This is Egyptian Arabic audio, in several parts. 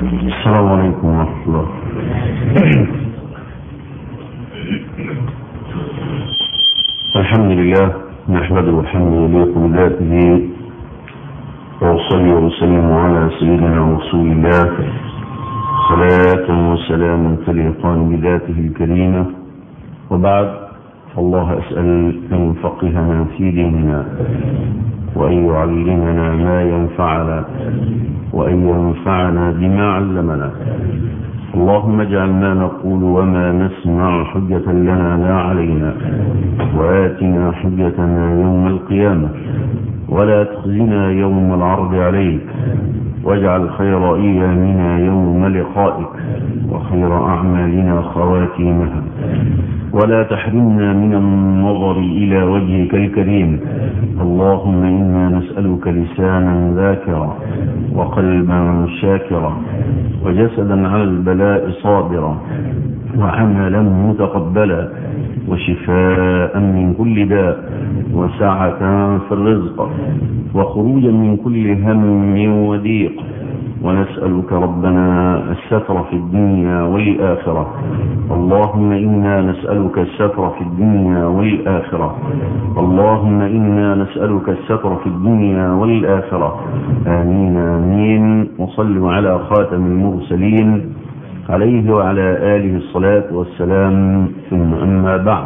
السلام عليكم ورحمة الله الحمد لله نحمده الحمد لله بذاته وأصلي وسلم على سيدنا رسول الله صلاة وسلاما تليقان بذاته الكريمة وبعد الله أسأل أن يفقهنا في ديننا وأن يعلمنا ما ينفعنا وأن ينفعنا بما علمنا اللهم اجعل ما نقول وما نسمع حجة لنا لا علينا وآتنا حجتنا يوم القيامة ولا تخزنا يوم العرض عليك واجعل خير أيامنا يوم لقائك وخير أعمالنا خواتيمها ولا تحرمنا من النظر إلى وجهك الكريم اللهم إنا نسألك لسانا ذاكرا وقلبا شاكرا وجسدا على البلاء صابرا وعملا متقبلا وشفاء من كل داء وسعة في الرزق وخروجا من كل هم وضيق ونسألك ربنا الستر في الدنيا والآخرة اللهم إنا نسألك الستر في الدنيا والآخرة اللهم إنا نسألك الستر في الدنيا والآخرة آمين آمين وصلوا على خاتم المرسلين عليه وعلى آله الصلاة والسلام ثم أما بعد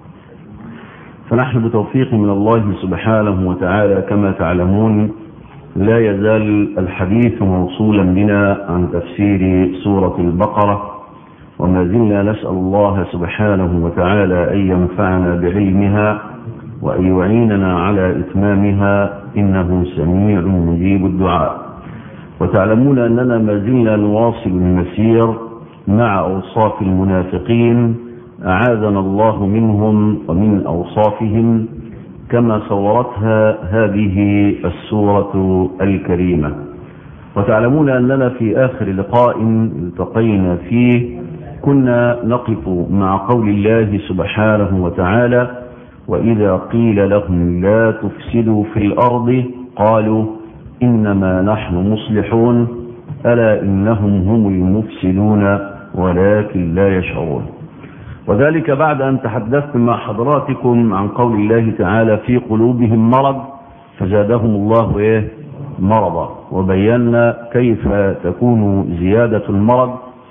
فنحن بتوفيق من الله سبحانه وتعالى كما تعلمون لا يزال الحديث موصولا بنا عن تفسير سورة البقرة وما زلنا نسأل الله سبحانه وتعالى أن ينفعنا بعلمها وأن يعيننا على إتمامها إنه سميع مجيب الدعاء وتعلمون أننا ما زلنا نواصل المسير مع أوصاف المنافقين أعاذنا الله منهم ومن أوصافهم كما صورتها هذه السورة الكريمة وتعلمون أننا في آخر لقاء التقينا فيه كنا نقف مع قول الله سبحانه وتعالى وإذا قيل لهم لا تفسدوا في الأرض قالوا إنما نحن مصلحون ألا إنهم هم المفسدون ولكن لا يشعرون وذلك بعد أن تحدثت مع حضراتكم عن قول الله تعالى في قلوبهم مرض فزادهم الله إيه مرضا وبينا كيف تكون زيادة المرض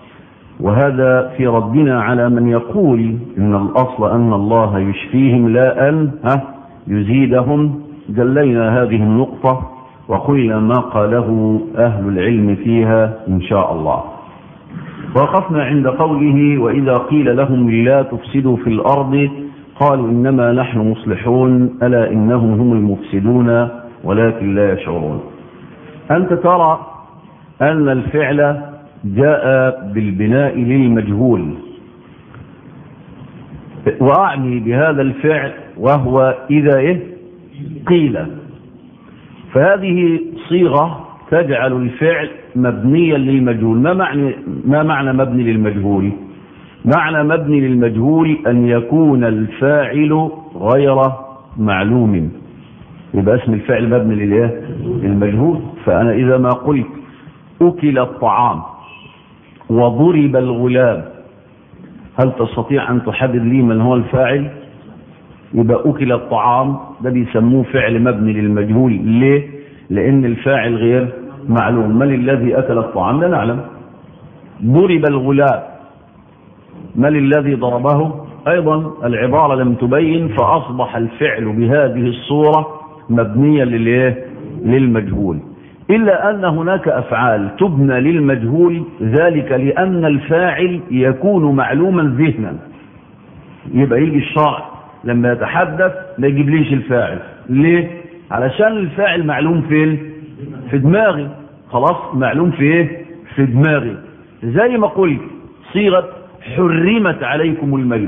وهذا في ردنا على من يقول إن الأصل أن الله يشفيهم لا أن ها يزيدهم جلينا هذه النقطة وقلنا ما قاله أهل العلم فيها إن شاء الله وقفنا عند قوله وإذا قيل لهم لا تفسدوا في الأرض قالوا إنما نحن مصلحون ألا إنهم هم المفسدون ولكن لا يشعرون أنت ترى أن الفعل جاء بالبناء للمجهول وأعني بهذا الفعل وهو إذا إيه قيل فهذه صيغة تجعل الفعل مبنيا للمجهول ما معنى ما معنى مبني للمجهول معنى مبني للمجهول أن يكون الفاعل غير معلوم يبقى اسم الفعل مبني للايه للمجهول فأنا إذا ما قلت أكل الطعام وضرب الغلام هل تستطيع أن تحدد لي من هو الفاعل يبقى أكل الطعام ده بيسموه فعل مبني للمجهول ليه لأن الفاعل غير معلوم من الذي أكل الطعام لا نعلم ضرب الغلام من الذي ضربه أيضا العبارة لم تبين فأصبح الفعل بهذه الصورة مبنيا للإيه؟ للمجهول إلا أن هناك أفعال تبنى للمجهول ذلك لأن الفاعل يكون معلوما ذهنا يبقى يجي الشرع لما يتحدث ما يجيبليش الفاعل ليه علشان الفاعل معلوم فين في دماغي خلاص معلوم في ايه في دماغي زي ما قلت صيغه حرمت عليكم الميت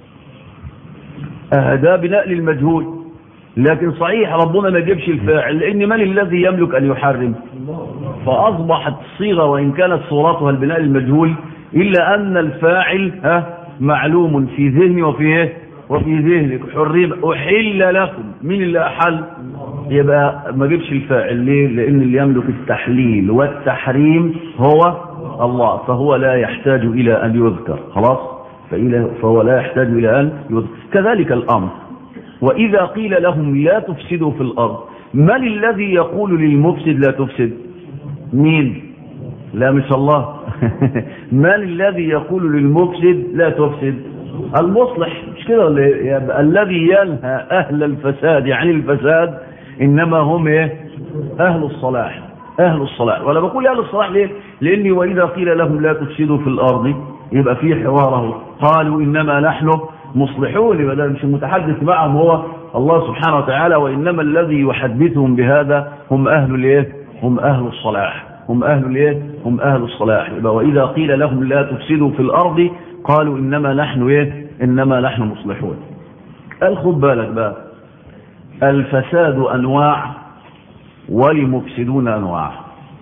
هذا بناء للمجهول لكن صحيح ربنا ما يجيبش الفاعل لان من الذي يملك ان يحرم فاصبحت الصيغه وان كانت صورتها البناء للمجهول الا ان الفاعل ها معلوم في ذهني وفي ايه وفي ذهنك حرم احل لكم مين اللي احل يبقى ما جيبش الفاعل ليه لان اللي يملك التحليل والتحريم هو الله فهو لا يحتاج إلى أن يذكر خلاص فهو لا يحتاج إلى أن يذكر كذلك الأمر وإذا قيل لهم لا تفسدوا في الأرض من الذي يقول للمفسد لا تفسد مين لا مش الله من الذي يقول للمفسد لا تفسد المصلح مش كده ولا يبقى الذي ينهى أهل الفساد عن الفساد إنما هم إيه أهل الصلاح أهل الصلاح ولا بقول أهل الصلاح ليه لأني وإذا قيل لهم لا تفسدوا في الأرض يبقى في حواره قالوا إنما نحن مصلحون يبقى ده مش المتحدث معهم هو الله سبحانه وتعالى وإنما الذي يحدثهم بهذا هم أهل الإيه هم أهل الصلاح هم أهل الإيه هم أهل الصلاح يبقى وإذا قيل لهم لا تفسدوا في الأرض قالوا إنما نحن إيه إنما نحن مصلحون قال خد بالك بقى الفساد أنواع ولمفسدون أنواع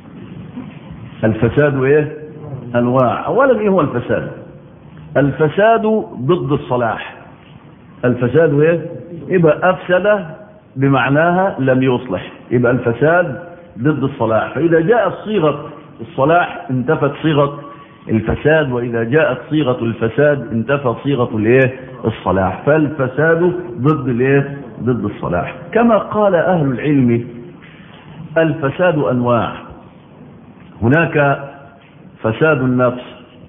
الفساد إيه أنواع أولا إيه هو الفساد الفساد ضد الصلاح الفساد إيه يبقى أفسد بمعناها لم يصلح يبقى الفساد ضد الصلاح فإذا جاءت صيغة الصلاح انتفت صيغة الفساد وإذا جاءت صيغة الفساد انتفت صيغة الايه الصلاح فالفساد ضد الايه ضد الصلاح كما قال أهل العلم الفساد أنواع هناك فساد النفس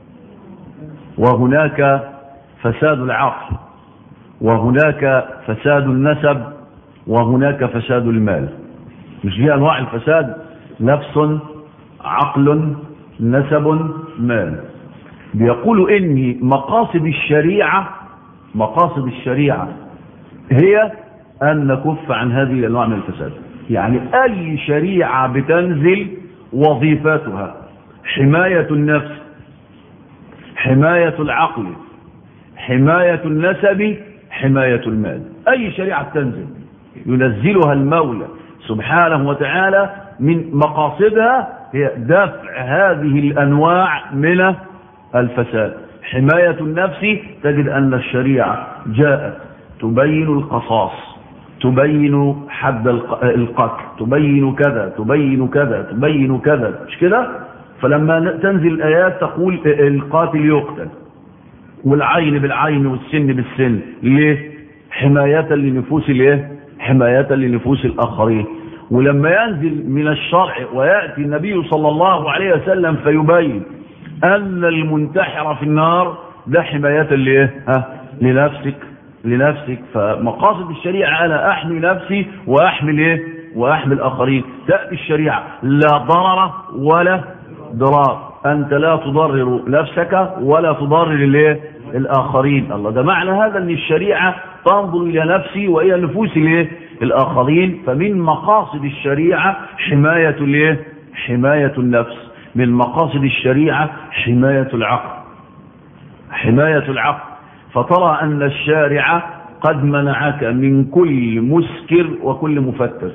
وهناك فساد العقل وهناك فساد النسب وهناك فساد المال مش دي انواع الفساد نفس عقل نسب مال بيقولوا ان مقاصد الشريعه مقاصد الشريعه هي ان نكف عن هذه الانواع من الفساد يعني اي شريعه بتنزل وظيفتها حمايه النفس حمايه العقل حمايه النسب حمايه المال اي شريعه تنزل ينزلها المولى سبحانه وتعالى من مقاصدها هي دفع هذه الأنواع من الفساد حماية النفس تجد أن الشريعة جاءت تبين القصاص تبين حد القتل تبين كذا تبين كذا تبين كذا مش كده فلما تنزل الآيات تقول القاتل يقتل والعين بالعين والسن بالسن ليه حماية لنفوس الايه حماية لنفوس الآخرين ولما ينزل من الشرع ويأتي النبي صلى الله عليه وسلم فيبين أن المنتحر في النار ده حماية لإيه؟ ها؟ لنفسك لنفسك فمقاصد الشريعة أنا أحمي نفسي وأحمي إيه؟ وأحمي الآخرين تأتي الشريعة لا ضرر ولا ضرار أنت لا تضرر نفسك ولا تضرر الإيه؟ الآخرين الله ده معنى هذا أن الشريعة تنظر إلى نفسي وإلى نفوس الإيه؟ الآخرين فمن مقاصد الشريعة حماية الايه حماية النفس من مقاصد الشريعة حماية العقل حماية العقل فترى أن الشارع قد منعك من كل مسكر وكل مفتر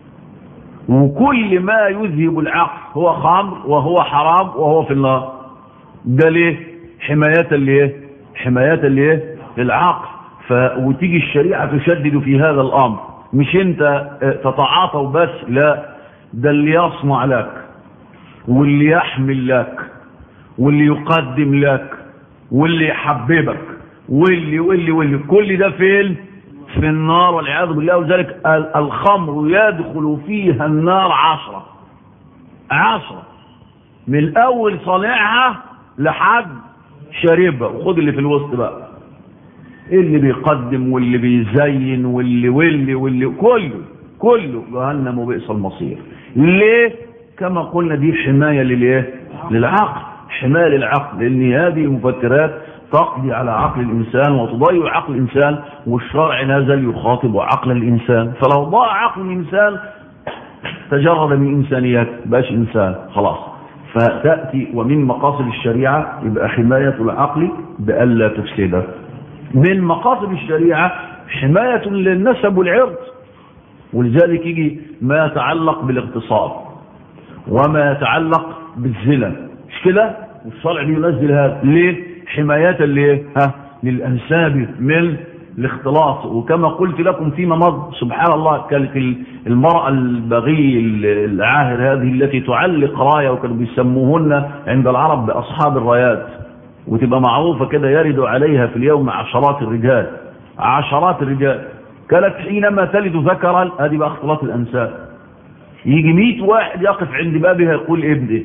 وكل ما يذهب العقل هو خمر وهو حرام وهو في النار ده ليه حماية ليه حماية ليه للعقل ف... وتيجي الشريعة تشدد في هذا الأمر مش انت تتعاطى وبس لا ده اللي يصنع لك واللي يحمل لك واللي يقدم لك واللي يحببك واللي واللي واللي كل ده فين في النار والعياذ بالله وذلك الخمر يدخل فيها النار عشرة عشرة من اول صانعها لحد شاربها وخد اللي في الوسط بقى اللي بيقدم واللي بيزين واللي واللي واللي كله كله جهنم وبئس المصير ليه كما قلنا دي حماية للايه للعقل حماية للعقل لان هذه المفكرات تقضي على عقل الانسان وتضيع عقل الانسان والشرع نزل يخاطب عقل الانسان فلو ضاع عقل الانسان تجرد من انسانيات باش انسان خلاص فتأتي ومن مقاصد الشريعة يبقى حماية العقل بألا تفسده من مقاصد الشريعة حماية للنسب والعرض ولذلك يجي ما يتعلق بالاغتصاب وما يتعلق بالزنا مش كده والشرع بينزل هذا ليه حماية ليه ها للأنساب من الاختلاط وكما قلت لكم فيما مضى سبحان الله كانت المرأة البغي العاهر هذه التي تعلق راية وكانوا بيسموهن عند العرب بأصحاب الرايات وتبقى معروفة كده يرد عليها في اليوم عشرات الرجال عشرات الرجال كانت حينما تلد ذكرا هذه بقى اختلاط الأنساب يجي 100 واحد يقف عند بابها يقول ابني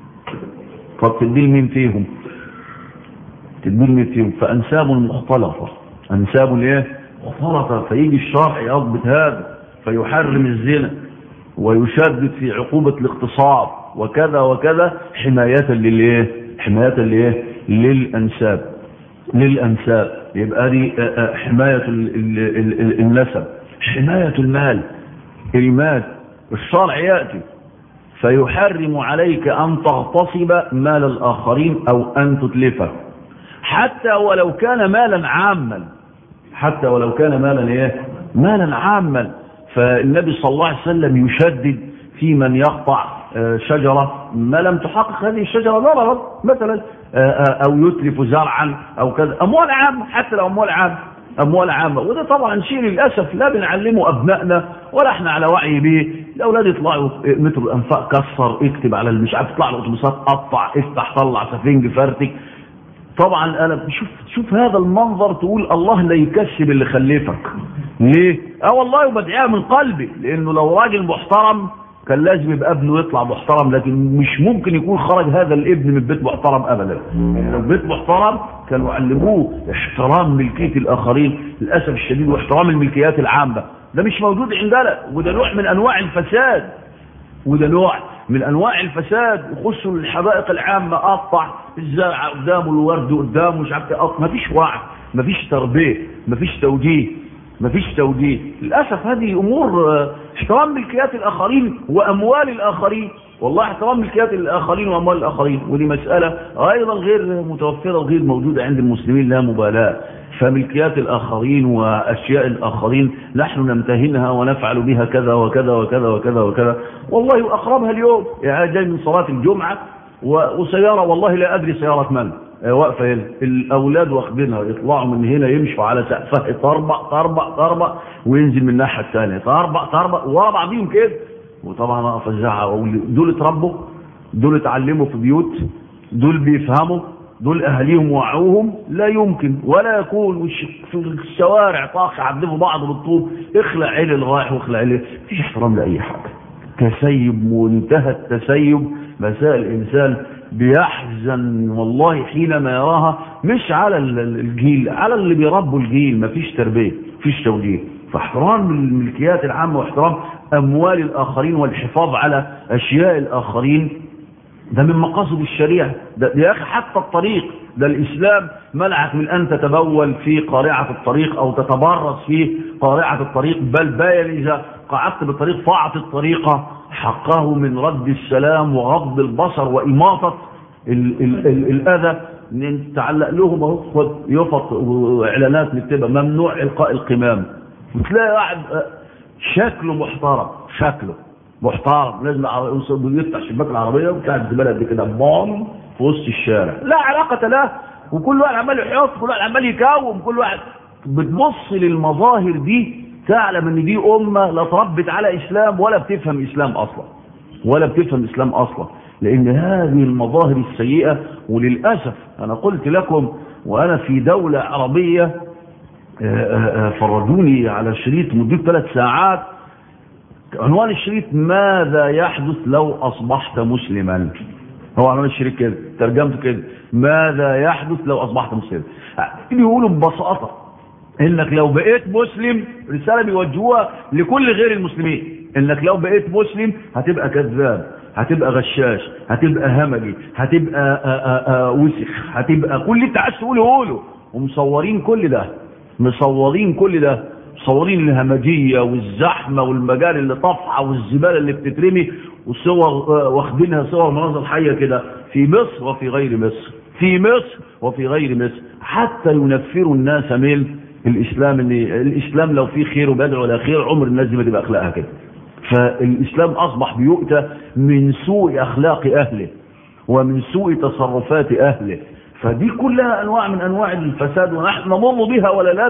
طب تدي مين فيهم تدي مين فيهم فأنساب مختلطة أنساب ايه مختلطة فيجي الشرع يضبط هذا فيحرم الزنا ويشدد في عقوبة الاغتصاب وكذا وكذا حماية للايه حماية للايه للأنساب للأنساب يبقى دي حماية النسب حماية المال المال الشرع يأتي فيحرم عليك أن تغتصب مال الآخرين أو أن تتلفه حتى ولو كان مالا عاما حتى ولو كان مالا إيه مالا عاما فالنبي صلى الله عليه وسلم يشدد في من يقطع شجرة ما لم تحقق هذه الشجرة ضررا مثلا أو يتلف زرعا أو كذا أموال عامة حتى لو أموال عامة أموال عامة وده طبعا شيء للأسف لا بنعلمه أبنائنا ولا احنا على وعي به الأولاد يطلعوا متر الأنفاق كسر اكتب على مش عارف يطلع الأتوبيسات قطع افتح طلع سفنج فرتك طبعا أنا شوف شوف هذا المنظر تقول الله لا يكسب اللي خلفك ليه؟ اه والله وبدعيها من قلبي لأنه لو راجل محترم كان لازم يبقى ابنه يطلع محترم لكن مش ممكن يكون خرج هذا الابن من بيت محترم ابدا لو بيت محترم كانوا علموه احترام ملكيه الاخرين للاسف الشديد واحترام الملكيات العامه ده مش موجود عندنا وده نوع من انواع الفساد وده نوع من انواع الفساد يخشوا الحدائق العامه قطع الزرع قدامه الورد قدامه مش عارف ما فيش وعي ما فيش تربيه ما فيش توجيه ما فيش توجيه للأسف هذه أمور احترام ملكيات الآخرين وأموال الآخرين والله احترام ملكيات الآخرين وأموال الآخرين ودي مسألة أيضا غير متوفرة وغير موجودة عند المسلمين لا مبالاة فملكيات الآخرين وأشياء الآخرين نحن نمتهنها ونفعل بها كذا وكذا وكذا وكذا وكذا والله أقربها اليوم يعني جاي من صلاة الجمعة وسيارة والله لا أدري سيارة من واقفه هنا الاولاد واخدينها يطلعوا من هنا يمشوا على سقفها تربع تربع تربع وينزل من الناحيه الثانيه تربع تربع ورا بعضيهم كده وطبعا اقف ازعق واقول دول اتربوا دول اتعلموا في بيوت دول بيفهموا دول اهاليهم وعوهم لا يمكن ولا يكون في الشوارع طاخ يعذبوا بعض بالطوب اخلع عيل الرايح واخلع عيل مفيش احترام لاي حاجه تسيب منتهى التسيب مساء الانسان بيحزن والله حينما يراها مش على الجيل على اللي بيربوا الجيل مفيش تربيه مفيش توجيه فاحترام الملكيات العامه واحترام اموال الاخرين والحفاظ على اشياء الاخرين ده من مقاصد الشريعه ده يا اخي حتى الطريق ده الاسلام منعك من ان تتبول في قارعه الطريق او تتبرز في قارعه الطريق بل باين اذا قعدت بالطريق فاعط الطريقه حقه من رد السلام وغض البصر وإماطة ال ال ال الأذى تعلق لهم اهو خد يفط واعلانات نكتبها ممنوع القاء القمام وتلاقي واحد شكله محترم شكله محترم لازم يفتح شباك العربيه وبتاع الزباله قد كده بام في وسط الشارع لا علاقه له وكل واحد عمال يحط كل واحد عمال يكوم كل واحد بتبص للمظاهر دي تعلم ان دي امه لا تربت على اسلام ولا بتفهم اسلام اصلا ولا بتفهم اسلام اصلا لان هذه المظاهر السيئه وللاسف انا قلت لكم وانا في دوله عربيه فرجوني على شريط مدته ثلاث ساعات عنوان الشريط ماذا يحدث لو اصبحت مسلما هو عنوان الشريط كده ترجمته كده ماذا يحدث لو اصبحت مسلما بيقولوا ببساطه انك لو بقيت مسلم رسالة بيوجهوها لكل غير المسلمين انك لو بقيت مسلم هتبقى كذاب هتبقى غشاش هتبقى همجي هتبقى آآ آآ وسخ هتبقى كل اللي انت عايز تقوله قوله ومصورين كل ده مصورين كل ده مصورين الهمجية والزحمة والمجال اللي طافحة والزبالة اللي بتترمي وصور واخدينها صور مناظر حية كده في مصر وفي غير مصر في مصر وفي غير مصر حتى ينفروا الناس من الاسلام ان الاسلام لو فيه خير وبدعو الى خير عمر الناس دي ما تبقى اخلاقها كده فالاسلام اصبح بيؤتى من سوء اخلاق اهله ومن سوء تصرفات اهله فدي كلها انواع من انواع الفساد ونحن نمر بها ولا ندري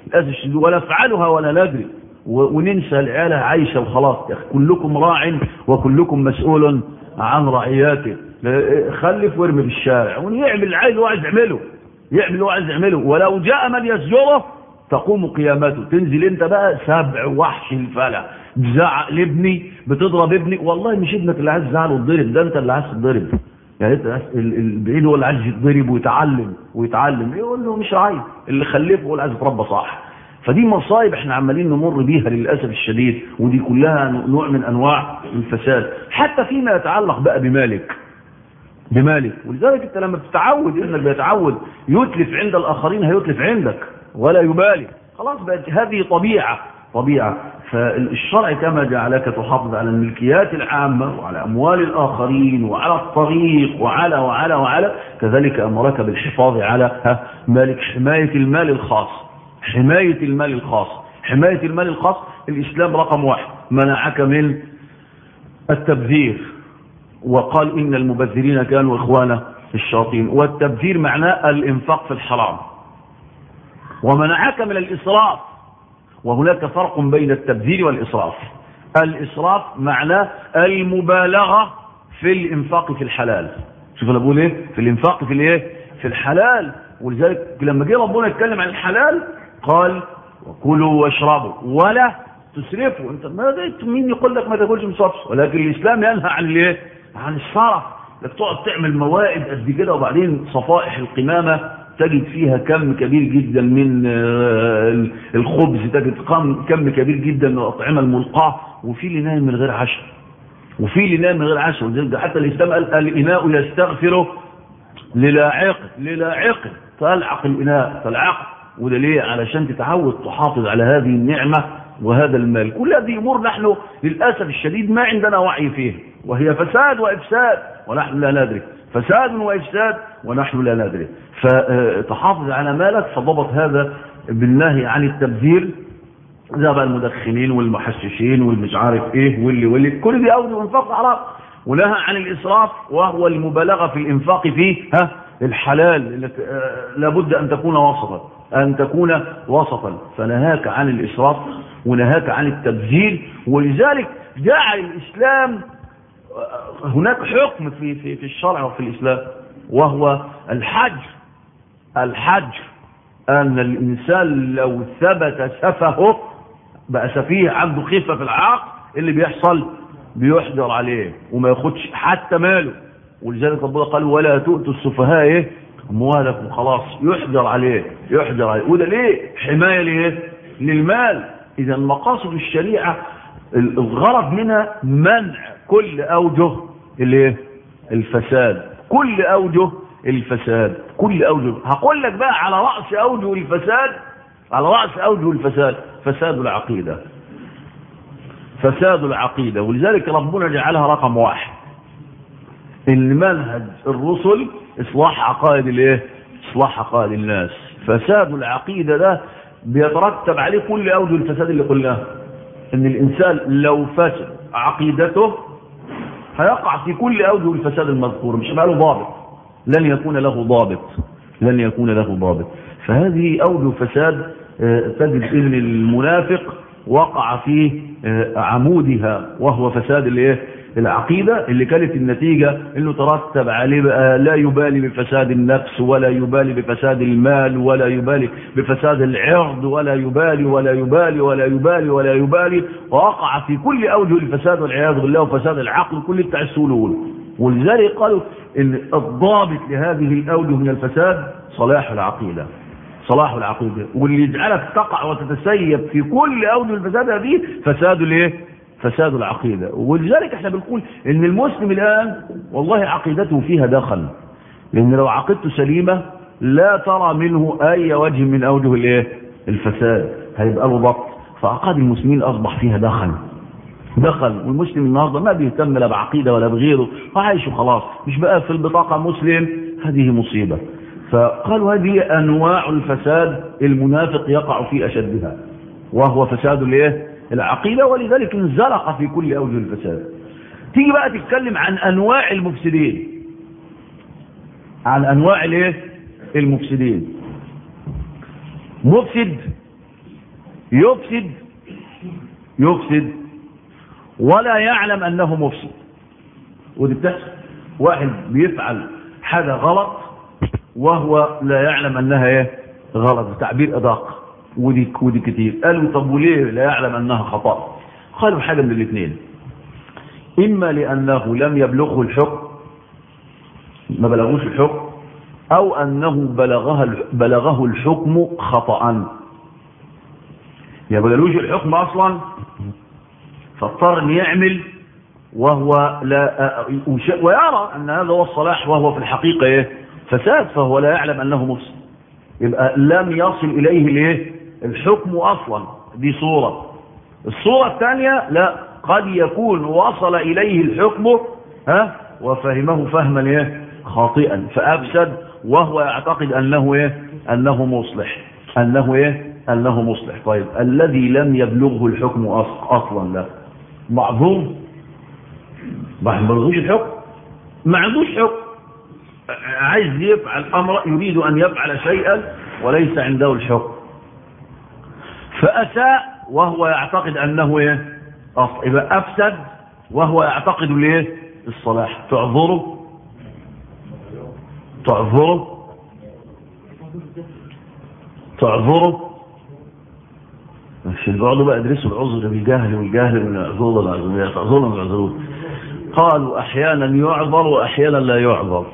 للاسف الشديد ولا نفعلها ولا ندري وننسى العيالة عايشة وخلاص يا أخي كلكم راع وكلكم مسؤول عن رعياته خلف وارمي في الشارع ويعمل العيل اللي هو عايز يعمله يعمل اللي هو عايز يعمله ولو جاء من يسجره تقوم قيامته تنزل انت بقى سبع وحش الفلا بزعق لابني بتضرب ابني والله مش ابنك اللي عايز تزعله وتضرب ده انت اللي عايز تضرب يعني انت البعيد هو اللي عايز يتضرب ويتعلم ويتعلم يقول له مش عايز اللي خلفه هو اللي عايز يتربى صح فدي مصايب احنا عمالين نمر بيها للاسف الشديد ودي كلها نوع من انواع الفساد حتى فيما يتعلق بقى بمالك بمالك ولذلك انت لما بتتعود انك بيتعود يتلف عند الاخرين هيتلف عندك ولا يبالي خلاص بقت هذه طبيعه طبيعه فالشرع كما جعلك تحافظ على الملكيات العامه وعلى اموال الاخرين وعلى الطريق وعلى وعلى وعلى كذلك امرك بالحفاظ على مالك حمايه المال الخاص حماية المال الخاص حماية المال الخاص الإسلام رقم واحد منعك من التبذير وقال إن المبذرين كانوا إخوانا الشياطين والتبذير معناه الإنفاق في الحرام ومنعك من الإسراف وهناك فرق بين التبذير والإسراف الإسراف معناه المبالغة في الإنفاق في الحلال شوف أنا بقول إيه في الإنفاق في الإيه في الحلال ولذلك لما جه ربنا يتكلم عن الحلال قال وكلوا واشربوا ولا تسرفوا انت ما ده مين يقول لك ما تاكلش مصفص ولكن الاسلام ينهى عن الايه عن الصرف انك تقعد تعمل موائد قد كده وبعدين صفائح القمامه تجد فيها كم كبير جدا من الخبز تجد كم كبير جدا من الاطعمه الملقاه وفي اللي نايم من غير عشاء وفي اللي نايم من غير عشاء حتى الاسلام قال الاناء يستغفر للاعق للاعق تلعق الاناء تلعق وده ليه علشان تتعود تحافظ على هذه النعمة وهذا المال كل هذه أمور نحن للأسف الشديد ما عندنا وعي فيه وهي فساد وإفساد ونحن لا ندري فساد وإفساد ونحن لا ندري فتحافظ على مالك فضبط هذا بالنهي عن التبذير زي بقى المدخنين والمحششين والمش عارف ايه واللي واللي كل دي أوجه انفاق حرام ونهى عن الإسراف وهو المبالغة في الإنفاق فيه ها الحلال لابد أن تكون وسطا أن تكون وسطا فنهاك عن الإسراف ونهاك عن التبذير ولذلك جعل الإسلام هناك حكم في, في, في الشرع وفي الإسلام وهو الحجر الحجر أن الإنسان لو ثبت سفهه بقى سفيه عنده خفة في العقل اللي بيحصل بيحجر عليه وما ياخدش حتى ماله ولذلك ربنا قال ولا تؤتوا السفهاء ايه اموالكم خلاص يحجر عليه يحجر عليه وده ليه حمايه ليه للمال اذا مقاصد الشريعه الغرض منها منع كل اوجه الايه الفساد كل اوجه الفساد كل اوجه هقول لك بقى على راس اوجه الفساد على راس اوجه الفساد فساد العقيده فساد العقيده ولذلك ربنا جعلها رقم واحد المنهج الرسل اصلاح عقائد الايه اصلاح عقائد الناس فساد العقيدة ده بيترتب عليه كل اوجه الفساد اللي قلناه ان الانسان لو فسد عقيدته هيقع في كل اوجه الفساد المذكور مش بقى له ضابط لن يكون له ضابط لن يكون له ضابط فهذه اوجه فساد تجد ان المنافق وقع في عمودها وهو فساد الايه العقيدة اللي كانت النتيجة انه ترتب عليه بقى لا يبالي بفساد النفس ولا يبالي بفساد المال ولا يبالي بفساد العرض ولا يبالي ولا يبالي ولا يبالي ولا يبالي ووقع في كل اوجه الفساد والعياذ بالله وفساد العقل كل بتاع السلول ولذلك قالوا ان الضابط لهذه الاوجه من الفساد صلاح العقيدة صلاح العقيدة واللي يجعلك تقع وتتسيب في كل اوجه الفساد هذه فساد الايه فساد العقيدة ولذلك احنا بنقول ان المسلم الان والله عقيدته فيها دخل لان لو عقيدته سليمة لا ترى منه اي وجه من اوجه الايه الفساد هيبقى له ضبط فعقائد المسلمين اصبح فيها دخل دخل والمسلم النهارده ما بيهتم لا بعقيده ولا بغيره وعايش وخلاص مش بقى في البطاقه مسلم هذه مصيبه فقالوا هذه انواع الفساد المنافق يقع في اشدها وهو فساد الايه العقيدة ولذلك انزلق في كل أوجه الفساد تيجي بقى تتكلم عن أنواع المفسدين عن أنواع الايه المفسدين مفسد يفسد يفسد ولا يعلم انه مفسد ودي بتحصل واحد بيفعل حاجة غلط وهو لا يعلم انها ايه غلط بتعبير ادق ودي ودي كتير قالوا طب وليه لا يعلم انها خطأ قالوا حاجة من الاثنين اما لانه لم يبلغه الحكم ما بلغوش الحكم او انه بلغها بلغه الحكم خطأ يا بلغوش الحكم اصلا فاضطر ان يعمل وهو لا ويرى ان هذا هو الصلاح وهو في الحقيقة ايه فساد فهو لا يعلم انه مفسد يبقى لم يصل اليه الايه الحكم اصلا دي صورة الصورة الثانية لا قد يكون وصل اليه الحكم ها وفهمه فهما ايه خاطئا فافسد وهو يعتقد انه ايه انه مصلح انه ايه انه مصلح طيب الذي لم يبلغه الحكم اصلا لا معذور ما بلغوش الحكم ما عندوش حكم عايز يفعل امر يريد ان يفعل شيئا وليس عنده الحكم فاساء وهو يعتقد انه ايه اصل يبقى افسد وهو يعتقد الايه الصلاح تعذره تعذره تعذره مش البعض بقى يدرسوا العذر بالجهل والجهل من العذر تعذرون من العذرون قالوا احيانا يعذر واحيانا لا يعذر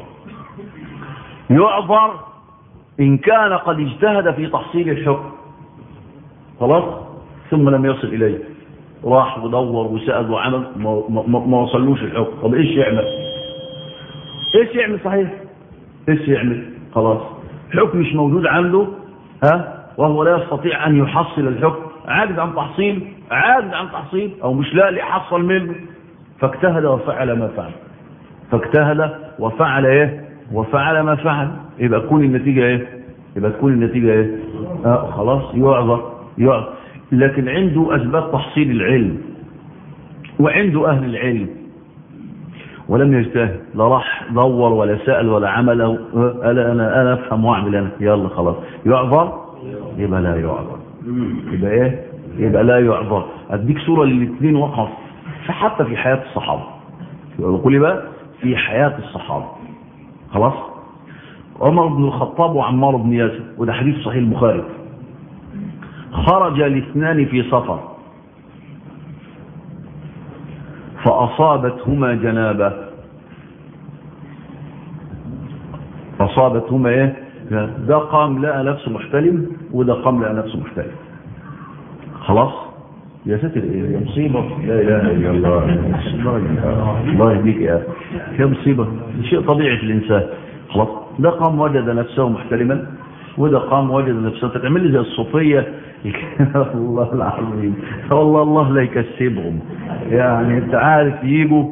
يعذر ان كان قد اجتهد في تحصيل الحكم خلاص ثم لم يصل اليه راح ودور وسأل وعمل ما, ما, ما وصلوش الحكم طب ايش يعمل ايش يعمل صحيح ايش يعمل خلاص حكم مش موجود عنده ها وهو لا يستطيع ان يحصل الحكم عاجز عن تحصيل عاجز عن تحصيل او مش لاقي يحصل منه فاجتهد وفعل ما فعل فاجتهد وفعل ايه وفعل ما فعل يبقى تكون النتيجة ايه يبقى تكون النتيجة ايه آه خلاص يعذر يعذر لكن عنده اسباب تحصيل العلم وعنده اهل العلم ولم يجتهد لا راح دور ولا سأل ولا عمل قال انا انا افهم واعمل انا يلا خلاص يعذر يبقى لا يعذر يبقى ايه يبقى لا يعذر اديك صورة للاثنين وقف فحتى في حياة الصحابة يقول بقى في حياة الصحابة خلاص عمر بن الخطاب وعمار بن ياسر وده حديث صحيح البخاري خرج الاثنان في سفر فأصابتهما جنابة أصابتهما ايه ده قام لقى نفسه محتلم وده قام لقى نفسه محتلم خلاص يا ساتر ايه يا مصيبة لا اله الا الله الله يهديك يا يا مصيبة شيء طبيعي في الانسان خلاص ده قام وجد نفسه محتلما وده قام وجد نفسه تعمل لي زي الصوفية الله العظيم والله الله لا يكسبهم يعني انت عارف يجوا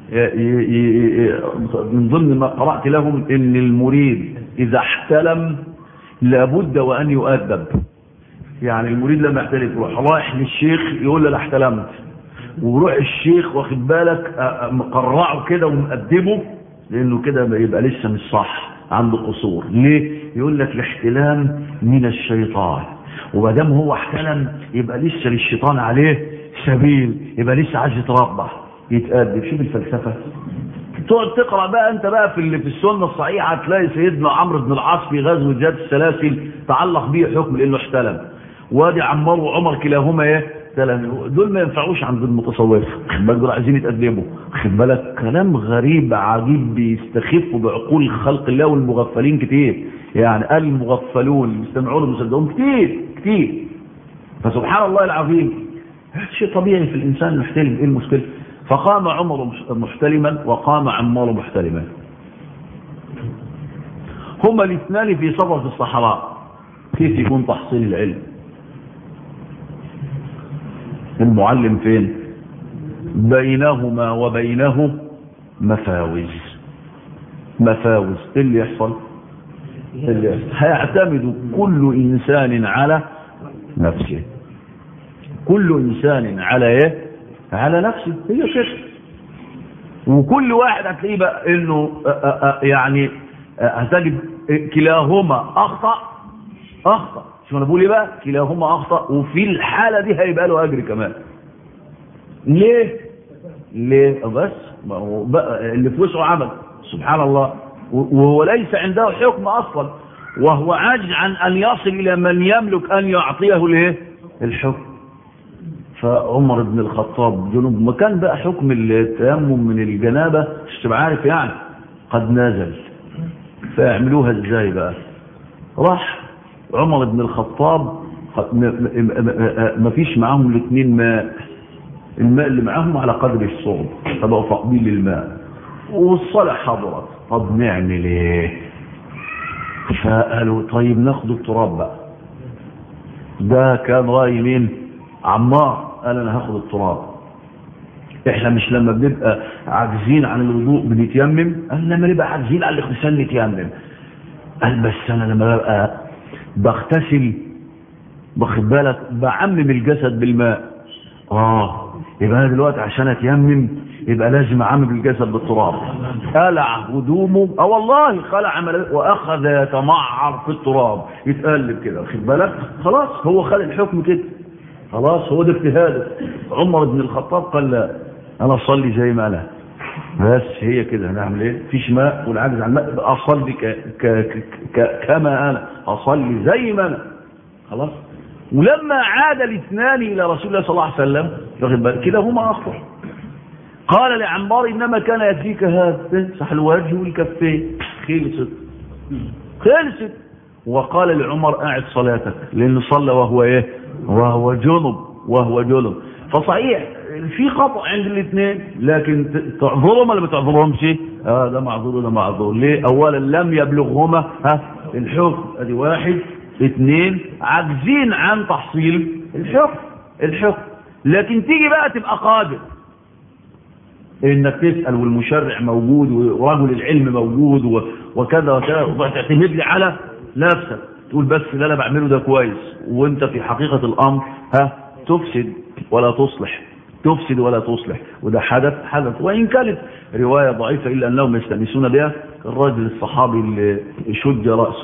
من ضمن ما قرأت لهم ان المريد اذا احتلم لابد وان يؤدب يعني المريد لما يحتلم يروح رايح للشيخ يقول له انا احتلمت ويروح الشيخ واخد بالك مقرعه كده ومقدمه لانه كده يبقى لسه مش صح عنده قصور ليه يقول لك الاحتلام من الشيطان وما دام هو احتلم يبقى لسه للشيطان عليه سبيل يبقى لسه عايز يتربى يتقدم شوف الفلسفه تقعد تقرا بقى انت بقى في في السنه الصحيحه هتلاقي سيدنا عمرو بن العاص في غزوه ذات السلاسل تعلق به حكم لانه احتلم وادي عمار وعمر كلاهما ايه دول ما ينفعوش عند المتصوفه خد بالك دول عايزين يتقدموا خد بالك كلام غريب عجيب بيستخفوا بعقول خلق الله والمغفلين كتير يعني قال المغفلون المستمعون المصدقون كتير كتير فسبحان الله العظيم شيء طبيعي في الانسان محتلم ايه المشكله فقام عمر محتلما وقام عمار محتلما هما الاثنان في سفر في الصحراء كيف يكون تحصيل العلم المعلم فين بينهما وبينه مفاوز مفاوز ايه اللي يحصل اللي يحصل هيعتمد كل انسان على نفسه كل انسان على ايه على نفسه هي كده وكل واحد هتلاقيه بقى انه يعني هتجد كلاهما اخطا اخطا شو انا بقول ايه بقى كلاهما اخطا وفي الحاله دي هيبقى له اجر كمان ليه ليه بس ما هو بقى اللي في وسعه عمل سبحان الله وهو ليس عنده حكم اصلا وهو عاجز عن ان يصل الى من يملك ان يعطيه الايه الحكم فعمر بن الخطاب جنوب ما كان بقى حكم التيمم من الجنابه مش تبقى عارف يعني قد نزل فيعملوها ازاي بقى راح عمر بن الخطاب ما فيش معاهم الاثنين ماء الماء اللي معاهم على قدر الصوم فبقوا فاقدين للماء والصلاة حضرت طب نعمل ايه فقالوا طيب ناخد التراب بقى ده كان رأي مين عمار قال انا هاخد التراب احنا مش لما بنبقى عاجزين عن الوضوء بنتيمم قال لما نبقى عاجزين عن الاغتسال نتيمم قال بس انا لما ببقى بغتسل واخد بالك بعمم الجسد بالماء اه يبقى انا دلوقتي عشان اتيمم يبقى لازم اعمم الجسد بالتراب خلع هدومه اه والله خلع واخذ يتمعر في التراب يتقلب كده واخد بالك خلاص هو خد الحكم كده خلاص هو ده اجتهاده عمر بن الخطاب قال لا انا اصلي زي ما انا بس هي كده هنعمل ايه فيش ماء والعجز عن الماء اصلي ك... ك... ك... كما انا اصلي زي ما انا خلاص ولما عاد الاثنان الى رسول الله صلى الله عليه وسلم واخد بالك كده هما اخطر قال لعمار انما كان يكفيك هذا صح الوجه والكفين خلصت خلصت وقال لعمر قاعد صلاتك لانه صلى وهو ايه وهو جنب وهو جنب فصحيح في خطأ عند الاثنين لكن تعذرهم ولا ما تعذرهمش اه ده معذور وده معذور ليه اولا لم يبلغهما ها الحكم ادي واحد اثنين عاجزين عن تحصيل الحكم الحكم لكن تيجي بقى تبقى قادر انك تسأل والمشرع موجود ورجل العلم موجود وكذا وكذا وتعتمد لي على نفسك تقول بس اللي انا بعمله ده كويس وانت في حقيقة الامر ها تفسد ولا تصلح تفسد ولا تصلح وده حدث حدث وإن كانت رواية ضعيفة إلا أنهم يستمسون بها الراجل الصحابي اللي شج رأسه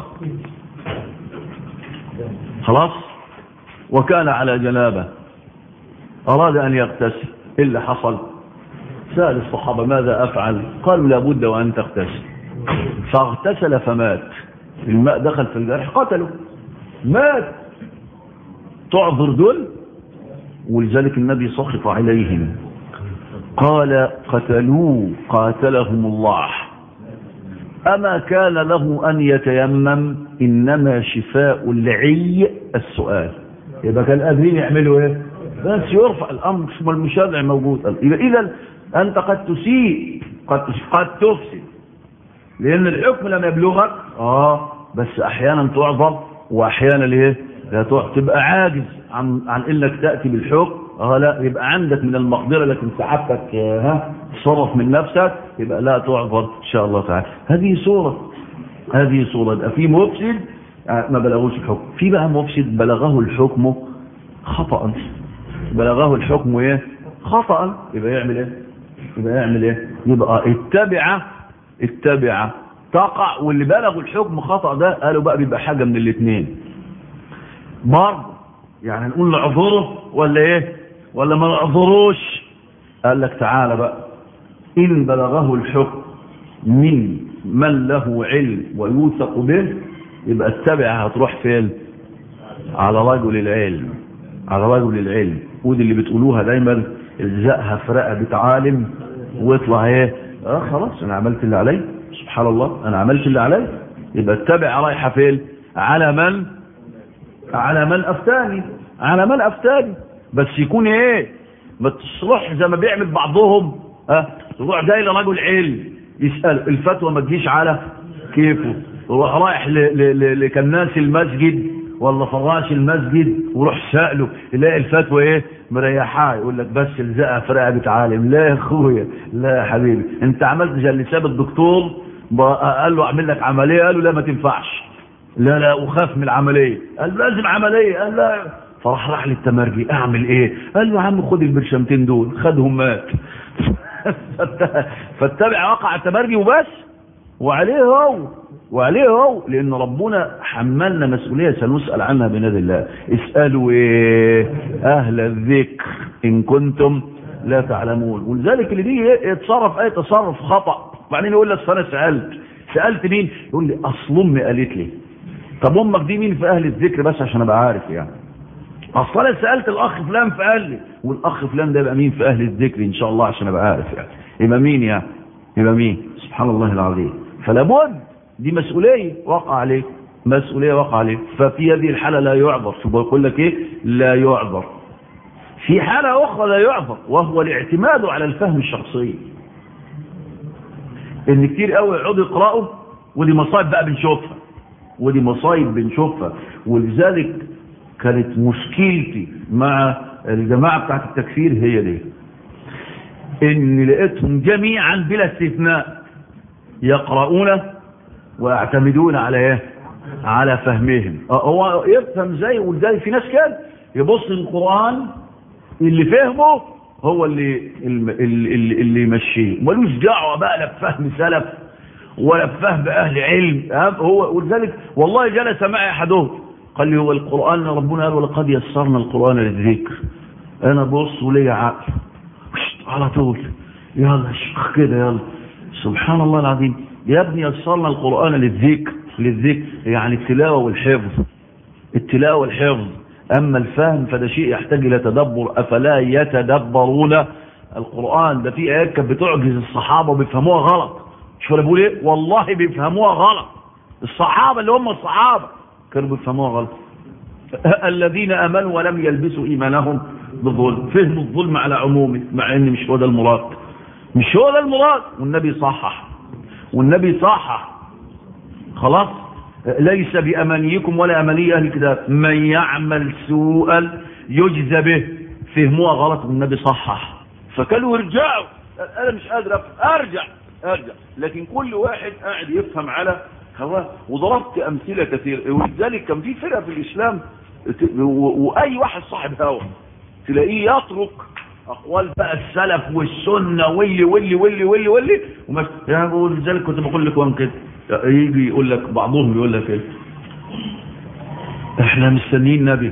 خلاص وكان على جنابه أراد أن يغتسل إيه اللي حصل سأل الصحابة ماذا أفعل قالوا لابد وأن تغتسل فاغتسل فمات الماء دخل في الجرح قتله مات تعذر دول ولذلك النبي سخط عليهم قال قتلوه قاتلهم الله أما كان له أن يتيمم إنما شفاء العي السؤال يبقى كان قادرين يعملوا ايه بس يرفع الأمر ثم المشرع موجود يبقى إذا أنت قد تسيء قد قد تفسد لأن الحكم لم يبلغك آه بس أحيانا تعذر وأحيانا ليه لا تبقى عاجز عن عن انك تاتي بالحكم اه لا يبقى عندك من المقدره لكن سعادتك ها تصرف من نفسك يبقى لا تعذر ان شاء الله تعالى هذه صوره هذه صوره يبقى في مفسد ما بلغوش الحكم في بقى مفسد بلغه الحكم خطا بلغه الحكم ايه خطا يبقى يعمل ايه يبقى يعمل ايه يبقى اتبع اتبع تقع واللي بلغوا الحكم خطا ده قالوا بقى بيبقى حاجه من الاثنين برضه يعني نقول نعذره ولا ايه ولا ما نعذروش قال لك تعالى بقى ان بلغه الحكم من من له علم ويوثق به يبقى اتبع هتروح فين على رجل العلم على رجل العلم ودي اللي بتقولوها دايما الزقها في رقبه عالم واطلع ايه اه خلاص انا عملت اللي علي سبحان الله انا عملت اللي علي يبقى اتبع رايحه فين على من على من افتاني على من افتاني بس يكون ايه ما تصلح زي ما بيعمل بعضهم ها تروح جاي لرجل علم يسال الفتوى ما تجيش على كيفه يروح رايح لكناس المسجد ولا فراش المسجد وروح ساله يلاقي الفتوى ايه مريحاه يقول لك بس الزقها في رقبه عالم لا يا اخويا لا يا حبيبي انت عملت زي اللي ساب الدكتور قال له اعمل لك عمليه قال له لا ما تنفعش لا لا وخاف من العملية قال لازم عملية قال لا فراح راح للتمرجي اعمل ايه قال له يا عم خد البرشمتين دول خدهم مات فاتبع وقع التمرجي وبس وعليه هو وعليه هو لان ربنا حملنا مسؤوليه سنسال عنها بناد الله اسالوا ايه اهل الذكر ان كنتم لا تعلمون ولذلك اللي بيجي يتصرف اي تصرف خطا بعدين يقول لك انا سالت سالت مين يقول لي اصل امي قالت لي طب امك دي مين في اهل الذكر بس عشان ابقى عارف يعني اصل انا سالت الاخ فلان فقال لي والاخ فلان ده يبقى مين في اهل الذكر ان شاء الله عشان ابقى عارف يعني يبقى مين يعني يبقى مين سبحان الله العظيم فلا بد دي مسؤوليه وقع عليك مسؤوليه وقع عليك ففي هذه الحاله لا يعذر شو بقول لك ايه لا يعذر في حاله اخرى لا يعذر وهو الاعتماد على الفهم الشخصي ان كتير قوي يقعدوا يقراوا ودي مصايب بقى بنشوفها ودي مصايب بنشوفها ولذلك كانت مشكلتي مع الجماعة بتاعت التكفير هي دي ان لقيتهم جميعا بلا استثناء يقرؤون ويعتمدون على ايه على فهمهم هو يفهم زي ولذلك في ناس كده يبص القرآن اللي فهمه هو اللي اللي, اللي, اللي يمشيه ملوش دعوه بقى لا بفهم سلف ولا بفهم اهل علم هو ولذلك والله جلس معي احدهم قال لي هو القرآن ربنا قال ولقد يسرنا القرآن للذكر انا بص وليا عقل على طول يلا شيخ كده يلا سبحان الله العظيم يا ابني يسرنا القرآن للذكر للذكر يعني التلاوة والحفظ التلاوة والحفظ أما الفهم فده شيء يحتاج إلى تدبر أفلا يتدبرون القرآن ده في آيات كانت بتعجز الصحابة وبيفهموها غلط شو أنا بقول إيه والله بيفهموها غلط الصحابة اللي هم الصحابة كانوا بيفهموها غلط الذين امنوا ولم يلبسوا ايمانهم بالظلم فهموا الظلم على عمومه مع ان مش هو ده المراد مش هو ده المراد والنبي صحح والنبي صحح خلاص ليس بامانيكم ولا اماني اهل الكتاب من يعمل سوءا يجزى به فهموها غلط والنبي صحح فكانوا يرجعوا انا مش قادر ارجع ارجع لكن كل واحد قاعد يفهم على هواه وضربت امثله كثير ولذلك كان في فرقه في الاسلام واي واحد صاحب هوى تلاقيه يترك اقوال بقى السلف والسنه واللي واللي واللي واللي واللي ومش يعني ولذلك كنت بقول لك وان كده يجي يقول لك بعضهم يقول لك ايه احنا مستنيين نبي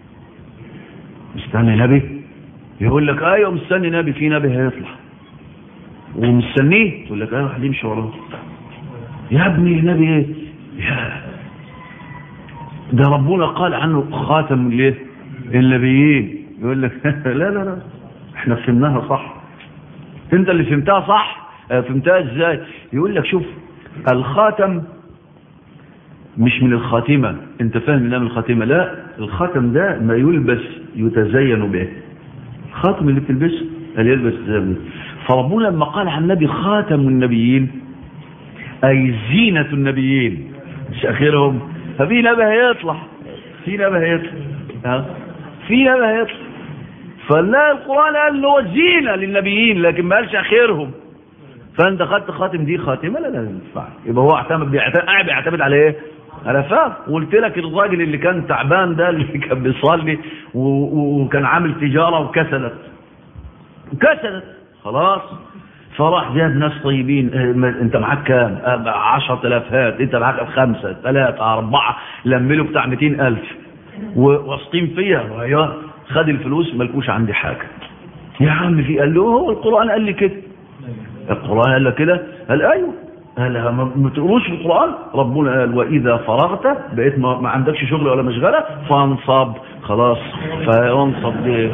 مستني نبي يقول لك ايوه مستني نبي في نبي هيطلع ومستنيه تقول لك ايوه هنمشي وراه يا ابني نبي ايه يا ده ربنا قال عنه خاتم ليه النبيين يقول لك لا لا لا احنا فهمناها صح انت اللي فهمتها صح فهمتها ازاي يقول لك شوف الخاتم مش من الخاتمة انت فاهم انها من الخاتمة لا الخاتم ده ما يلبس يتزين به الخاتم اللي بتلبسه اللي يلبس زي فربنا لما قال عن النبي خاتم النبيين أي زينة النبيين مش آخرهم ففي نبي هيطلع في نبي هيطلع ها في نبي هيطلع فلا القرآن قال له هو زينة للنبيين لكن ما قالش آخرهم فأنت خدت خاتم دي خاتمة لا لا ينفع يبقى هو اعتمد بيعتمد قاعد بيعتمد على ايه؟ على فهم وقلت لك الراجل اللي كان تعبان ده اللي كان بيصلي وكان عامل تجارة وكسلت كسلت خلاص فراح جاب ناس طيبين انت معاك كام 10000 هات انت معاك خمسة ثلاثة أربعة لملوا بتاع 200000 واثقين فيها يا خد الفلوس ملكوش عندي حاجة يا عم في قال له هو القرآن قال لي كده القرآن قال لك كده قال ايوه قال ما تقروش في القرآن ربنا قال وإذا فرغت بقيت ما, ما عندكش شغل ولا مشغلة فانصب خلاص فانصب دي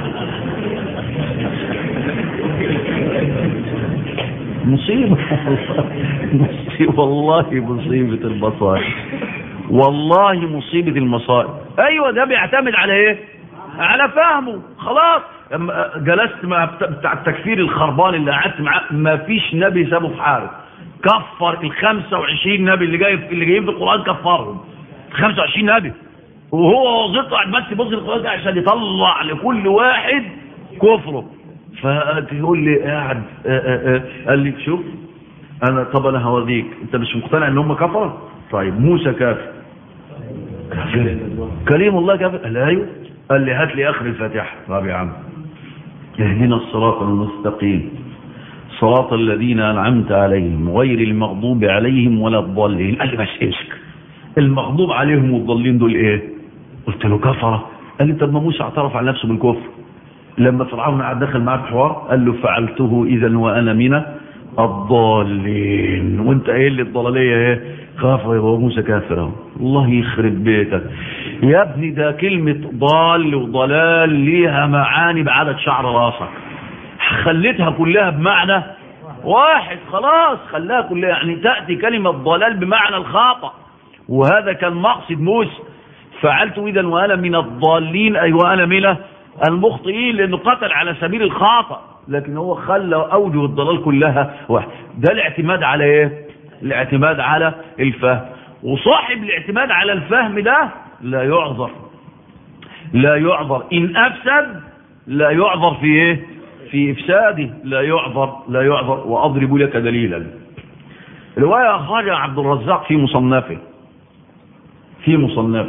مصيبة مصيبة والله مصيبة المصائب والله مصيبة المصائب ايوه ده بيعتمد على ايه على فهمه خلاص لما جلست مع بتاع التكفير الخربان اللي قعدت معاه ما فيش نبي سابه في حاله كفر ال 25 نبي اللي جاي اللي جايين في القران كفرهم 25 نبي وهو وظيفته قاعد بس يبص القران عشان يطلع لكل واحد كفره فتقول لي قاعد قال لي شوف انا طب انا هوريك انت مش مقتنع ان هم كفر طيب موسى كافر كافر كريم الله كافر قال ايوه قال لي هات لي اخر الفاتحه طب يا عم اهدنا الصراط المستقيم صراط الذين أنعمت عليهم غير المغضوب عليهم ولا الضالين قال لي بس امسك المغضوب عليهم والضالين دول ايه قلت له كفرة قال لي طب ما موسى اعترف على نفسه بالكفر لما فرعون قعد دخل معاه في حوار قال له فعلته اذا وانا من الضالين وانت قايل لي الضلاليه ايه كافر يبقى موسى كافر اهو الله يخرب بيتك يا ابني ده كلمة ضال وضلال ليها معاني بعدد شعر راسك خليتها كلها بمعنى واحد خلاص خلاها كلها يعني تأتي كلمة ضلال بمعنى الخاطئ وهذا كان مقصد موسى فعلت إذا وأنا من الضالين أي وأنا من المخطئين لأنه قتل على سبيل الخاطئ لكن هو خلى أوجه الضلال كلها واحد ده الاعتماد على إيه الاعتماد على الفهم وصاحب الاعتماد على الفهم ده لا يعذر لا يعذر إن أفسد لا يعذر في إيه في إفساده لا يعذر لا يعذر وأضرب لك دليلا رواية أخرج عبد الرزاق في مصنفه في مصنفه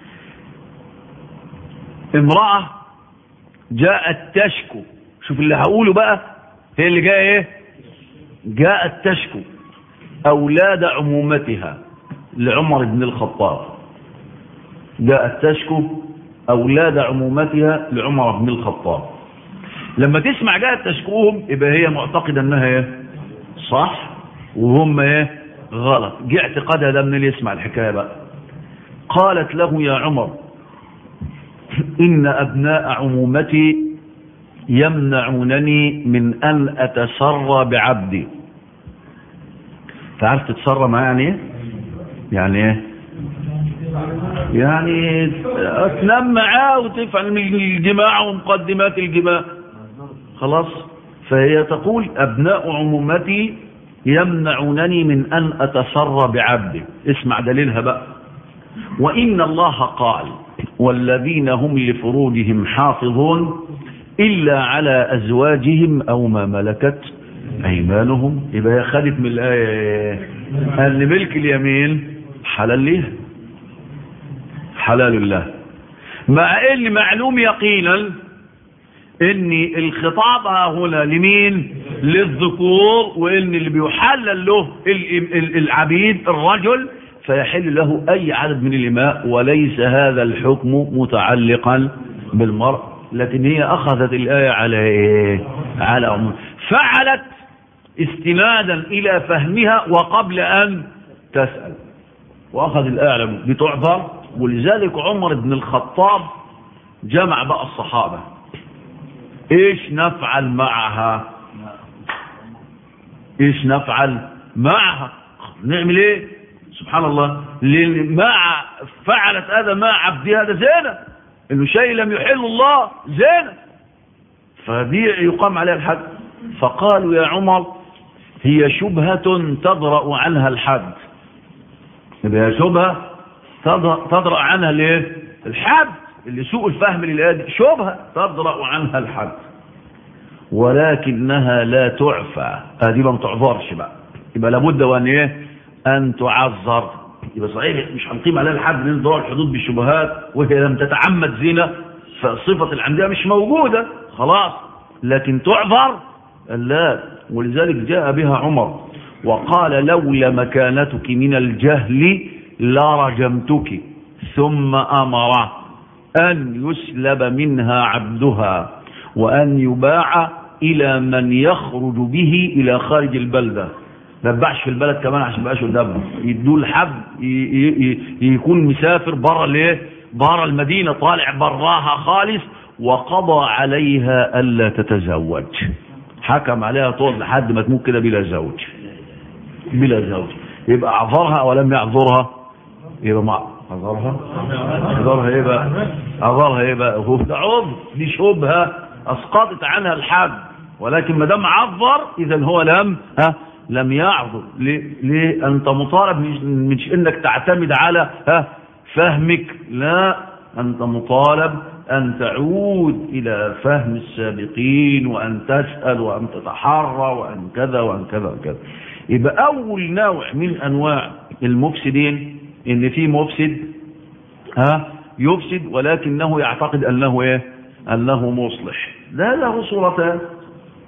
امرأة جاءت تشكو شوف اللي هقوله بقى هي اللي جاء ايه جاءت تشكو أولاد عمومتها لعمر بن الخطاب جاءت تشكو أولاد عمومتها لعمر بن الخطاب لما تسمع جاءت تشكوهم يبقى هي معتقدة انها ايه صح وهم ايه غلط جاء اعتقادها ده من اللي يسمع الحكاية بقى قالت له يا عمر إن أبناء عمومتي يمنعونني من أن أتسرى بعبدي تعرف تتسرى معاه يعني ايه يعني ايه يعني تنام معاه وتفعل من الجماع ومقدمات الجماع خلاص فهي تقول أبناء عمومتي يمنعونني من أن أتسرى بعبدي اسمع دليلها بقى وإن الله قال والذين هم لفروجهم حافظون إلا على أزواجهم أو ما ملكت أيمانهم يبقى هي خدت من الآية أن ملك اليمين حلال ليه حلال الله مع ان معلوم يقينا ان الخطاب هنا لمين للذكور وان اللي بيحلل له العبيد الرجل فيحل له اي عدد من الاماء وليس هذا الحكم متعلقا بالمرء لكن هي اخذت الايه على ايه على عموم فعلت استنادا الى فهمها وقبل ان تسال واخذ الايه بتعذر ولذلك عمر بن الخطاب جمع بقى الصحابة ايش نفعل معها ايش نفعل معها نعمل ايه سبحان الله مع فعلت هذا مع عبدها هذا زينة انه شيء لم يحل الله زينة فدي يقام عليها الحد فقالوا يا عمر هي شبهة تضرأ عنها الحد يبقى شبهة تضرأ عنها ليه الحد اللي سوء الفهم للآية دي شبهة تضرأ عنها الحد ولكنها لا تعفى هذه ما تعذرش بقى يبقى لابد وان ايه ان تعذر يبقى صحيح مش هنقيم عليها الحد من ضرر الحدود بالشبهات وهي لم تتعمد زنا فصفة العمدية مش موجودة خلاص لكن تعذر لا ولذلك جاء بها عمر وقال لولا مكانتك من الجهل لرجمتك ثم أمر أن يسلب منها عبدها وأن يباع إلى من يخرج به إلى خارج البلدة ما يباعش في البلد كمان عشان بقاش قدامه يدوا الحب يكون مسافر بره ليه بره المدينة طالع براها خالص وقضى عليها ألا تتزوج حكم عليها طول لحد ما تموت كده بلا زوج بلا زوج يبقى اعذرها ولم يعذرها يبقى مع اعذرها اعذرها ايه بقى اعذرها ايه بقى هو ده عذر دي شبهه اسقطت عنها الحد ولكن ما دام عذر اذا هو لم ها لم يعذر ليه, ليه انت مطالب مش انك تعتمد على ها فهمك لا انت مطالب أن تعود إلى فهم السابقين وأن تسأل وأن تتحرى وأن كذا وأن كذا وأن كذا يبقى أول نوع من أنواع المفسدين إن في مفسد ها يفسد ولكنه يعتقد أنه إيه أنه مصلح لا له صورتان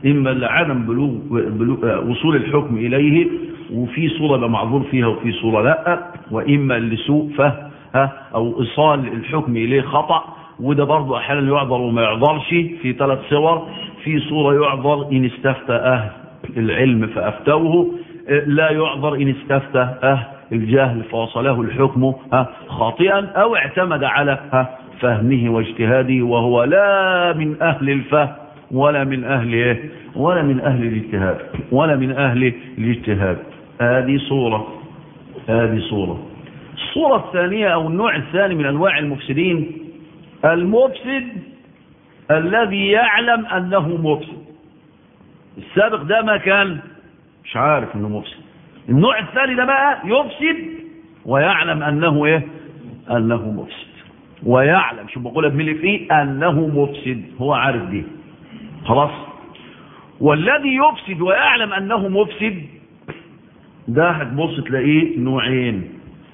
إما لعدم بلوغ, بلوغ وصول الحكم إليه وفي صورة يبقى معذور فيها وفي صورة لا وإما لسوء فهم ها أو إيصال الحكم إليه خطأ وده برضه أحيانا يعذر وما يعذرش في ثلاث صور في صورة يعذر إن استفتى أهل العلم فأفتوه لا يعذر إن استفتى أهل الجهل فوصله الحكم ها خاطئا أو اعتمد على ها فهمه واجتهاده وهو لا من أهل الفهم ولا من أهل إيه ولا من أهل الاجتهاد ولا من أهل الاجتهاد هذه صورة هذه صورة الصورة الثانية أو النوع الثاني من أنواع المفسدين المفسد الذي يعلم أنه مفسد السابق ده ما كان مش عارف أنه مفسد النوع الثاني ده بقى يفسد ويعلم أنه إيه أنه مفسد ويعلم شو بقولها بملي فيه أنه مفسد هو عارف دي خلاص والذي يفسد ويعلم أنه مفسد ده هتبص تلاقيه نوعين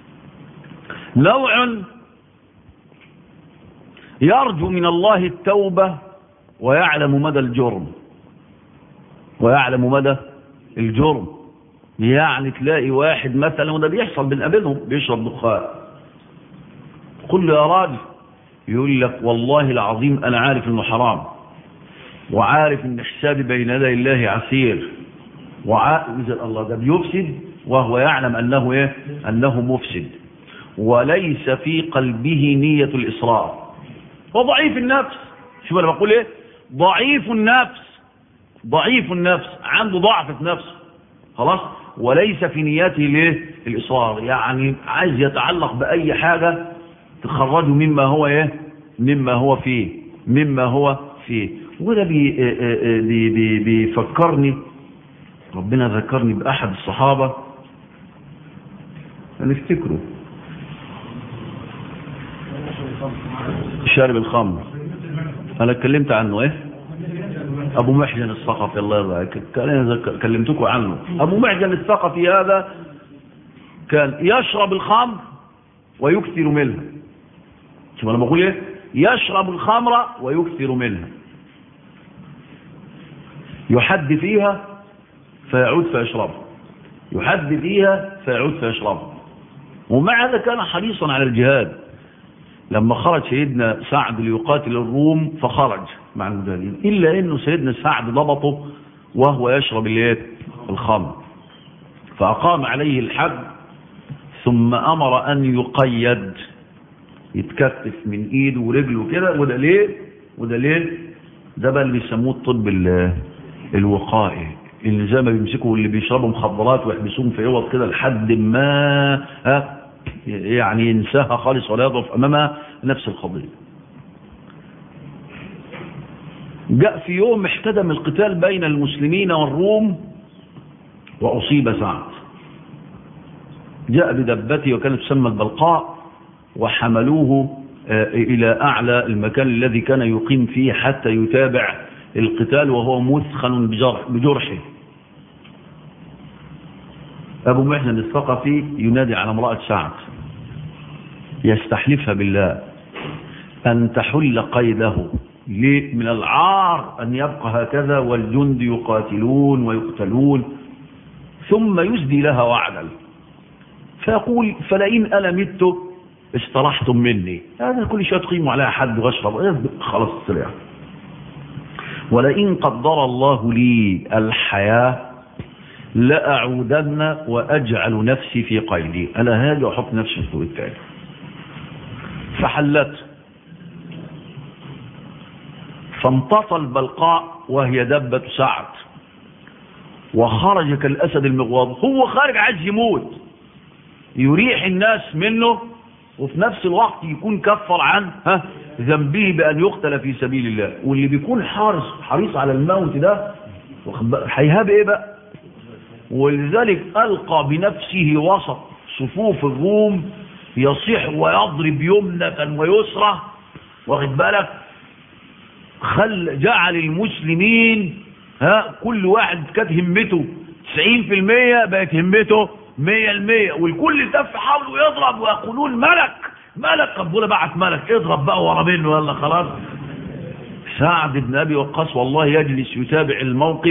نوع يرجو من الله التوبة ويعلم مدى الجرم ويعلم مدى الجرم يعني تلاقي واحد مثلا وده بيحصل بنقابلهم بيشرب دخان قل له يا راجل يقول لك والله العظيم انا عارف انه حرام وعارف ان حسابي بين يدي الله عسير وعارف الله ده بيفسد وهو يعلم انه ايه انه مفسد وليس في قلبه نية الاصرار وضعيف النفس شوف انا بقول ايه ضعيف النفس ضعيف النفس عنده ضعف في نفسه خلاص وليس في نيته ليه الاصرار يعني عايز يتعلق باي حاجة تخرجه مما هو ايه مما هو فيه مما هو فيه وده بي بي بي بيفكرني ربنا ذكرني بأحد الصحابة نفتكره شارب الخمر أنا اتكلمت عنه إيه أبو محجن الثقفي الله يرضى كلمتكم عنه أبو محجن الثقفي هذا كان يشرب الخمر ويكثر منها شوف أنا بقول إيه يشرب الخمر ويكثر منها يحد فيها فيعود فيشربها يحد فيها فيعود فيشربها ومع هذا كان حريصا على الجهاد لما خرج سيدنا سعد ليقاتل الروم فخرج مع المجاهدين إلا أنه سيدنا سعد ضبطه وهو يشرب الخمر فأقام عليه الحد ثم أمر أن يقيد يتكتف من إيده ورجله كده وده ليه وده ليه ده بقى اللي بيسموه الطب الوقائي اللي زي ما بيمسكوا اللي بيشربوا مخدرات ويحبسوهم في عوض كده لحد ما ها يعني ينساها خالص ولا يضعف امامها نفس القضيه جاء في يوم احتدم القتال بين المسلمين والروم واصيب سعد جاء بدبته وكانت تسمى البلقاء وحملوه الى اعلى المكان الذي كان يقيم فيه حتى يتابع القتال وهو مثخن بجرح بجرحه أبو محسن الثقفي ينادي على امرأة سعد يستحلفها بالله أن تحل قيده من العار أن يبقى هكذا والجند يقاتلون ويقتلون ثم يسدي لها وعدا فيقول فلئن أنا مت استرحتم مني هذا كل شيء تقيموا عليها حد واشرب خلاص السريع ولئن قدر الله لي الحياة لأعودن وأجعل نفسي في قيدي أنا هاجي وأحط نفسي في التاني فحلت فامتصى البلقاء وهي دبة سعد وخرج كالأسد المغواض هو خارج عايز يموت يريح الناس منه وفي نفس الوقت يكون كفر عن ها ذنبه بأن يقتل في سبيل الله واللي بيكون حارس حريص على الموت ده هيهاب ايه بقى ولذلك ألقى بنفسه وسط صفوف الروم يصيح ويضرب يمنة ويسرى واخد بالك خل جعل المسلمين ها كل واحد كانت همته 90% بقت همته 100% والكل تف حوله يضرب ويقولون ملك ملك ربنا بعت ملك اضرب بقى ورا منه يلا خلاص سعد بن أبي وقاص والله يجلس يتابع الموقف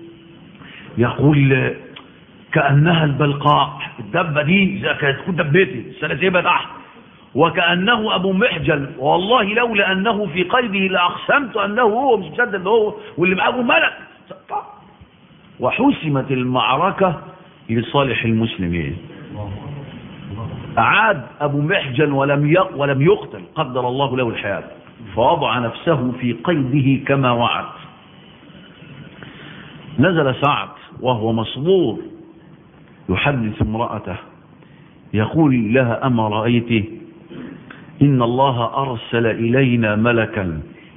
يقول كأنها البلقاء الدبة دي زي كانت تكون دبتي السلاسيبة تحت وكأنه أبو محجل والله لولا أنه في قيده لأقسمت أنه هو مش مصدق اللي هو واللي معاه أبو ملك وحسمت المعركة لصالح المسلمين أعاد أبو محجن ولم ولم يقتل قدر الله له الحياة فوضع نفسه في قيده كما وعد نزل سعد وهو مصبور يحدث امرأته يقول لها أما رأيت إن الله أرسل إلينا ملكا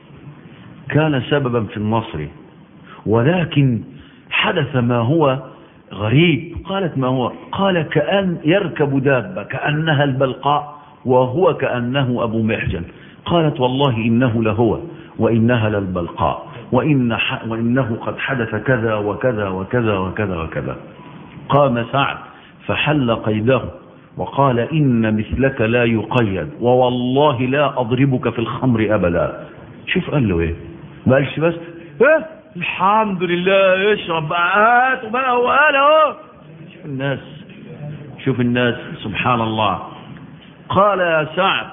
كان سببا في النصر ولكن حدث ما هو غريب قالت ما هو قال كأن يركب دابة كأنها البلقاء وهو كأنه أبو محجن قالت والله إنه لهو وإنها للبلقاء وإن وإنه قد حدث كذا وكذا وكذا وكذا وكذا قام سعد فحل قيده وقال إن مثلك لا يقيد ووالله لا أضربك في الخمر أبدا شوف قال له إيه ما قالش بس إيه الحمد لله اشرب بقى هات وبقى وقال اهو شوف الناس شوف الناس سبحان الله قال يا سعد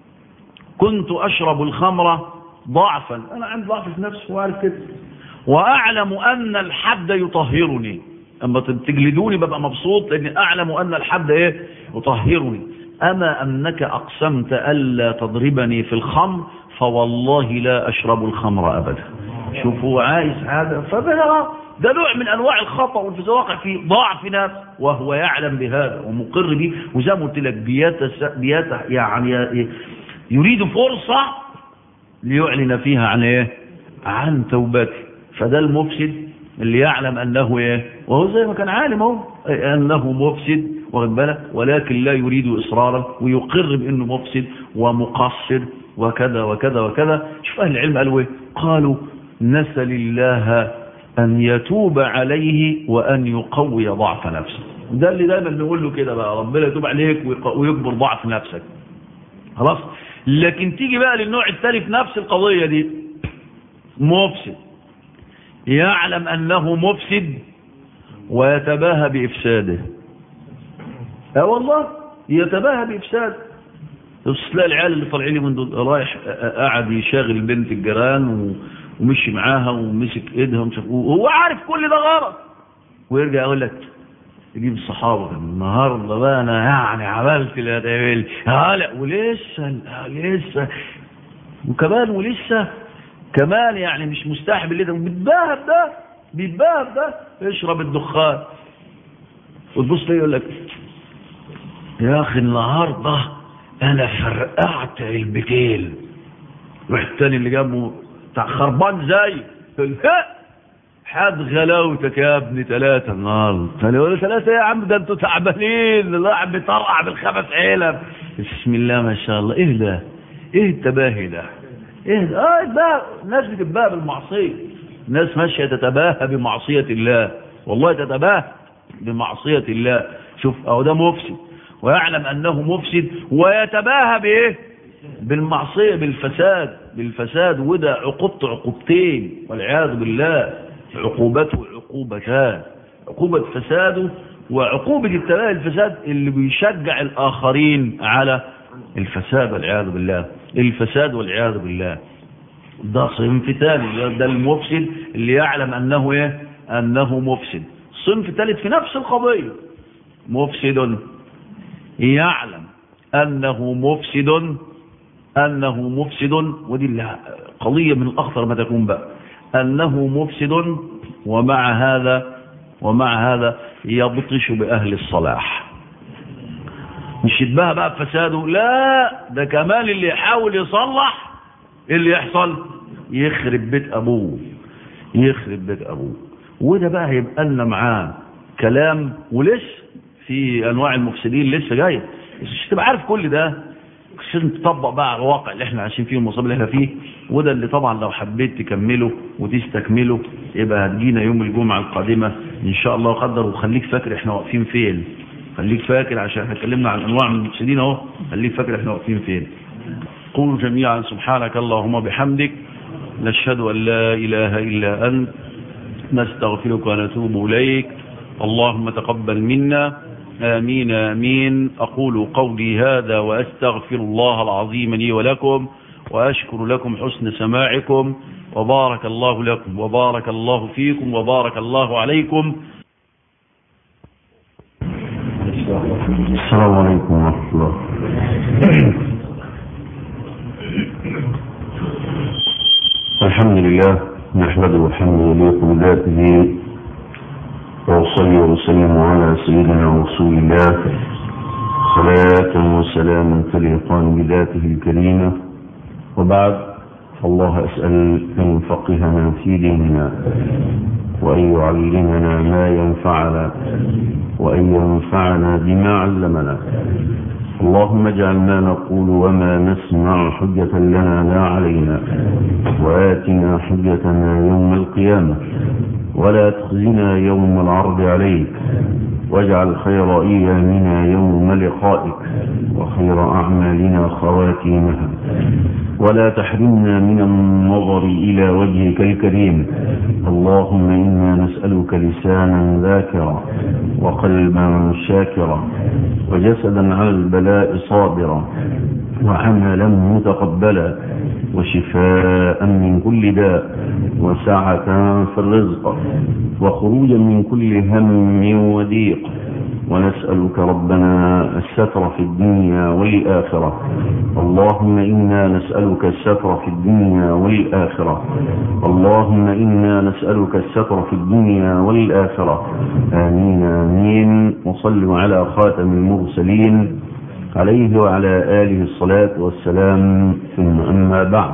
كنت أشرب الخمر ضعفا أنا عندي ضعف في نفسي وعارف كده وأعلم أن الحد يطهرني أما تجلدوني ببقى مبسوط لأني أعلم أن الحد إيه يطهرني أما أنك أقسمت ألا تضربني في الخمر فوالله لا أشرب الخمر أبدا شوفوا عايز هذا فبدأ ده نوع من أنواع الخطأ والفساد واقع في ضعف نفس وهو يعلم بهذا ومقر به وزي ما قلت لك بيت بيت يعني يريد فرصة ليعلن فيها عن ايه عن توبته فده المفسد اللي يعلم انه ايه وهو زي ما كان عالم اهو انه مفسد واخد بالك ولكن لا يريد اصرارا ويقر بانه مفسد ومقصر وكذا وكذا وكذا شوف اهل العلم قالوا ايه قالوا نسأل الله ان يتوب عليه وان يقوي ضعف نفسه ده اللي دايما بنقول له كده بقى ربنا يتوب عليك ويكبر ضعف نفسك خلاص لكن تيجي بقى للنوع الثاني في نفس القضية دي مفسد يعلم أنه مفسد ويتباهى بإفساده اه والله يتباهى بإفساده تلاقي العيال اللي طالعين لي من دول رايح قاعد يشاغل بنت الجيران ومشي معاها ومسك ايدها ومش وهو عارف كل ده غلط ويرجع يقول لك يجيب الصحابة النهاردة بقى أنا يعني عملت اللي هتعمل هلا ولسه لسه وكمان ولسه كمان يعني مش مستحب اللي ده بيتباهى بده بيتباهى بده يشرب الدخان وتبص ليه يقول لك يا أخي النهاردة أنا فرقعت علبتين والتاني اللي جنبه بتاع خربان زي حد غلاوتك يا ابني ثلاثة النهارده قال ثلاثة يا عم ده انتوا تعبانين الواحد بيطرقع بالخمس علب بسم الله ما شاء الله ايه ده ايه التباهي ده ايه ده اه ده الناس بتتباهى بالمعصية الناس ماشية تتباهى بمعصية الله والله تتباهى بمعصية الله شوف اهو ده مفسد ويعلم انه مفسد ويتباهى بايه بالمعصية بالفساد بالفساد وده عقوبته عقوبتين والعياذ بالله عقوبته عقوبتان عقوبة فساده وعقوبة التباهي الفساد اللي بيشجع الآخرين على الفساد والعياذ بالله الفساد والعياذ بالله ده صنف ثاني ده المفسد اللي يعلم أنه إيه أنه مفسد صنف ثالث في نفس القضية مفسد يعلم أنه مفسد أنه مفسد ودي قضية من الأخطر ما تكون بقى أنه مفسد ومع هذا ومع هذا يبطش بأهل الصلاح مش يتباهى بقى بفساده لا ده كمان اللي يحاول يصلح اللي يحصل يخرب بيت أبوه يخرب بيت أبوه وده بقى هيبقى لنا معاه كلام ولسه في أنواع المفسدين لسه جاية مش تبقى عارف كل ده عشان تطبق بقى على الواقع اللي احنا عايشين فيه والمصاب اللي احنا فيه وده اللي طبعا لو حبيت تكمله وتستكمله يبقى هتجينا يوم الجمعة القادمة ان شاء الله قدر وخليك فاكر احنا واقفين فين خليك فاكر عشان احنا اتكلمنا عن انواع من المفسدين اهو خليك فاكر احنا واقفين فين قولوا جميعا سبحانك اللهم بحمدك نشهد أن لا إله إلا أنت نستغفرك ونتوب إليك اللهم تقبل منا آمين آمين أقول قولي هذا وأستغفر الله العظيم لي ولكم وأشكر لكم حسن سماعكم وبارك الله لكم وبارك الله فيكم وبارك الله عليكم السلام عليكم ورحمة الله الحمد لله نحمده الحمد لله بذاته وأصلي وسلم على سيدنا رسول الله صلاة وسلاما تليقان بذاته الكريمة وبعد فالله أسأل أن يفقهنا في ديننا وأن يعلمنا ما ينفعنا وأن ينفعنا بما علمنا اللهم اجعل ما نقول وما نسمع حجة لنا لا علينا وآتنا حجتنا يوم القيامة ولا تخزنا يوم العرض عليك واجعل خير أيامنا يوم لقائك وخير أعمالنا خواتيمها ولا تحرمنا من النظر إلى وجهك الكريم اللهم إنا نسألك لسانا ذاكرا وقلبا شاكرا وجسدا على البلاء صابرا وعملا متقبلا وشفاء من كل داء وسعة في الرزق وخروجا من كل هم وضيق ونسألك ربنا الستر في الدنيا والآخرة اللهم إنا نسألك الستر في الدنيا والآخرة اللهم إنا نسألك الستر في الدنيا والآخرة آمين آمين وصلوا على خاتم المرسلين عليه وعلى آله الصلاة والسلام ثم أما بعد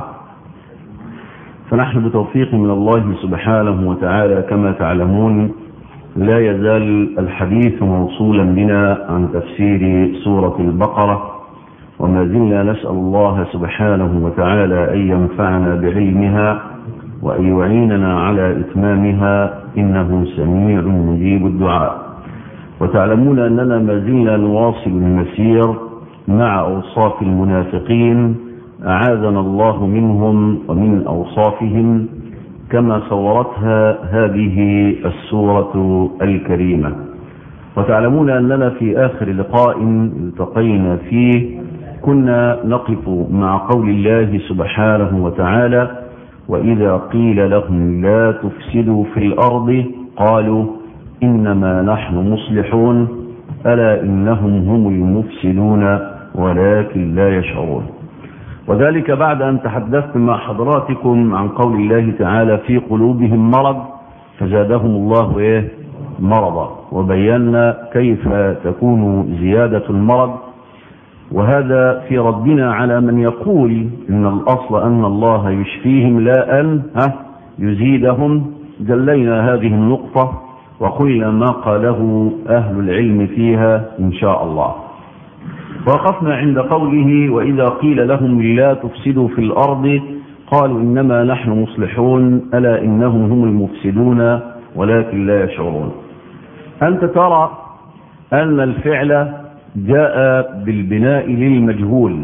فنحن بتوفيق من الله سبحانه وتعالى كما تعلمون لا يزال الحديث موصولا بنا عن تفسير سورة البقرة وما زلنا نسأل الله سبحانه وتعالى أن ينفعنا بعلمها وأن يعيننا على إتمامها إنه سميع مجيب الدعاء وتعلمون أننا ما زلنا نواصل المسير مع أوصاف المنافقين أعاذنا الله منهم ومن أوصافهم كما صورتها هذه السورة الكريمة وتعلمون أننا في آخر لقاء التقينا فيه كنا نقف مع قول الله سبحانه وتعالى وإذا قيل لهم لا تفسدوا في الأرض قالوا إنما نحن مصلحون ألا إنهم هم المفسدون ولكن لا يشعرون وذلك بعد أن تحدثت مع حضراتكم عن قول الله تعالى في قلوبهم مرض فزادهم الله إيه مرضا وبينا كيف تكون زيادة المرض وهذا في ردنا على من يقول إن الأصل أن الله يشفيهم لا أن ها يزيدهم جلينا هذه النقطة وقلنا ما قاله أهل العلم فيها إن شاء الله وقفنا عند قوله وإذا قيل لهم لا تفسدوا في الأرض قالوا إنما نحن مصلحون ألا إنهم هم المفسدون ولكن لا يشعرون أنت ترى أن الفعل جاء بالبناء للمجهول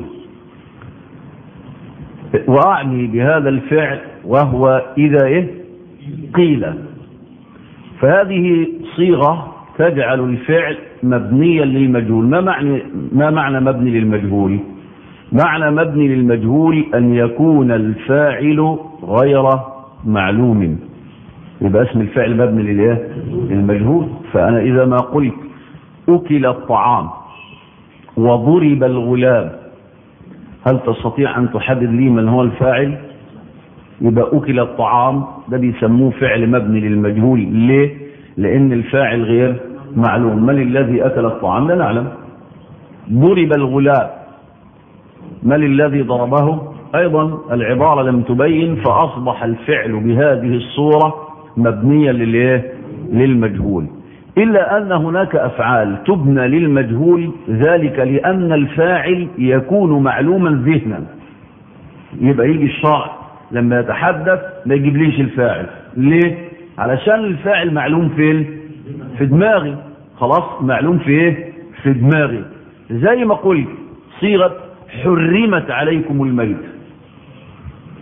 وأعني بهذا الفعل وهو إذا إيه قيل فهذه صيغة تجعل الفعل مبنيا للمجهول ما معنى ما معنى مبني للمجهول معنى مبني للمجهول أن يكون الفاعل غير معلوم يبقى اسم الفعل مبني للايه للمجهول فأنا إذا ما قلت أكل الطعام وضرب الغلام هل تستطيع أن تحدد لي من هو الفاعل يبقى أكل الطعام ده بيسموه فعل مبني للمجهول ليه لأن الفاعل غير معلوم من الذي أكل الطعام لا نعلم ضرب الغلام من الذي ضربه أيضا العبارة لم تبين فأصبح الفعل بهذه الصورة مبنيا للإيه؟ للمجهول إلا أن هناك أفعال تبنى للمجهول ذلك لأن الفاعل يكون معلوما ذهنا يبقى يجي الشرع لما يتحدث ما يجيبليش الفاعل ليه علشان الفاعل معلوم فين في دماغي خلاص معلوم في ايه في دماغي زي ما قلت صيغه حرمت عليكم الميت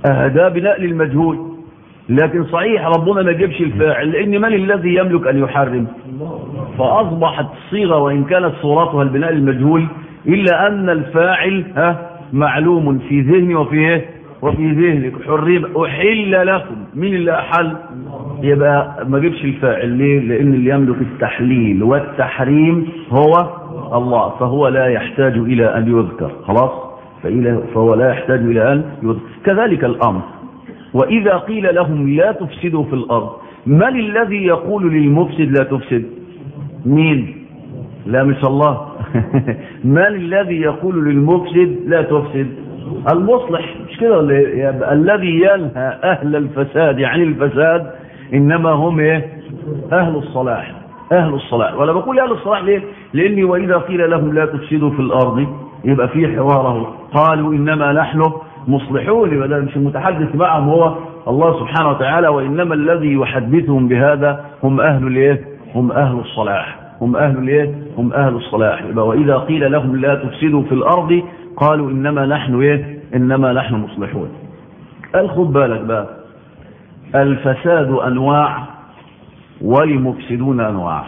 آه ده بناء للمجهول لكن صحيح ربنا ما جابش الفاعل لان من الذي يملك ان يحرم فاصبحت الصيغه وان كانت صورتها البناء المجهول الا ان الفاعل ها معلوم في ذهني وفي ايه وفي ذهنك حرم احل لكم مين اللي احل يبقى ما جبش الفاعل ليه لان اللي يملك التحليل والتحريم هو الله فهو لا يحتاج الى ان يذكر خلاص فهو لا يحتاج الى ان يذكر كذلك الامر وإذا قيل لهم لا تفسدوا في الأرض من الذي يقول للمفسد لا تفسد مين لا مش الله من الذي يقول للمفسد لا تفسد المصلح مش كده يبقى الذي ينهى أهل الفساد عن الفساد إنما هم إيه أهل الصلاح أهل الصلاح ولا بقول أهل الصلاح ليه لأني وإذا قيل لهم لا تفسدوا في الأرض يبقى في حواره قالوا إنما نحن مصلحون يبقى مش المتحدث معهم هو الله سبحانه وتعالى وإنما الذي يحدثهم بهذا هم أهل الايه هم أهل الصلاح هم أهل الايه هم أهل الصلاح يبقى وإذا قيل لهم لا تفسدوا في الأرض قالوا إنما نحن ايه إنما نحن مصلحون قال خد بالك بقى الفساد أنواع والمفسدون أنواع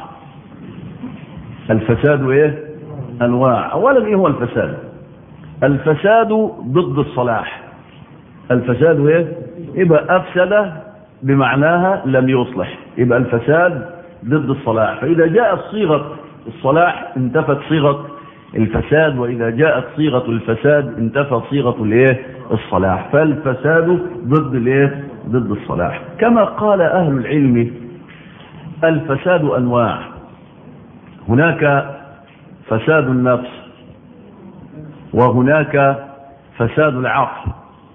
الفساد ايه أنواع أولا ايه هو الفساد الفساد ضد الصلاح الفساد ايه يبقى افسد بمعناها لم يصلح يبقى الفساد ضد الصلاح فاذا جاءت صيغه الصلاح انتفت صيغه الفساد واذا جاءت صيغه الفساد انتفت صيغه الايه الصلاح فالفساد ضد الايه ضد الصلاح كما قال اهل العلم الفساد انواع هناك فساد النفس وهناك فساد العقل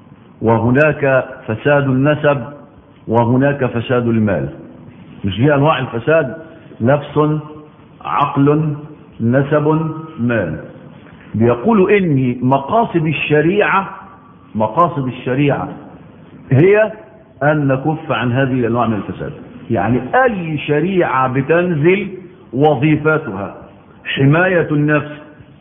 وهناك فساد النسب وهناك فساد المال مش دي انواع الفساد نفس عقل نسب مال بيقولوا ان مقاصد الشريعه مقاصد الشريعه هي ان نكف عن هذه الانواع من الفساد يعني اي شريعه بتنزل وظيفتها حمايه النفس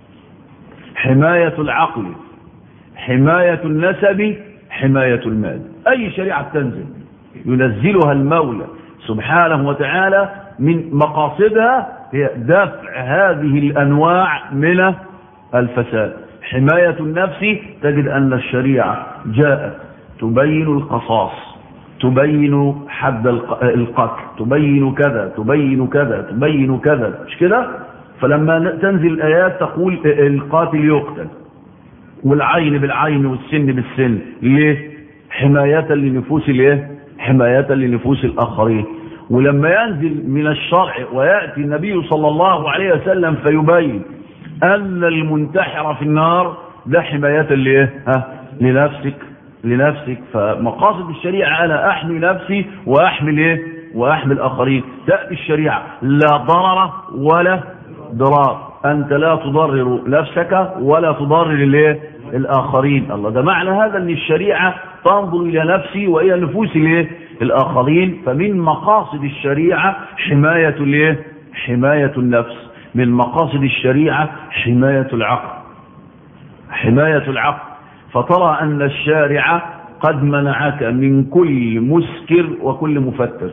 حمايه العقل حمايه النسب حماية المال أي شريعة تنزل ينزلها المولى سبحانه وتعالى من مقاصدها هي دفع هذه الأنواع من الفساد حماية النفس تجد أن الشريعة جاءت تبين القصاص تبين حد القتل تبين كذا تبين كذا تبين كذا مش كده فلما تنزل الآيات تقول القاتل يقتل والعين بالعين والسن بالسن ليه حماية لنفوس الايه حماية لنفوس الاخرين ولما ينزل من الشرع ويأتي النبي صلى الله عليه وسلم فيبين ان المنتحر في النار ده حماية لايه ها لنفسك لنفسك فمقاصد الشريعة انا احمي نفسي واحمي ايه واحمي الاخرين تأتي الشريعة لا ضرر ولا ضرار أنت لا تضرر نفسك ولا تضرر الايه الآخرين الله ده معنى هذا أن الشريعة تنظر إلى نفسي وإلى نفوس الايه الآخرين فمن مقاصد الشريعة حماية الايه حماية النفس من مقاصد الشريعة حماية العقل حماية العقل فترى أن الشارع قد منعك من كل مسكر وكل مفتر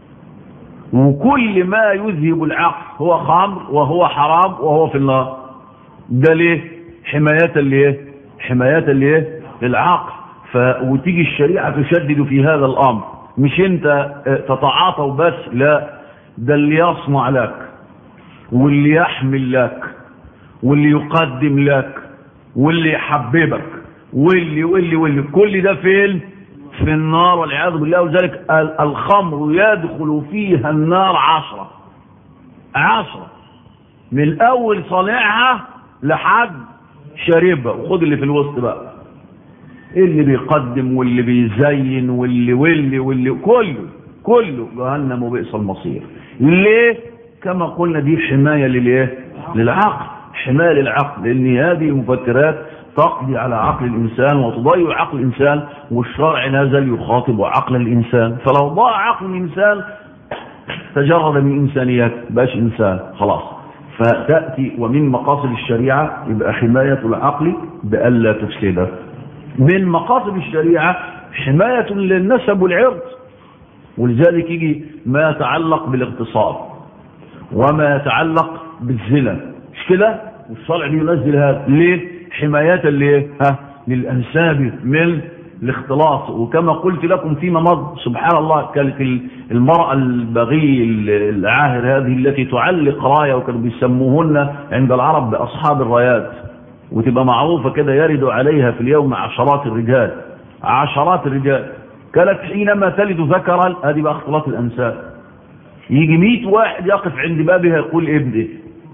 وكل ما يذهب العقل هو خمر وهو حرام وهو في النار ده ليه حماية ليه حماية ليه للعقل ف... وتيجي الشريعة تشدد في هذا الأمر مش انت تتعاطى وبس لا ده اللي يصنع لك واللي يحمل لك واللي يقدم لك واللي يحببك واللي واللي واللي كل ده فين في النار والعياذ بالله وذلك الخمر يدخل فيها النار عشرة عشرة من اول صانعها لحد شاربها وخد اللي في الوسط بقى اللي بيقدم واللي بيزين واللي واللي واللي كله كله جهنم وبئس المصير ليه كما قلنا دي حماية للايه للعقل حماية للعقل لان هذه المفكرات تقضي على عقل الإنسان وتضيع عقل الإنسان والشرع نزل يخاطب عقل الإنسان فلو ضاع عقل الإنسان تجرد من إنسانيات باش إنسان خلاص فتأتي ومن مقاصد الشريعة يبقى حماية العقل بألا تفسده من مقاصد الشريعة حماية للنسب والعرض ولذلك يجي ما يتعلق بالاغتصاب وما يتعلق بالزنا مش كده والشرع بينزل هذا ليه حماية ليه ها للأنساب من الاختلاط وكما قلت لكم فيما مضى سبحان الله كانت المرأة البغي العاهر هذه التي تعلق راية وكانوا بيسموهن عند العرب بأصحاب الرايات وتبقى معروفة كده يرد عليها في اليوم عشرات الرجال عشرات الرجال كانت حينما تلد ذكرا هذه بقى اختلاط الأنساب يجي مئة واحد يقف عند بابها يقول ابني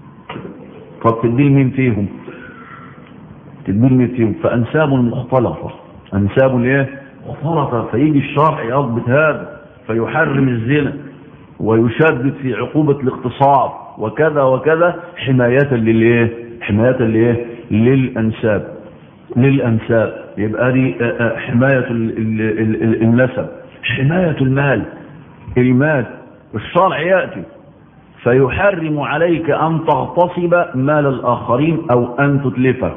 طب تدي مين فيهم تدي مين فيهم فأنساب مختلطة أنساب ايه مختلطة فيجي الشرع يضبط هذا فيحرم الزنا ويشدد في عقوبة الاغتصاب وكذا وكذا حماية للايه حماية للايه للأنساب للأنساب يبقى دي حماية النسب حماية المال المال الشرع يأتي فيحرم عليك أن تغتصب مال الآخرين أو أن تتلفه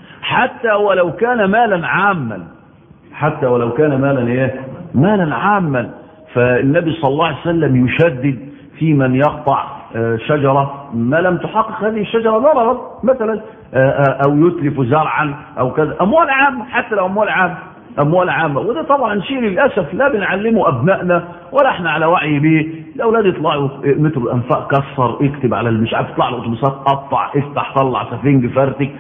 حتى ولو كان مالا عاما حتى ولو كان مالا ايه مالا عاما فالنبي صلى الله عليه وسلم يشدد في من يقطع شجرة ما لم تحقق هذه الشجرة ضررا مثلا او يتلف زرعا او كذا اموال عامة حتى لو اموال عامة اموال عامة وده طبعا شيء للأسف لا بنعلمه ابنائنا ولا احنا على وعي به الاولاد يطلعوا متر الانفاق كسر اكتب على مش عارف يطلع الاتوبيسات قطع افتح طلع سفنج فرتك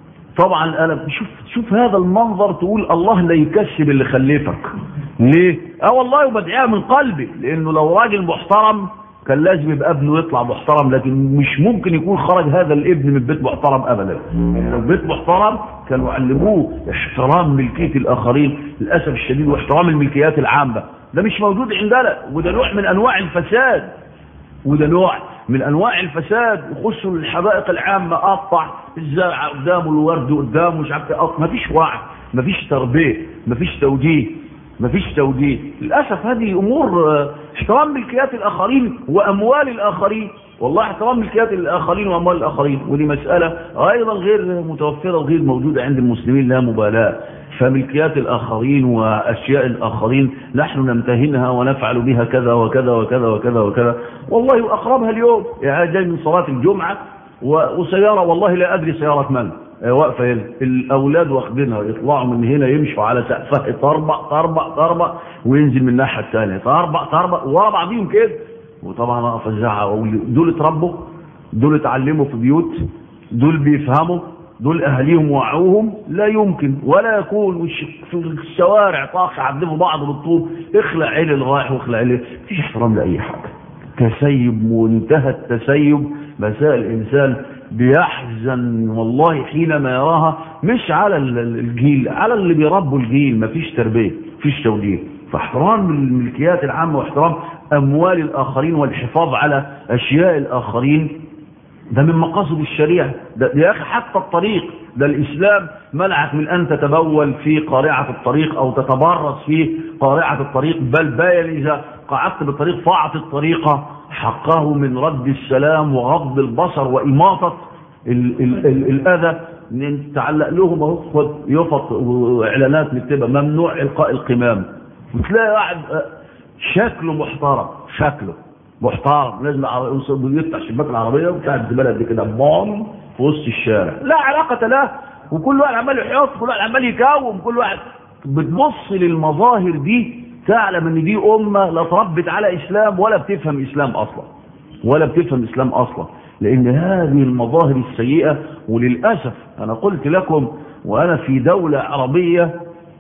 طبعا انا شوف شوف هذا المنظر تقول الله لا يكسب اللي خلفك ليه اه والله وبدعيها من قلبي لانه لو راجل محترم كان لازم يبقى ابنه يطلع محترم لكن مش ممكن يكون خرج هذا الابن من بيت محترم ابدا لو بيت محترم كانوا علموه احترام ملكيه الاخرين للاسف الشديد واحترام الملكيات العامه ده مش موجود عندنا وده نوع من انواع الفساد وده نوع من انواع الفساد يخشوا الحدائق العامه قطع الزرع قدامه الورد قدامه مش عارف ايه مفيش وعي مفيش تربيه مفيش توجيه مفيش توجيه للاسف هذه امور احترام ملكيات الاخرين واموال الاخرين والله احترام ملكيات الاخرين واموال الاخرين ودي مساله ايضا غير متوفره وغير موجوده عند المسلمين لا مبالاه فملكيات الآخرين وأشياء الآخرين نحن نمتهنها ونفعل بها كذا وكذا وكذا وكذا وكذا والله أقربها اليوم يعني جاي من صلاة الجمعة وسيارة والله لا أدري سيارة من واقفة هنا الأولاد واخدينها يطلعوا من هنا يمشوا على سقفها تربع تربع تربع وينزل من الناحية الثانية تربع تربع ورا بعضيهم كده وطبعا أقف أزعق وأقول دول اتربوا دول اتعلموا في بيوت دول بيفهموا دول أهليهم وعوهم لا يمكن ولا يكون في الشوارع طاقة عدموا بعض بالطوب اخلع عيل الرايح واخلع عيل مفيش احترام لأي حاجة تسيب منتهى التسيب مساء الإنسان بيحزن والله حينما يراها مش على الجيل على اللي بيربوا الجيل مفيش تربية مفيش توجيه فاحترام الملكيات العامة واحترام أموال الآخرين والحفاظ على أشياء الآخرين ده من مقاصد الشريعة ده يا أخي حتى الطريق ده الإسلام منعك من أن تتبول في قارعة الطريق أو تتبرز في قارعة الطريق بل باين إذا قعدت بالطريق فاعط الطريقة حقه من رد السلام وغض البصر وإماطة ال ال ال الأذى تعلق لهم اهو خد يفط واعلانات مكتبه ممنوع القاء القمام وتلاقي واحد شكله محترم شكله محترم لازم يفتح شباك العربيه وبتاع الزباله دي كده بام في وسط الشارع لا علاقه له وكل واحد عمال يحط كل واحد عمال يكوم كل واحد بتبص للمظاهر دي تعلم ان دي امه لا تربت على اسلام ولا بتفهم اسلام اصلا ولا بتفهم اسلام اصلا لان هذه المظاهر السيئه وللاسف انا قلت لكم وانا في دوله عربيه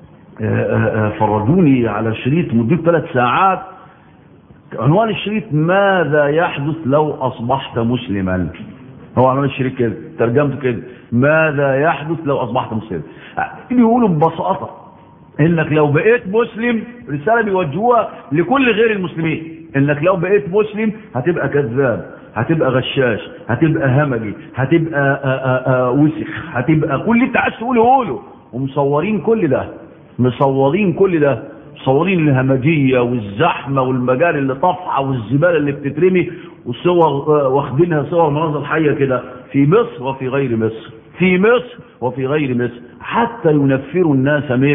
فرجوني على شريط مدته ثلاث ساعات عنوان الشريط ماذا يحدث لو أصبحت مسلما هو عنوان الشريط كده ترجمته كده ماذا يحدث لو أصبحت مسلما بيقولوا ببساطة انك لو بقيت مسلم رسالة بيوجهوها لكل غير المسلمين انك لو بقيت مسلم هتبقى كذاب هتبقى غشاش هتبقى همجي هتبقى آآ آآ وسخ هتبقى كل اللي انت عايز تقوله قوله ومصورين كل ده مصورين كل ده مصورين الهمجية والزحمة والمجال اللي طفحة والزبالة اللي بتترمي والصور واخدينها صور مناظر حية كده في مصر وفي غير مصر في مصر وفي غير مصر حتى ينفروا الناس من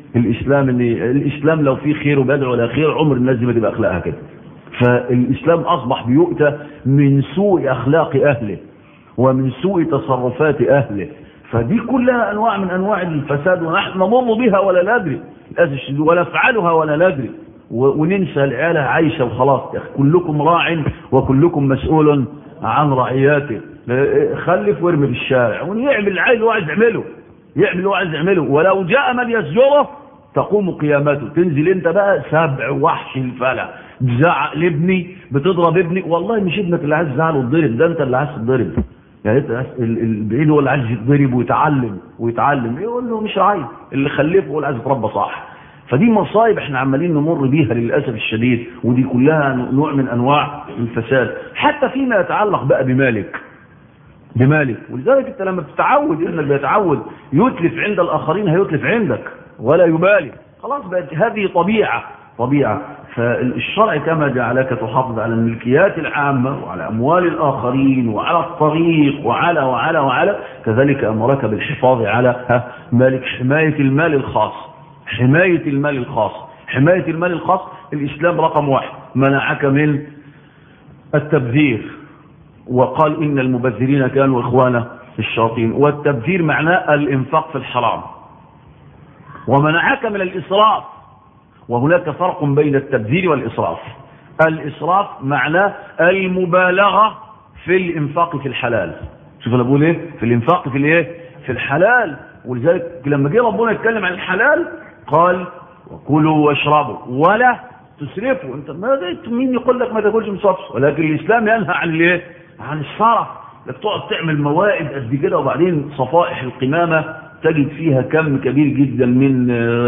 الاسلام ان الاسلام لو فيه خير وبدع ولا خير عمر الناس دي ما تبقى اخلاقها كده فالاسلام اصبح بيؤتى من سوء اخلاق اهله ومن سوء تصرفات اهله فدي كلها انواع من انواع الفساد ونحن نمر بها ولا ندري للاسف الشديد ولا نفعلها ولا ندري وننسى العيالة عايشة وخلاص كلكم راع وكلكم مسؤول عن رعياته خلف وارمي في الشارع ويعمل العيل اللي هو عايز يعمله يعمل اللي هو عايز يعمله ولو جاء من يسجره تقوم قيامته تنزل انت بقى سبع وحش الفلا بزعق لابني بتضرب ابني والله مش ابنك اللي عايز تزعله وتضرب ده انت اللي عايز تضرب يعني البعيد هو اللي عايز يتضرب ويتعلم ويتعلم يقول له مش عايز اللي خلفه هو اللي عايز يتربى صح فدي مصايب احنا عمالين نمر بيها للاسف الشديد ودي كلها نوع من انواع الفساد حتى فيما يتعلق بقى بمالك بمالك ولذلك انت لما بتتعود انك بيتعود يتلف عند الاخرين هيتلف عندك ولا يبالي خلاص بقت هذه طبيعه طبيعه فالشرع كما جعلك تحافظ على الملكيات العامه وعلى اموال الاخرين وعلى الطريق وعلى وعلى وعلى كذلك امرك بالحفاظ على مالك حمايه المال الخاص حماية المال الخاص حماية المال الخاص الإسلام رقم واحد منعك من التبذير وقال إن المبذرين كانوا إخوانا الشياطين والتبذير معناه الإنفاق في الحرام ومنعك من الإسراف وهناك فرق بين التبذير والإسراف الإسراف معناه المبالغة في الإنفاق في الحلال شوف أنا بقول إيه في الإنفاق في الإيه في الحلال ولذلك لما جه ربنا يتكلم عن الحلال قال وكلوا واشربوا ولا تسرفوا انت ما مين يقول لك ما تاكلش مصفص ولكن الاسلام ينهى عن الايه عن الصرف انك تقعد تعمل موائد قد كده وبعدين صفائح القمامه تجد فيها كم كبير جدا من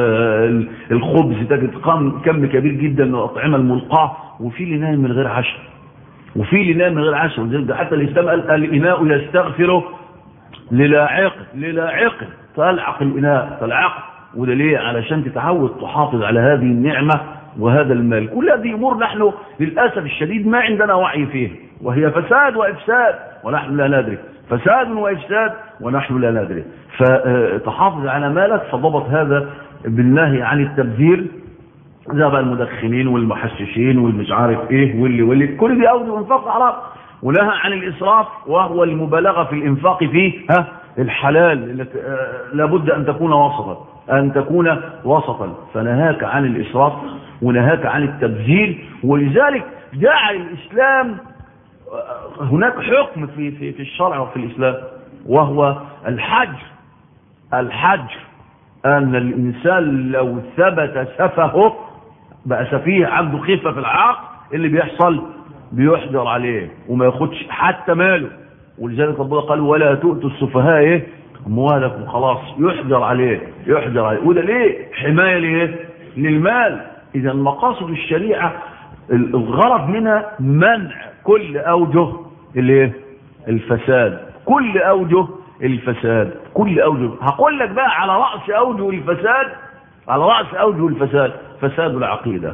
الخبز تجد كم كبير جدا من الاطعمه الملقاه وفي اللي نايم من غير عشاء وفي اللي نايم من غير عشاء حتى الاسلام قال الاناء يستغفر للاعق للاعق تلعق الاناء تلعق وده ليه علشان تتعود تحافظ على هذه النعمة وهذا المال كل هذه أمور نحن للأسف الشديد ما عندنا وعي فيه وهي فساد وإفساد ونحن لا ندري فساد وإفساد ونحن لا ندري فتحافظ على مالك فضبط هذا بالنهي عن التبذير زي بقى المدخنين والمحششين والمش عارف ايه واللي واللي كل دي أوجه انفاق حرام ونهى عن الإسراف وهو المبالغة في الإنفاق فيه ها الحلال لابد أن تكون وسطا أن تكون وسطا فنهاك عن الإسراف ونهاك عن التبذير ولذلك جعل الإسلام هناك حكم في, في, في الشرع وفي الإسلام وهو الحجر الحجر أن الإنسان لو ثبت سفهه بقى سفيه عنده خفة في العقل اللي بيحصل بيحجر عليه وما ياخدش حتى ماله ولذلك ربنا قال ولا تؤتوا السفهاء ايه اموالكم خلاص يحجر عليه يحجر عليه وده ليه حمايه ليه للمال اذا مقاصد الشريعه الغرض منها منع كل اوجه الايه الفساد كل اوجه الفساد كل اوجه هقول لك بقى على راس اوجه الفساد على راس اوجه الفساد فساد العقيده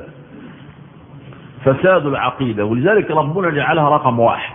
فساد العقيده ولذلك ربنا جعلها رقم واحد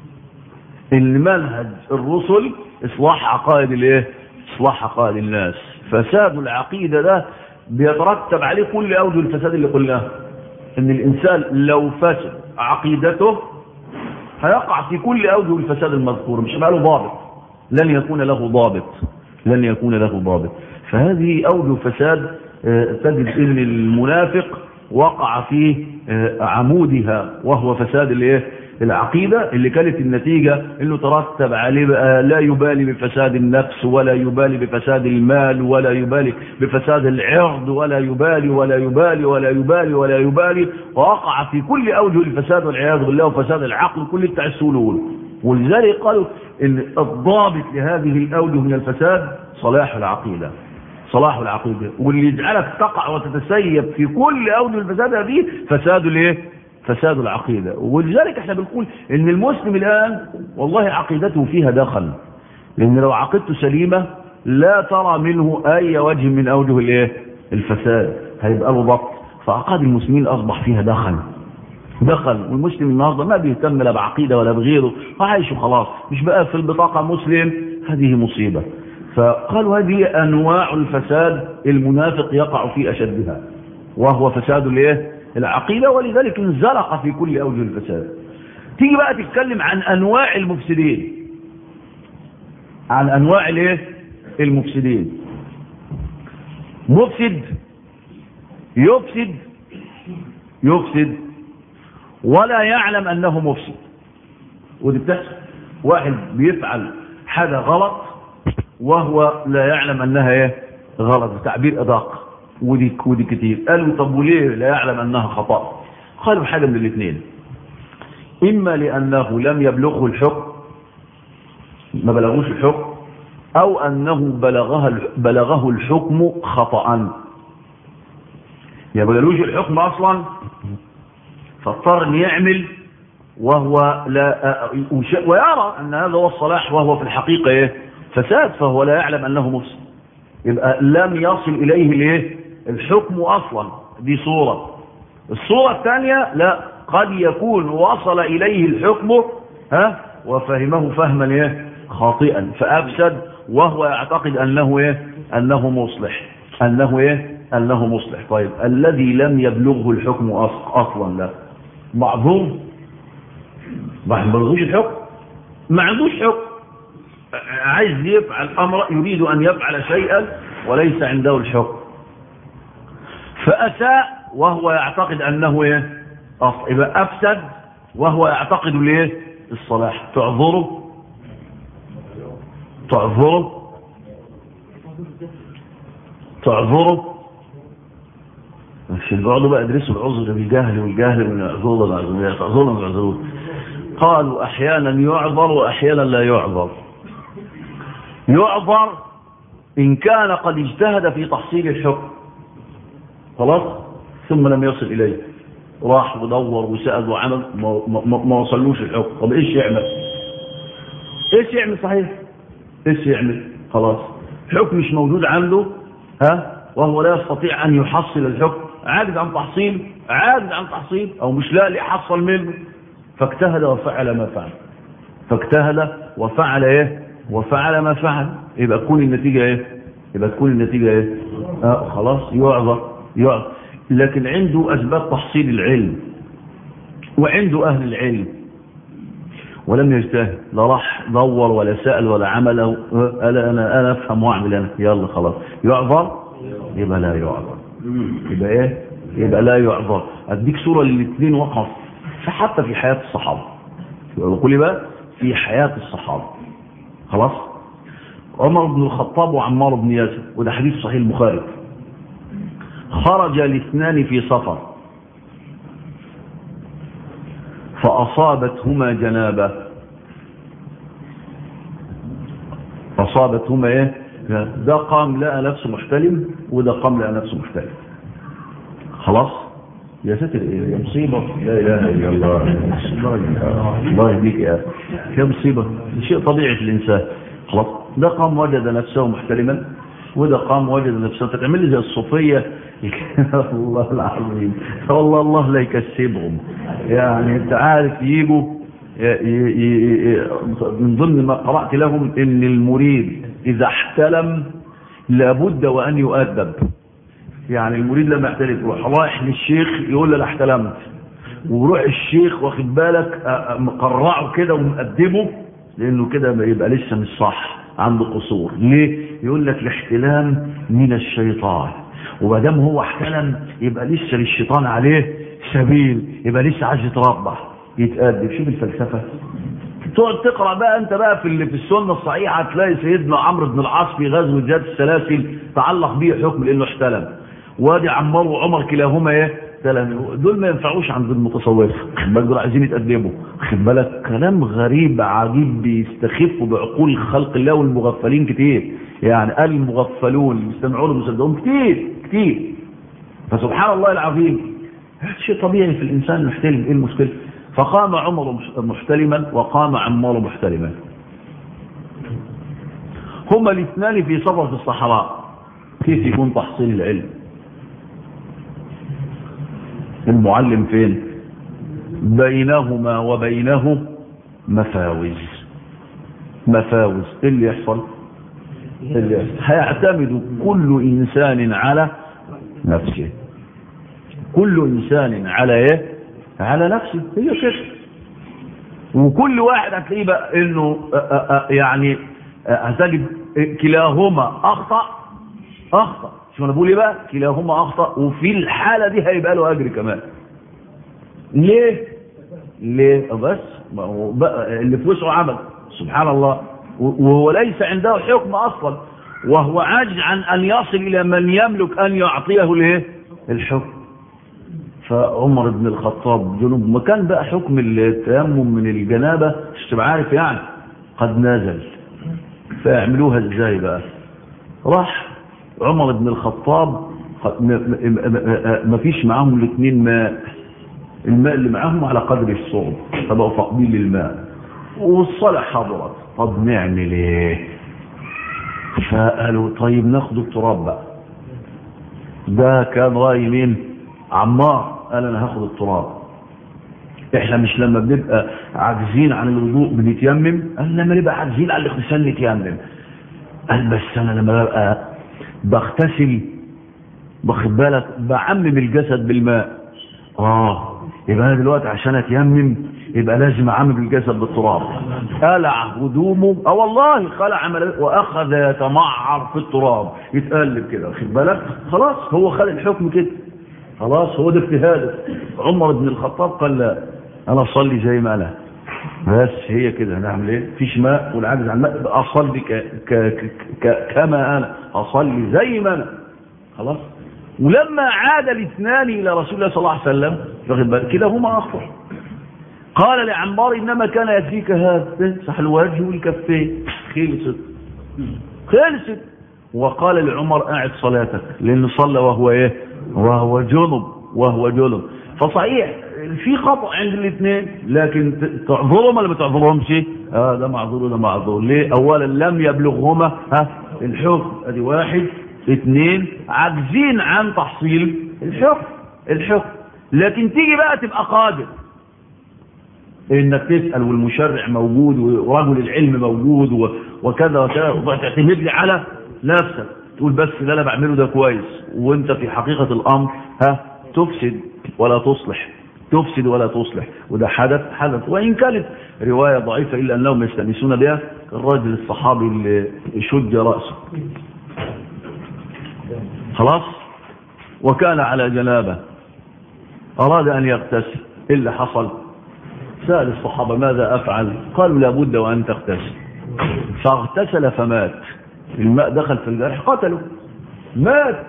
المنهج الرسل اصلاح عقائد الايه اصلاح عقائد الناس فساد العقيده ده بيترتب عليه كل اوجه الفساد اللي قلناه ان الانسان لو فسد عقيدته هيقع في كل اوجه الفساد المذكور مش هيبقى له ضابط لن يكون له ضابط لن يكون له ضابط فهذه اوجه فساد تجد ان المنافق وقع في عمودها وهو فساد الايه العقيدة اللي كانت النتيجة انه ترتب عليه بقى لا يبالي بفساد النفس ولا يبالي بفساد المال ولا يبالي بفساد العرض ولا يبالي ولا يبالي ولا يبالي ولا يبالي ووقع في كل اوجه الفساد والعياذ بالله وفساد العقل كل بتاع السلول ولذلك قالوا ان الضابط لهذه الاوجه من الفساد صلاح العقيده صلاح العقيده واللي يجعلك تقع وتتسيب في كل اوجه الفساد هذه فساد الايه فساد العقيدة ولذلك احنا بنقول ان المسلم الان والله عقيدته فيها دخل لان لو عقيدته سليمة لا ترى منه اي وجه من اوجه الايه الفساد هيبقى له ضبط فعقائد المسلمين اصبح فيها دخل دخل والمسلم النهارده ما بيهتم لا بعقيده ولا بغيره وعايش وخلاص مش بقى في البطاقه مسلم هذه مصيبه فقالوا هذه أنواع الفساد المنافق يقع في أشدها وهو فساد الايه العقيدة ولذلك انزلق في كل أوجه الفساد تيجي بقى تتكلم عن أنواع المفسدين عن أنواع الايه المفسدين مفسد يفسد يفسد ولا يعلم أنه مفسد ودي بتحصل واحد بيفعل حاجة غلط وهو لا يعلم أنها ايه غلط تعبير أدق ودي ودي كتير قالوا طب وليه لا يعلم أنها خطأ قالوا حاجة من الاثنين إما لأنه لم يبلغه الحكم ما بلغوش الحكم أو أنه بلغها بلغه الحكم خطأ يا بلغوش الحكم أصلا فاضطر أن يعمل وهو لا ويرى أن هذا هو الصلاح وهو في الحقيقة إيه؟ فساد فهو لا يعلم أنه مفسد يبقى لم يصل إليه الايه الحكم أصلا دي صورة الصورة الثانية لا قد يكون وصل إليه الحكم ها وفهمه فهما ايه خاطئا فأفسد وهو يعتقد أنه ايه أنه مصلح أنه ايه أنه مصلح طيب الذي لم يبلغه الحكم أصلا لا معذور ما بلغوش الحكم ما عندوش حكم عايز يفعل أمر يريد أن يفعل شيئا وليس عنده الحكم فأساء وهو يعتقد أنه إيه أصل يبقى أفسد وهو يعتقد ليه الصلاح تعذره تعذره تعذره مش البعض بقى يدرسوا العذر بالجهل والجهل من العذور تعذرنا من العذور قالوا أحيانا يعذر وأحيانا لا يعذر يعذر إن كان قد اجتهد في تحصيل الحكم خلاص ثم لم يصل إليه راح ودور وسأل وعمل ما, ما, ما وصلوش الحكم طب إيش يعمل إيش يعمل صحيح إيش يعمل خلاص حكم مش موجود عنده ها وهو لا يستطيع أن يحصل الحكم عاجز عن تحصيل عاجز عن تحصيل أو مش لاقي يحصل منه فاجتهد وفعل ما فعل فاجتهد وفعل ايه وفعل ما فعل يبقى تكون النتيجة ايه يبقى تكون النتيجة ايه آه خلاص يعذر يعذر لكن عنده اسباب تحصيل العلم وعنده اهل العلم ولم يجتهد لا راح دور ولا سأل ولا عمل قال انا انا افهم واعمل انا يلا خلاص يعذر يبقى لا يعذر يبقى ايه يبقى لا يعذر اديك صورة للاثنين وقف فحتى في حياة الصحابة يقول بقى في حياة الصحابة خلاص عمر بن الخطاب وعمار بن ياسر وده حديث صحيح البخاري خرج الاثنان في سفر فأصابتهما جنابة أصابتهما ايه ده قام لقى نفسه محتلم وده قام لقى نفسه محتلم خلاص يا ساتر ايه يا مصيبة لا اله الا الله الله يهديك يا يا مصيبة شيء طبيعي في الانسان خلاص ده قام وجد نفسه محترما وده قام وجد نفسه تعمل لي زي الصوفية الله العظيم والله الله لا يكسبهم يعني انت عارف يجوا من ضمن ما قرأت لهم ان المريد اذا احتلم لابد وان يؤدب يعني المريد لما يحتلم يروح رايح للشيخ يقول له انا احتلمت ويروح الشيخ واخد بالك مقرعه كده ومقدمه لانه كده يبقى لسه مش صح عنده قصور ليه يقول لك الاحتلام من الشيطان وما دام هو احتلم يبقى لسه للشيطان عليه سبيل يبقى لسه عايز يتربح يتأدب شوف الفلسفة تقعد تقرا بقى انت بقى في في السنه الصحيحه هتلاقي سيدنا عمرو بن العاص في غزوه ذات السلاسل تعلق به حكم لانه احتلم وادي عمار وعمر كلاهما ايه دول ما ينفعوش عند المتصوفه بالك دول عايزين يتقدموا خد بالك كلام غريب عجيب بيستخفوا بعقول خلق الله والمغفلين كتير يعني قال المغفلون يستمعون المصدقون كتير كتير فسبحان الله العظيم شيء طبيعي في الانسان محتلم ايه المشكله فقام عمر محتلما وقام عمار محتلما هما الاثنان في سفر في الصحراء كيف يكون تحصيل العلم المعلم فين بينهما وبينه مفاوز مفاوز ايه اللي يحصل هيعتمد كل انسان على نفسه كل انسان على ايه على نفسه هي كده وكل واحد هتلاقيه بقى انه آآ آآ يعني هتجد كلاهما اخطا اخطا شو انا بقول ايه بقى كلاهما اخطا وفي الحاله دي هيبقى له اجر كمان ليه ليه بس ما هو بقى اللي في وسعه عمل سبحان الله وهو ليس عنده حكم اصلا وهو عاجز عن ان يصل الى من يملك ان يعطيه الايه الحكم فعمر بن الخطاب جنوب ما كان بقى حكم التيمم من الجنابه مش تبقى عارف يعني قد نزل فيعملوها ازاي بقى راح عمر بن الخطاب ما فيش معاهم الاثنين ماء الماء اللي معاهم على قدر الصوم فبقوا فاقدين للماء والصلاة حضرت طب نعمل ايه فقالوا طيب ناخد التراب بقى ده كان رأي مين عمار قال انا هاخد التراب احنا مش لما بنبقى عاجزين عن الوضوء بنتيمم قال لما نبقى عاجزين عن الاغتسال نتيمم قال بس انا لما ببقى بغتسل باخد بالك بعمم الجسد بالماء اه يبقى انا دلوقتي عشان اتيمم يبقى لازم اعمم الجسد بالتراب قلع هدومه اه والله خلع واخذ يتمعر في التراب يتقلب كده واخد بالك خلاص هو خد الحكم كده خلاص هو ده اجتهاده عمر بن الخطاب قال لا انا اصلي زي ما انا بس هي كده هنعمل ايه فيش ماء والعجز عن الماء اصلي ك... ك... ك... كما انا اصلي زي ما انا خلاص ولما عاد الاثنان الى رسول الله صلى الله عليه وسلم واخد بالك كده هما اخطر قال لعمار انما كان يكفيك هذا صح الوجه والكفين خلصت خلصت وقال لعمر قاعد صلاتك لان صلى وهو ايه وهو جنب وهو جنب فصحيح في خطأ عند الاثنين لكن تعذرهم ولا ما تعذرهمش اه ده معذور وده معذور ليه اولا لم يبلغهما ها الحكم ادي واحد اثنين عاجزين عن تحصيل الحكم الحكم لكن تيجي بقى تبقى قادر انك تسأل والمشرع موجود ورجل العلم موجود وكذا وكذا وتعتمد لي على نفسك تقول بس اللي انا بعمله ده كويس وانت في حقيقة الامر ها تفسد ولا تصلح تفسد ولا تصلح وده حدث حدث وإن كانت رواية ضعيفة إلا أنهم يستأنسون بها الرجل الصحابي اللي شج رأسه خلاص وكان على جنابه أراد أن يغتسل إيه اللي حصل سأل الصحابة ماذا أفعل قالوا لابد وأن تغتسل فاغتسل فمات الماء دخل في الجرح قتله مات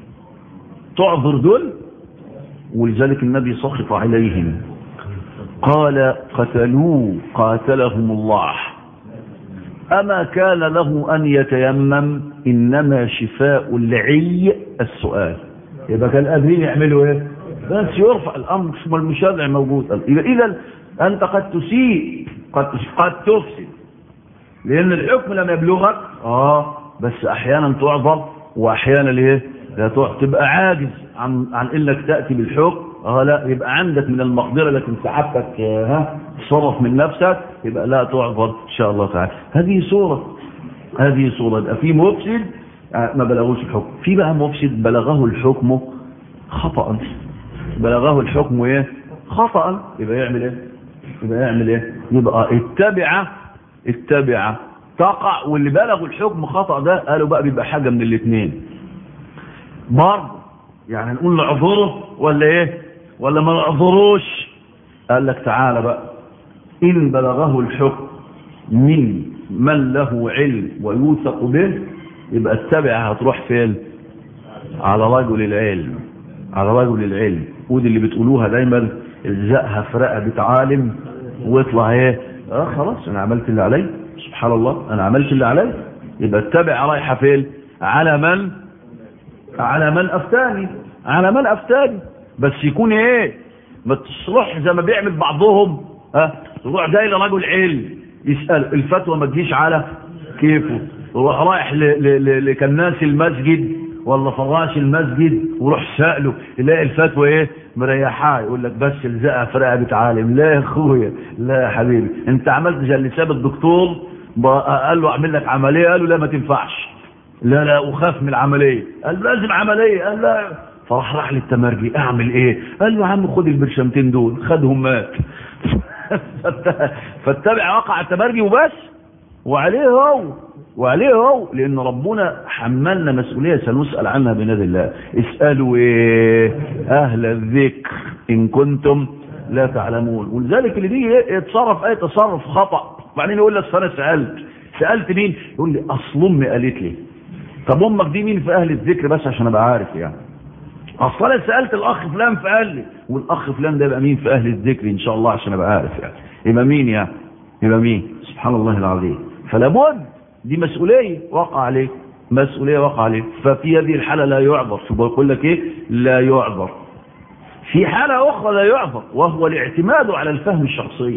تعذر دول ولذلك النبي سخط عليهم قال قتلوه قاتلهم الله أما كان له أن يتيمم إنما شفاء العي السؤال يبقى كان قادرين يعملوا ايه بس يرفع الأمر ثم المشرع موجود إذا أنت قد تسيء قد, قد تفسد لأن الحكم لم يبلغك آه بس أحيانا تعذر وأحيانا ليه لا تبقى عاجز عن, عن إنك تأتي بالحكم اه لا يبقى عندك من المقدرة لكن سعادتك ها تصرف من نفسك يبقى لا تعذر إن شاء الله تعالى هذه صورة هذه صورة يبقى في مفسد ما بلغوش الحكم في بقى مفسد بلغه الحكم خطأ بلغه الحكم ايه خطأ يبقى يعمل ايه يبقى يعمل ايه يبقى اتبع اتبع تقع واللي بلغوا الحكم خطأ ده قالوا بقى بيبقى حاجة من الاثنين برضه يعني نقول نعذره ولا ايه ولا ما نعذروش قال لك تعالى بقى ان بلغه الحكم من من له علم ويوثق به يبقى اتبع هتروح فين على رجل العلم على رجل العلم ودي اللي بتقولوها دايما الزقها في رقبة عالم واطلع ايه اه خلاص انا عملت اللي علي سبحان الله انا عملت اللي علي يبقى اتبع رايحة فين على من على من افتاني على من افتاني بس يكون ايه ما تصرح زي ما بيعمل بعضهم ها أه؟ تروح جاي لرجل علم يسأل الفتوى ما تجيش على كيفه يروح رايح لكناس المسجد ولا فراش المسجد وروح سأله يلاقي الفتوى ايه مريحاه يقول لك بس الزقها في رقبة عالم لا يا اخويا لا يا حبيبي انت عملت زي اللي ساب الدكتور قال له اعمل لك عمليه قال له لا ما تنفعش لا لا اخاف من العمليه قال لازم عمليه قال لا فراح راح للتمرجي اعمل ايه قال له يا عم خد البرشمتين دول خدهم مات فاتبع وقع التمرجي وبس وعليه هو وعليه هو لان ربنا حملنا مسؤوليه سنسال عنها بناد الله اسالوا ايه اهل الذكر ان كنتم لا تعلمون ولذلك اللي بيجي يتصرف اي تصرف خطا وبعدين يقول لك انا سالت سالت مين يقول لي اصل امي قالت لي طب امك دي مين في اهل الذكر بس عشان ابقى عارف يعني اصل انا سالت الاخ فلان فقال لي والاخ فلان ده يبقى مين في اهل الذكر ان شاء الله عشان ابقى عارف يعني يبقى مين يعني يبقى مين سبحان الله العظيم فلا بد دي مسؤوليه وقع عليك مسؤوليه وقع عليك ففي هذه الحاله لا يعذر شو بقول لك ايه لا يعذر في حاله اخرى لا يعذر وهو الاعتماد على الفهم الشخصي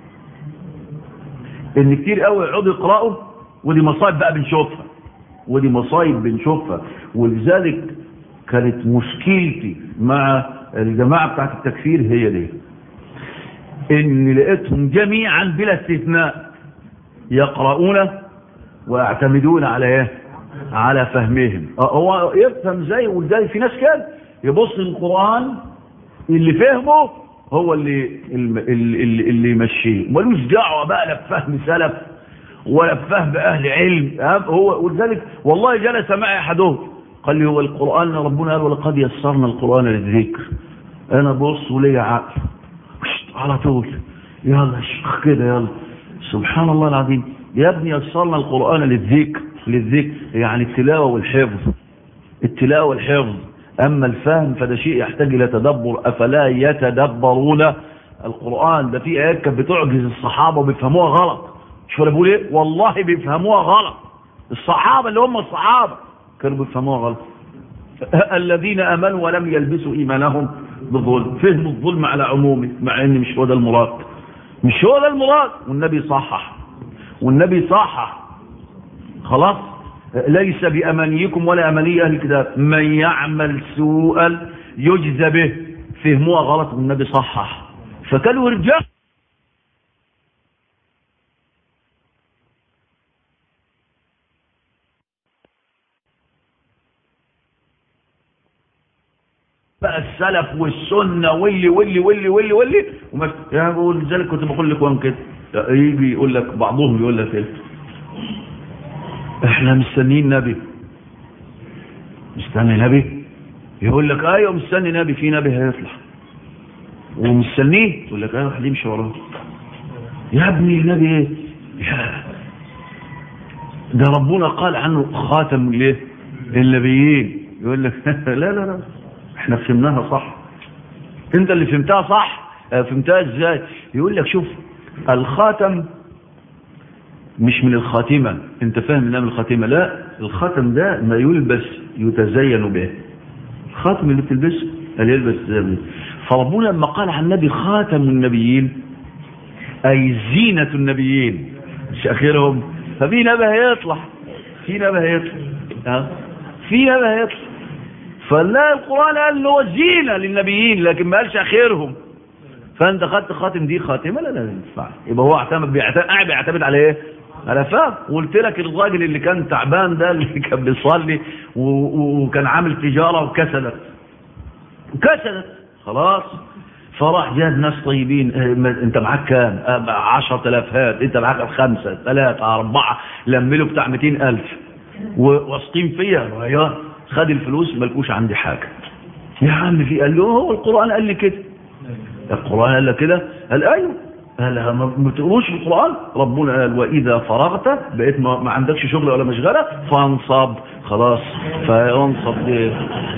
ان كتير قوي يقعدوا يقراوا ودي مصايب بقى بنشوفها ودي مصايب بنشوفها ولذلك كانت مشكلتي مع الجماعة بتاعت التكفير هي دي ان لقيتهم جميعا بلا استثناء يقرؤون ويعتمدون على ايه على فهمهم هو يفهم زي ولذلك في ناس كده يبص القرآن اللي فهمه هو اللي اللي, اللي يمشيه ملوش دعوه بقى لا بفهم سلف ولا بفهم اهل علم هو ولذلك والله جلس معي احدهم قال لي هو القرآن ربنا قال ولقد يسرنا القرآن للذكر انا بص ولي عقل على طول يلا شيخ كده يلا سبحان الله العظيم يا ابني يسرنا القرآن للذكر للذكر يعني التلاوة والحفظ التلاوة والحفظ أما الفهم فده شيء يحتاج إلى تدبر أفلا يتدبرون القرآن ده في آيات كانت بتعجز الصحابة وبيفهموها غلط شو أنا بقول إيه والله بيفهموها غلط الصحابة اللي هم الصحابة كانوا بيفهموها غلط الذين امنوا ولم يلبسوا ايمانهم بالظلم فهموا الظلم على عمومه مع ان مش هو ده المراد مش هو ده المراد والنبي صحح والنبي صحح خلاص ليس بامانيكم ولا اماني اهل الكتاب من يعمل سوءا يجزى به فهموها غلط والنبي صحح فكانوا رجال بقى السلف والسنة واللي واللي واللي واللي واللي وما يعني بقول لذلك كنت بقول لك وان كده يجي يقول لك بعضهم يقول لك ايه احنا مستنيين نبي مستني نبي يقول لك ايوه مستني نبي في نبي هيطلع ومستنيه يقول لك ايوه واحد يمشي وراه يا ابني النبي ايه يا ده ربنا قال عنه خاتم ليه النبيين يقول لك لا لا لا احنا فهمناها صح انت اللي فهمتها صح اه فهمتها ازاي يقول لك شوف الخاتم مش من الخاتمة انت فاهم انها من الخاتمة لا الخاتم ده ما يلبس يتزين به الخاتم اللي بتلبسه اللي يلبس زي فربنا لما قال عن النبي خاتم النبيين اي زينة النبيين مش اخرهم ففي نبي هيطلع في نبي هيطلع اه في نبي هيطلع فلا القرآن قال له زينة للنبيين لكن ما قالش اخرهم فانت خدت خاتم دي خاتمه لا لا ينفع يبقى هو اعتمد بيعتمد قاعد بيعتمد على ايه على فهم قلت لك الراجل اللي كان تعبان ده اللي كان بيصلي وكان عامل تجاره وكسلت وكسلت خلاص فراح جاب ناس طيبين انت معاك كام 10000 هات انت معاك خمسة ثلاثة أربعة لملوا بتاع 200000 واثقين فيا يا خد الفلوس ملكوش عندي حاجة يا عم في قال له هو القرآن قال لي كده القرآن قال لك كده قال ايوه قال ما بتقروش في القرآن ربنا قال وإذا فرغت بقيت ما, ما عندكش شغل ولا مشغلة فانصب خلاص فانصب دي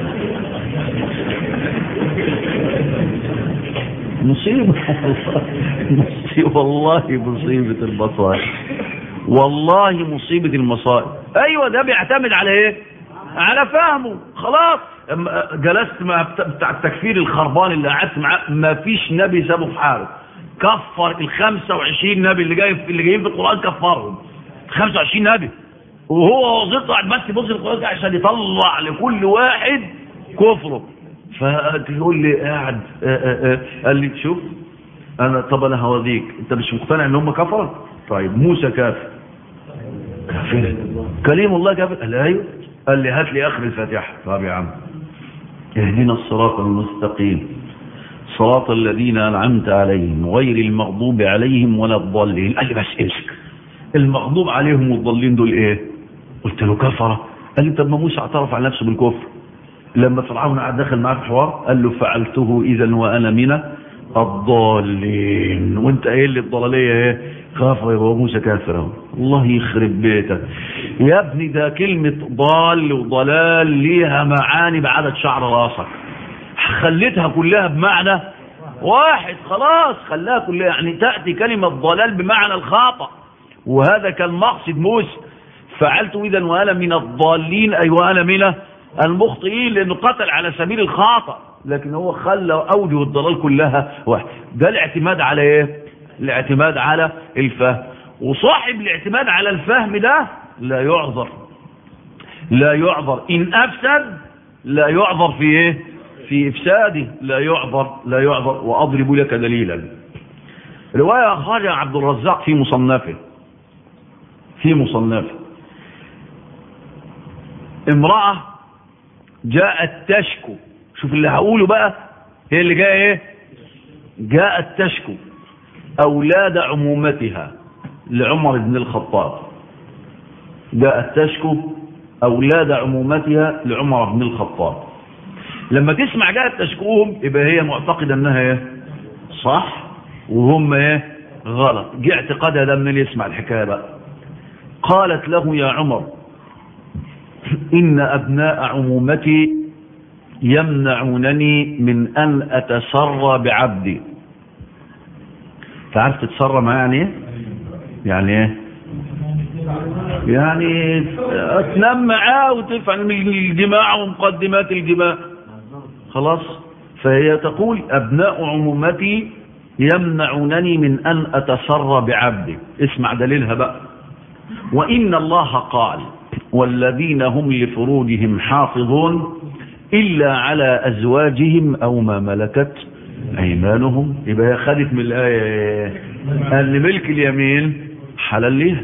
مصيبة مصيبة والله مصيبة المصائب والله مصيبة المصائب ايوه ده بيعتمد على ايه على فهمه خلاص جلست مع بتاع التكفير الخربان اللي قعدت معاه ما فيش نبي سابه في حاله كفر ال 25 نبي اللي جاي اللي جايين في القران كفرهم 25 نبي وهو وظيفته قاعد بس يبص القران عشان يطلع لكل واحد كفره فتقول لي قاعد قال لي شوف انا طب انا هوريك انت مش مقتنع ان هم كفروا طيب موسى كافر كافر كليم الله كافر قال ايوه قال لي هات لي اخر الفاتحه طب يا عم اهدنا الصراط المستقيم صراط الذين انعمت عليهم غير المغضوب عليهم ولا الضالين قال لي بس امسك المغضوب عليهم والضالين دول ايه قلت له كفره قال لي طب ما موسى اعترف على نفسه بالكفر لما فرعون قعد دخل معاه في حوار قال له فعلته اذا وانا من الضالين وانت قايل لي الضلاليه ايه كافر يبقى موسى كافر اهو الله يخرب بيتك يا ابني ده كلمه ضال وضلال ليها معاني بعدد شعر راسك خليتها كلها بمعنى واحد خلاص خلاها كلها يعني تاتي كلمه ضلال بمعنى الخطا وهذا كان مقصد موسى فعلت اذا وانا من الضالين اي وانا من المخطئين لانه قتل على سبيل الخطا لكن هو خلى اوجه الضلال كلها واحد ده الاعتماد على ايه الاعتماد على الفهم وصاحب الاعتماد على الفهم ده لا يعذر لا يعذر ان افسد لا يعذر في ايه في افساده لا يعذر لا يعذر واضرب لك دليلا روايه اخرجها عبد الرزاق في مصنفه في مصنفه امراه جاءت تشكو شوف اللي هقوله بقى هي اللي جايه ايه جاءت تشكو اولاد عمومتها لعمر بن الخطاب جاءت تشكو اولاد عمومتها لعمر بن الخطاب لما تسمع جاءت تشكوهم يبقى هي معتقده انها ايه صح وهم ايه غلط جه اعتقادها ده من اللي يسمع الحكايه بقى قالت له يا عمر إن أبناء عمومتي يمنعونني من أن أتسرى بعبدي تعرف تتسرى معاه يعني ايه؟ يعني ايه؟ يعني تنام معاه وتفعل من الجماع ومقدمات الجماع خلاص فهي تقول أبناء عمومتي يمنعونني من أن أتسرى بعبدي اسمع دليلها بقى وإن الله قال والذين هم لفروجهم حافظون إلا على أزواجهم أو ما ملكت أيمانهم يبقى هي خدت من الآية أن ملك اليمين حلال ليه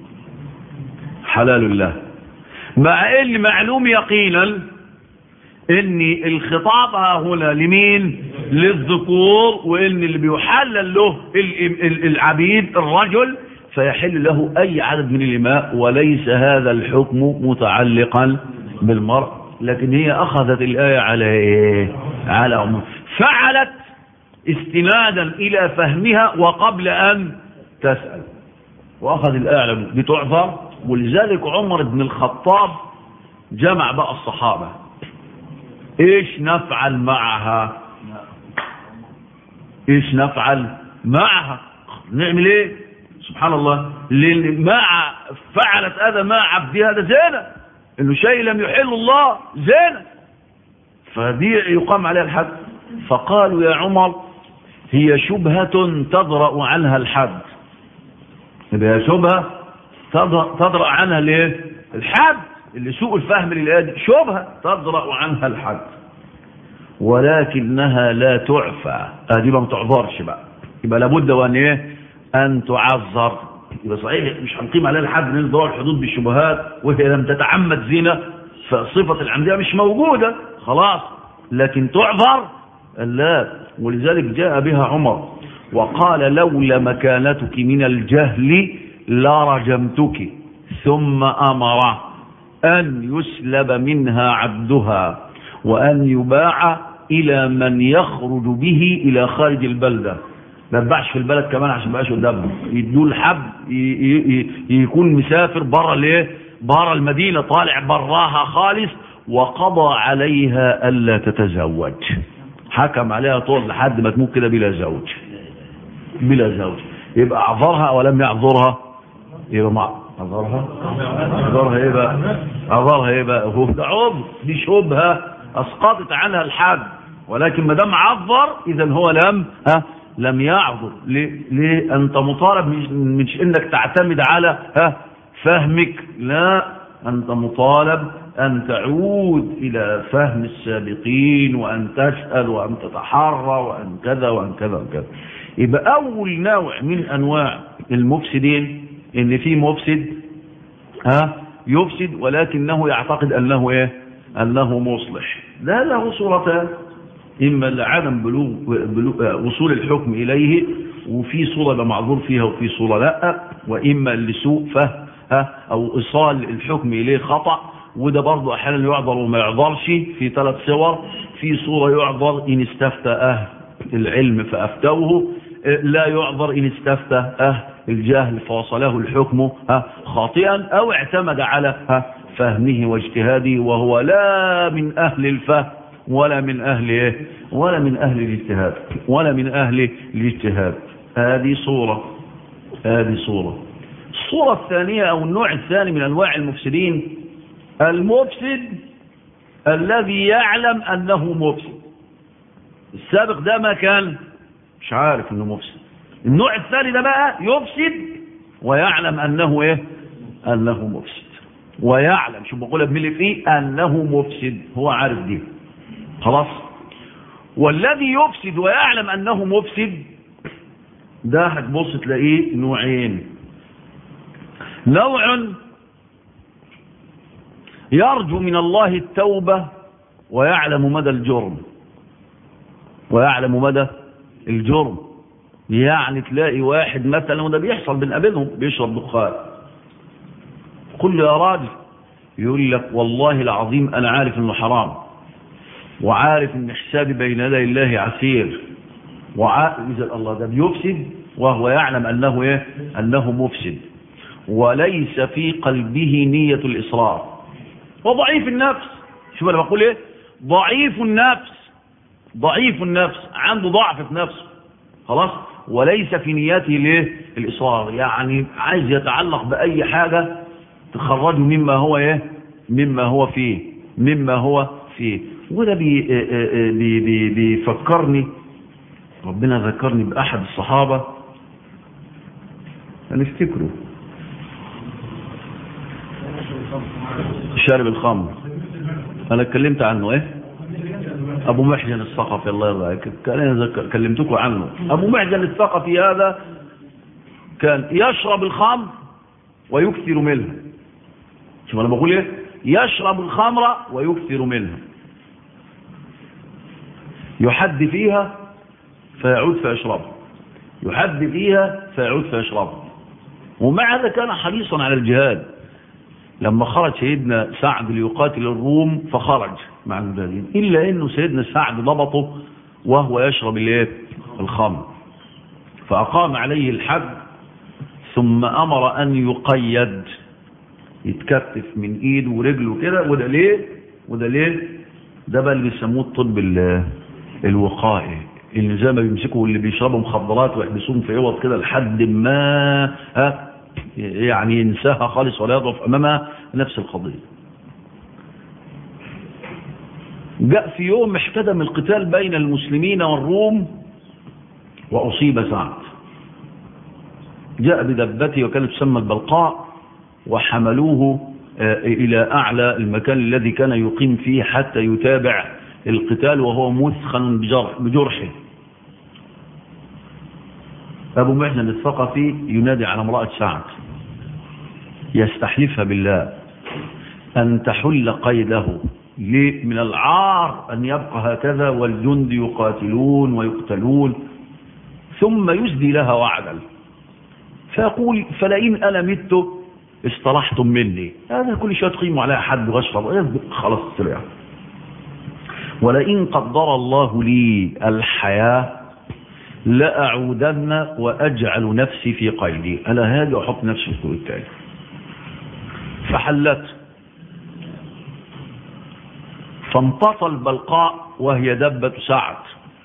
حلال الله مع ان معلوم يقينا ان الخطاب ها هنا لمين للذكور وان اللي بيحلل له العبيد الرجل فيحل له أي عدد من الإماء وليس هذا الحكم متعلقا بالمرء لكن هي أخذت الآية على إيه؟ على عموم فعلت استنادا إلى فهمها وقبل أن تسأل وأخذ الآية على بتعذر ولذلك عمر بن الخطاب جمع بقى الصحابة إيش نفعل معها إيش نفعل معها نعمل إيه سبحان الله مع فعلت هذا مع عبدها هذا زينة انه شيء لم يحل الله زينة فدي يقام عليها الحد فقالوا يا عمر هي شبهة تضرأ عنها الحد هي شبهة تضرأ عنها ليه الحد اللي سوء الفهم للآية شبهة تضرأ عنها الحد ولكنها لا تعفى ادي ما تعذرش بقى يبقى لابد وان ايه أن تعذر يبقى صحيح مش هنقيم عليها الحد من ضوء الحدود بالشبهات وهي لم تتعمد زنا فصفة العمدية مش موجودة خلاص لكن تعذر لا ولذلك جاء بها عمر وقال لولا مكانتك من الجهل لرجمتك ثم أمر أن يسلب منها عبدها وأن يباع إلى من يخرج به إلى خارج البلدة ما يتباعش في البلد كمان عشان ما يبقاش قدامهم يدوا الحب يكون مسافر بره الايه بره المدينه طالع براها خالص وقضى عليها الا تتزوج حكم عليها طول لحد ما تموت كده بلا زوج بلا زوج يبقى اعذرها ولم يعذرها يبقى ما اعذرها اعذرها ايه بقى اعذرها ايه بقى هو ده عذر دي شبهه اسقطت عنها الحد ولكن ما دام عذر اذا هو لم ها لم يعذر ليه, ليه انت مطالب مش انك تعتمد على ها فهمك لا انت مطالب ان تعود الى فهم السابقين وان تسأل وان تتحرى وان كذا وان كذا وان كذا يبقى اول نوع من انواع المفسدين ان في مفسد ها يفسد ولكنه يعتقد أنه إيه أنه مصلح لا له صورتان إما لعدم بلوغ, بلوغ وصول الحكم إليه وفي صورة يبقى معذور فيها وفي صورة لا وإما لسوء فهم ها أو إيصال الحكم إليه خطأ وده برضه أحيانا يعذر وما يعذرش في ثلاث صور في صورة يعذر إن استفتى أهل العلم فأفتوه لا يعذر إن استفتى أهل الجهل فوصله الحكم ها خاطئا أو اعتمد على ها فهمه واجتهاده وهو لا من أهل الفهم ولا من أهل إيه ولا من أهل الاجتهاد ولا من أهل الاجتهاد هذه صورة هذه صورة الصورة الثانية أو النوع الثاني من أنواع المفسدين المفسد الذي يعلم أنه مفسد السابق ده ما كان مش عارف أنه مفسد النوع الثاني ده بقى يفسد ويعلم أنه إيه أنه مفسد ويعلم شو بقولها بملي فيه أنه مفسد هو عارف دي خلاص والذي يفسد ويعلم أنه مفسد ده هتبص تلاقيه نوعين نوع يرجو من الله التوبة ويعلم مدى الجرم ويعلم مدى الجرم يعني تلاقي واحد مثلا وده بيحصل بنقابلهم بيشرب دخان كل يا راجل يقول لك والله العظيم انا عارف انه حرام وعارف ان حسابي بين يدي الله عسير وإذا الله ده بيفسد وهو يعلم انه ايه انه مفسد وليس في قلبه نية الإصرار هو ضعيف النفس شوف انا بقول ايه ضعيف النفس ضعيف النفس عنده ضعف في نفسه خلاص وليس في نيته ليه الإصرار يعني عايز يتعلق بأي حاجة تخرجه مما هو ايه مما هو فيه مما هو فيه وده بي بي بي بيفكرني ربنا ذكرني بأحد الصحابة هنفتكره شارب الخمر انا اتكلمت عنه ايه ابو محجن الثقفي الله يرضى عليك كان كلمتكم عنه ابو محجن الثقفي هذا كان يشرب الخمر ويكثر منها شوف انا بقول ايه يشرب الخمر ويكثر منها يحد فيها فيعود فيشربها يحد فيها فيعود فيشربها ومع هذا كان حريصا على الجهاد لما خرج سيدنا سعد ليقاتل الروم فخرج مع المجاهدين إلا أنه سيدنا سعد ضبطه وهو يشرب الايه الخمر فأقام عليه الحد ثم أمر أن يقيد يتكتف من إيده ورجله كده وده ليه وده ليه ده بقى اللي بيسموه الطب الوقائي اللي زي ما بيمسكوا اللي بيشربوا مخدرات ويحبسوهم في عوض كده لحد ما ها يعني ينساها خالص ولا يضعف أمامها نفس القضية جاء في يوم احتدم القتال بين المسلمين والروم وأصيب سعد جاء بدبته وكانت تسمى البلقاء وحملوه إلى أعلى المكان الذي كان يقيم فيه حتى يتابع القتال وهو مثخن بجرح بجرحه أبو محنن الثقفي ينادي على امرأة سعد يستحلفها بالله أن تحل قيده من العار أن يبقى هكذا والجند يقاتلون ويقتلون ثم يسدي لها وعدا فيقول فلئن أنا مت استرحتم مني هذا كل شيء تقيموا عليها حد واشرب خلاص سريع ولئن قدر الله لي الحياة لأعودن وأجعل نفسي في قيدي أنا هاجي وأحط نفسي في الطول التالي فحلت فانطفى البلقاء وهي دبة سعد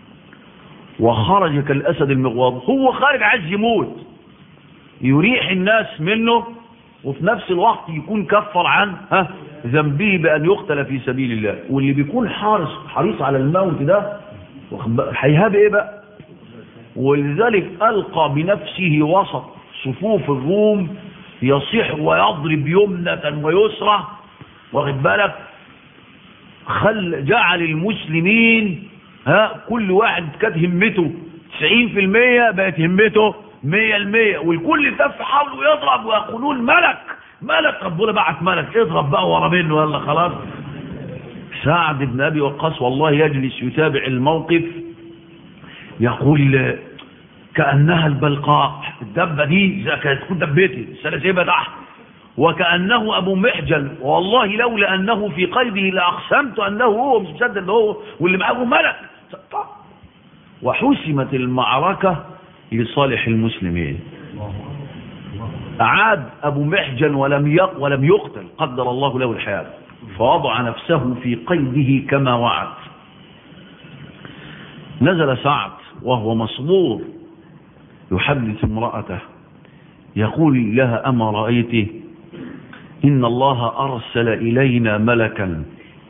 وخرج كالأسد المغواض هو خارج عايز يموت يريح الناس منه وفي نفس الوقت يكون كفر عن ها ذنبه بأن يقتل في سبيل الله واللي بيكون حارس حريص على الموت ده هيهاب ايه بقى ولذلك ألقى بنفسه وسط صفوف الروم يصيح ويضرب يمنة ويسرى واخد بالك خل جعل المسلمين ها كل واحد كانت همته 90% بقت همته 100% والكل تف حوله يضرب ويقولون ملك ملك ربنا بعت ملك اضرب بقى ورا منه ولا خلاص سعد بن ابي وقاص والله يجلس يتابع الموقف يقول كانها البلقاء الدبه دي زي كانت تكون دبتي السلاسيبه تحت وكانه ابو محجل والله لولا انه في قلبه لاقسمت انه هو مش مصدق اللي هو واللي معاه ملك وحسمت المعركه لصالح المسلمين أعاد أبو محجن ولم يق ولم يقتل قدر الله له الحياة فوضع نفسه في قيده كما وعد نزل سعد وهو مصبور يحدث امرأته يقول لها أما رأيت إن الله أرسل إلينا ملكا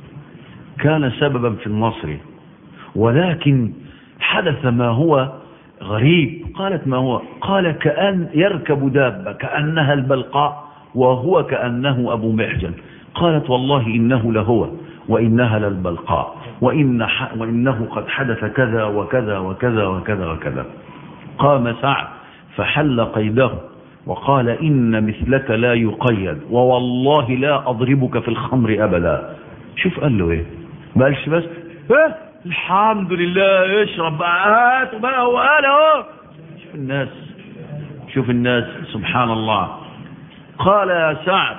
كان سببا في النصر ولكن حدث ما هو غريب قالت ما هو قال كأن يركب دابة كأنها البلقاء وهو كأنه أبو محجن قالت والله إنه لهو وإنها للبلقاء وإن وإنه قد حدث كذا وكذا وكذا وكذا وكذا قام سعد فحل قيده وقال إن مثلك لا يقيد ووالله لا أضربك في الخمر أبدا شوف قال له إيه ما قالش بس إيه الحمد لله اشرب بقى هات بقى وقال اهو شوف الناس شوف الناس سبحان الله قال يا سعد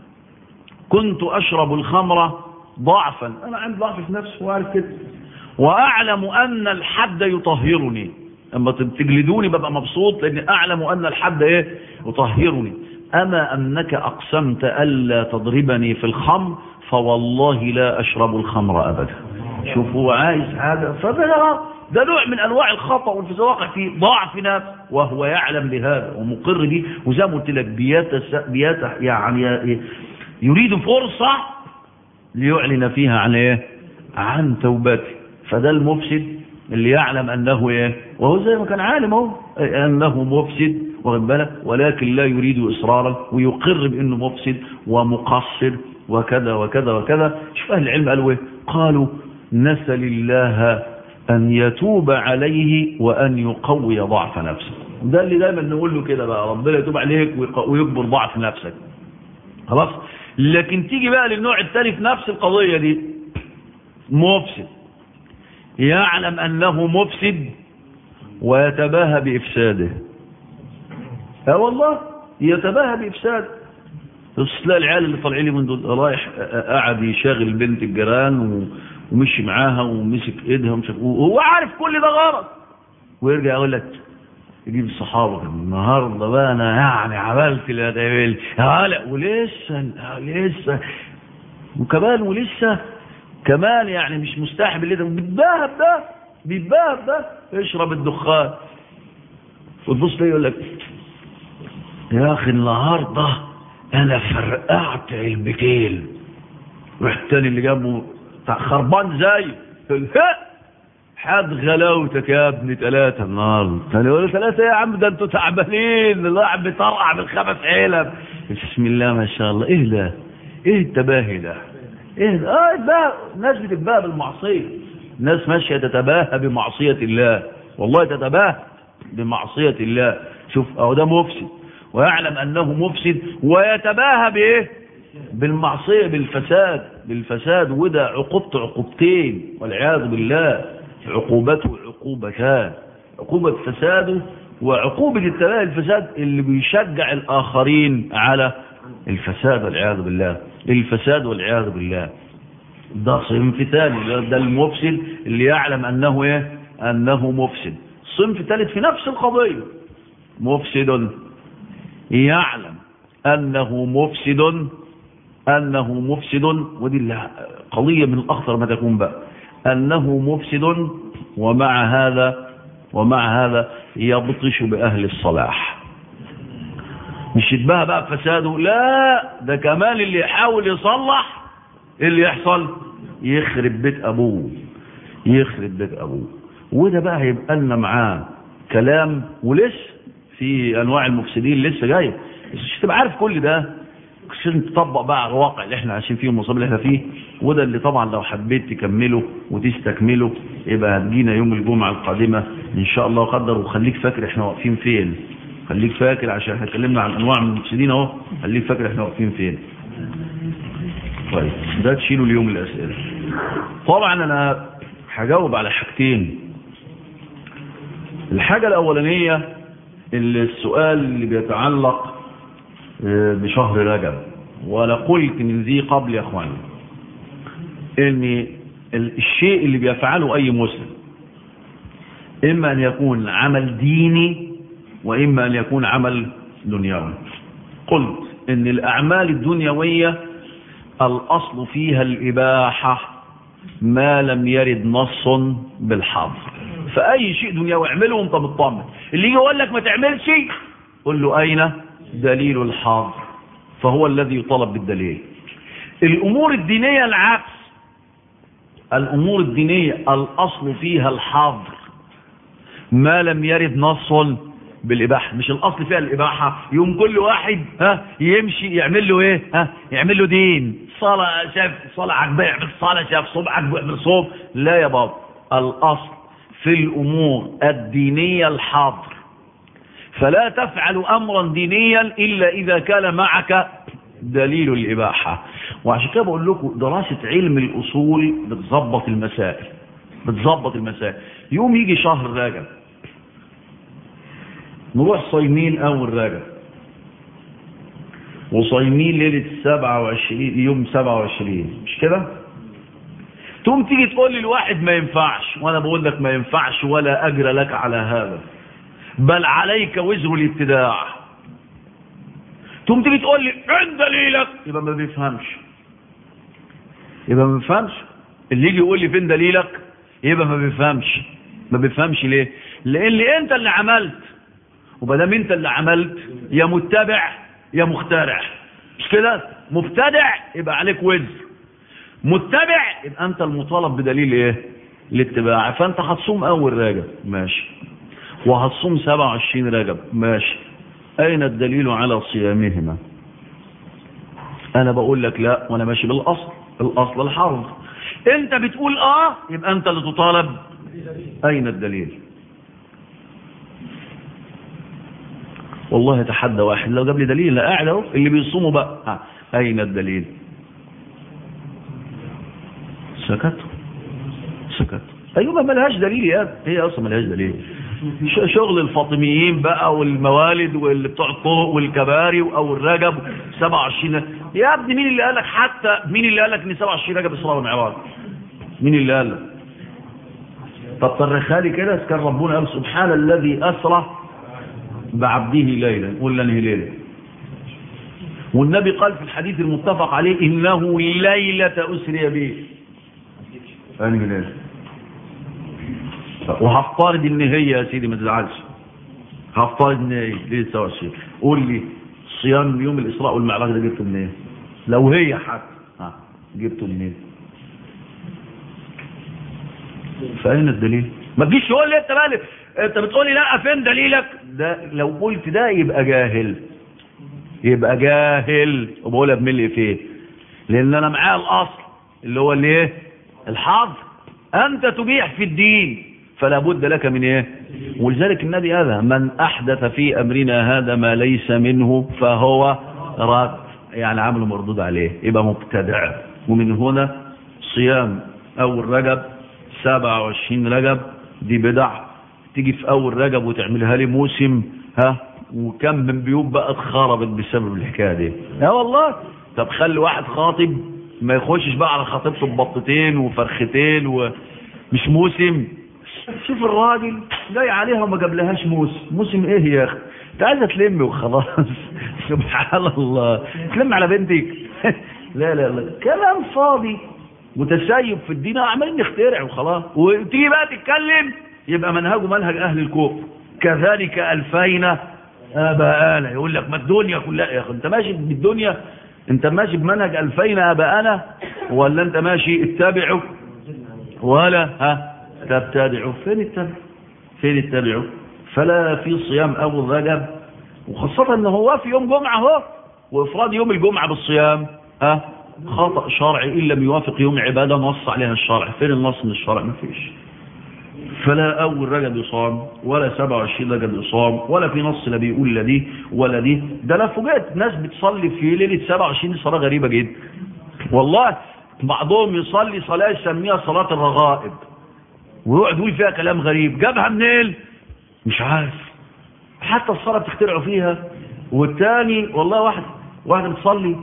كنت اشرب الخمر ضعفا انا عندي ضعف في نفسي وعارف كده واعلم ان الحد يطهرني اما تجلدوني ببقى مبسوط لاني اعلم ان الحد ايه يطهرني اما انك اقسمت الا تضربني في الخمر فوالله لا اشرب الخمر ابدا شوف هو عايز هذا فده ده نوع من انواع الخطا والفزواقع في ضعف نفس وهو يعلم بهذا ومقر به وزي ما قلت لك بيت بيت يعني يريد فرصه ليعلن فيها عن ايه عن توبته فده المفسد اللي يعلم انه ايه وهو زي ما كان عالم اهو انه مفسد واخد بالك ولكن لا يريد اصرارا ويقر بانه مفسد ومقصر وكذا وكذا وكذا شوف اهل العلم قالوا ايه قالوا نسأل الله أن يتوب عليه وأن يقوي ضعف نفسه ده اللي دايما نقول له كده بقى ربنا يتوب عليك ويكبر ضعف نفسك خلاص لكن تيجي بقى للنوع الثاني في نفس القضية دي مفسد يعلم أنه مفسد ويتباهى بإفساده اه والله يتباهى بإفساده تلاقي العيال اللي طالعين لي من دول رايح قاعد يشاغل بنت الجيران و... ومشي معاها ومسك ايدها ومش وهو عارف كل ده غلط ويرجع يقول لك يجيب الصحابه النهارده بقى انا يعني عملت اللي هتعمل هلا ولسه لسه وكمان ولسه كمان يعني مش مستحب اللي ده بيتباهى بده بيتباهى بده اشرب الدخان وتبص ليه يقول لك يا اخي النهارده انا فرقعت علبتين رحت تاني اللي جنبه خربان زي حد غلاوتك يا ابني ثلاثة النهارده قال له ثلاثة يا عم ده انتوا تعبانين الواحد بيطرقع بالخمس علب بسم الله ما شاء الله ايه ده ايه التباهي ده ايه ده اه ده الناس بتتباهى بالمعصية الناس ماشية تتباهى بمعصية الله والله تتباهى بمعصية الله شوف اهو ده مفسد ويعلم انه مفسد ويتباهى بايه بالمعصية بالفساد بالفساد وده عقوبته عقوبتين والعياذ بالله عقوبته عقوبتان عقوبة فساده وعقوبة التباهي الفساد اللي بيشجع الآخرين على الفساد والعياذ بالله الفساد والعياذ بالله ده صنف ثاني ده المفسد اللي يعلم أنه إيه أنه مفسد صنف ثالث في نفس القضية مفسد يعلم أنه مفسد أنه مفسد ودي قضية من الأخطر ما تكون بقى أنه مفسد ومع هذا ومع هذا يبطش بأهل الصلاح مش يتباهى بقى بفساده لا ده كمان اللي يحاول يصلح اللي يحصل يخرب بيت أبوه يخرب بيت أبوه وده بقى هيبقى لنا معاه كلام ولسه في أنواع المفسدين لسه جاي مش تبقى عارف كل ده عشان تطبق بقى على الواقع اللي احنا عايشين فيه والمصاب اللي احنا فيه وده اللي طبعا لو حبيت تكمله وتستكمله يبقى هتجينا يوم الجمعة القادمة ان شاء الله قدر وخليك فاكر احنا واقفين فين خليك فاكر عشان احنا اتكلمنا عن انواع من المفسدين اهو خليك فاكر احنا واقفين فين طيب ده تشيله اليوم الاسئله طبعا انا هجاوب على حاجتين الحاجه الاولانيه اللي السؤال اللي بيتعلق بشهر رجب وانا قلت من ذي قبل يا اخواني ان الشيء اللي بيفعله اي مسلم اما ان يكون عمل ديني واما ان يكون عمل دنيوي قلت ان الاعمال الدنيوية الاصل فيها الاباحة ما لم يرد نص بالحظر فاي شيء دنيوي اعمله وانت مطمن اللي يجي يقول لك ما تعملش قل له اين دليل الحظر فهو الذي يطلب بالدليل الامور الدينية العكس الامور الدينية الاصل فيها الحظر ما لم يرد نص بالإباحة مش الأصل فيها الإباحة يوم كل واحد ها يمشي يعمل له إيه ها يعمل له دين صلاة شاف صلاة عجبه يعمل صلاة شاف صوم عجبه يعمل صوم لا يا بابا الأصل في الأمور الدينية الحاضر فلا تفعل أمرا دينيا إلا إذا كان معك دليل الإباحة وعشان كده بقول لكم دراسة علم الأصول بتظبط المسائل بتظبط المسائل يوم يجي شهر رجب نروح صايمين اول رجب وصايمين ليلة 27 يوم 27 مش كده تقوم تيجي تقول لي الواحد ما ينفعش وانا بقول لك ما ينفعش ولا اجر لك على هذا بل عليك وزر الابتداع تقوم تيجي تقول لي فين دليلك يبقى ما بيفهمش يبقى ما بيفهمش اللي يجي يقول لي فين دليلك يبقى ما بيفهمش ما بيفهمش ليه لان انت اللي عملت وبدام انت اللي عملت يا متبع يا مخترع مش كده مبتدع يبقى عليك وزر متبع يبقى انت المطالب بدليل ايه الاتباع فانت هتصوم اول رجب ماشي وهتصوم 27 رجب ماشي اين الدليل على صيامهما انا بقول لك لا وانا ماشي بالاصل الاصل الحرف انت بتقول اه يبقى انت اللي تطالب اين الدليل والله يتحدى واحد لو جاب لي دليل لا قاعد اهو اللي بيصوموا بقى ها. اين الدليل سكت سكت ايوه ما ملهاش دليل يا ابني هي اصلا ملهاش دليل شغل الفاطميين بقى والموالد واللي بتوع الطرق والكباري او الرجب 27 يا ابني مين اللي قال لك حتى مين اللي قال لك ان 27 رجب اسراء والمعراج مين اللي قال لك طب طرخها لي كده كان ربنا قال سبحان الذي اسرى بعبده ليلا قول لنه ليلة والنبي قال في الحديث المتفق عليه إنه ليلة أسري به أنه ليلة وهفترض إن هي يا سيدي ما تزعلش هفترض إن هي ليلة 27 قول لي صيام يوم الإسراء والمعراج ده جبته منين لو هي حتى ها جبته منين فأين الدليل ما تجيش تقول لي انت مالك انت بتقول لي لا فين دليلك ده لو قلت ده يبقى جاهل يبقى جاهل وبقولها بملء فيه لان انا معايا الاصل اللي هو الايه الحظ انت تبيح في الدين فلا بد لك من ايه ولذلك النبي هذا من احدث في امرنا هذا ما ليس منه فهو رد يعني عمله مردود عليه يبقى مبتدع ومن هنا صيام اول رجب 27 رجب دي بدع تيجي في اول رجب وتعملها لي موسم ها وكم من بيوت بقى اتخربت بسبب الحكايه دي اه والله طب خلي واحد خاطب ما يخشش بقى على خطيبته ببطتين وفرختين ومش موسم شوف الراجل جاي عليها وما جابلهاش موسم موسم ايه يا اخي انت عايزه تلم وخلاص سبحان الله تلم على بنتك لا لا لا كلام فاضي متسيب في الدين عمالين نخترع وخلاص وتيجي بقى تتكلم يبقى منهجه منهج اهل الكفر كذلك الفينا اباءنا يقول لك ما الدنيا كلها يا اخي انت ماشي بالدنيا انت ماشي بمنهج الفينا اباءنا ولا انت ماشي اتبعوا ولا ها تبتدعوا فين التبع فين التبعوا فلا في صيام ابو رجب وخاصة ان هو في يوم جمعة اهو وافراد يوم الجمعة بالصيام ها خطأ شرعي إن لم يوافق يوم عبادة نص عليها الشرع فين النص من الشرع ما فيش فلا اول رجب يصام ولا 27 رجب يصام ولا في نص لا بيقول لا دي ولا دي ده انا فوجئت ناس بتصلي في ليله 27 دي صلاه غريبه جدا والله بعضهم يصلي صلاه يسميها صلاه الرغائب ويقعد يقول فيها كلام غريب جابها منين مش عارف حتى الصلاه بتخترعوا فيها والتاني والله واحد واحده بتصلي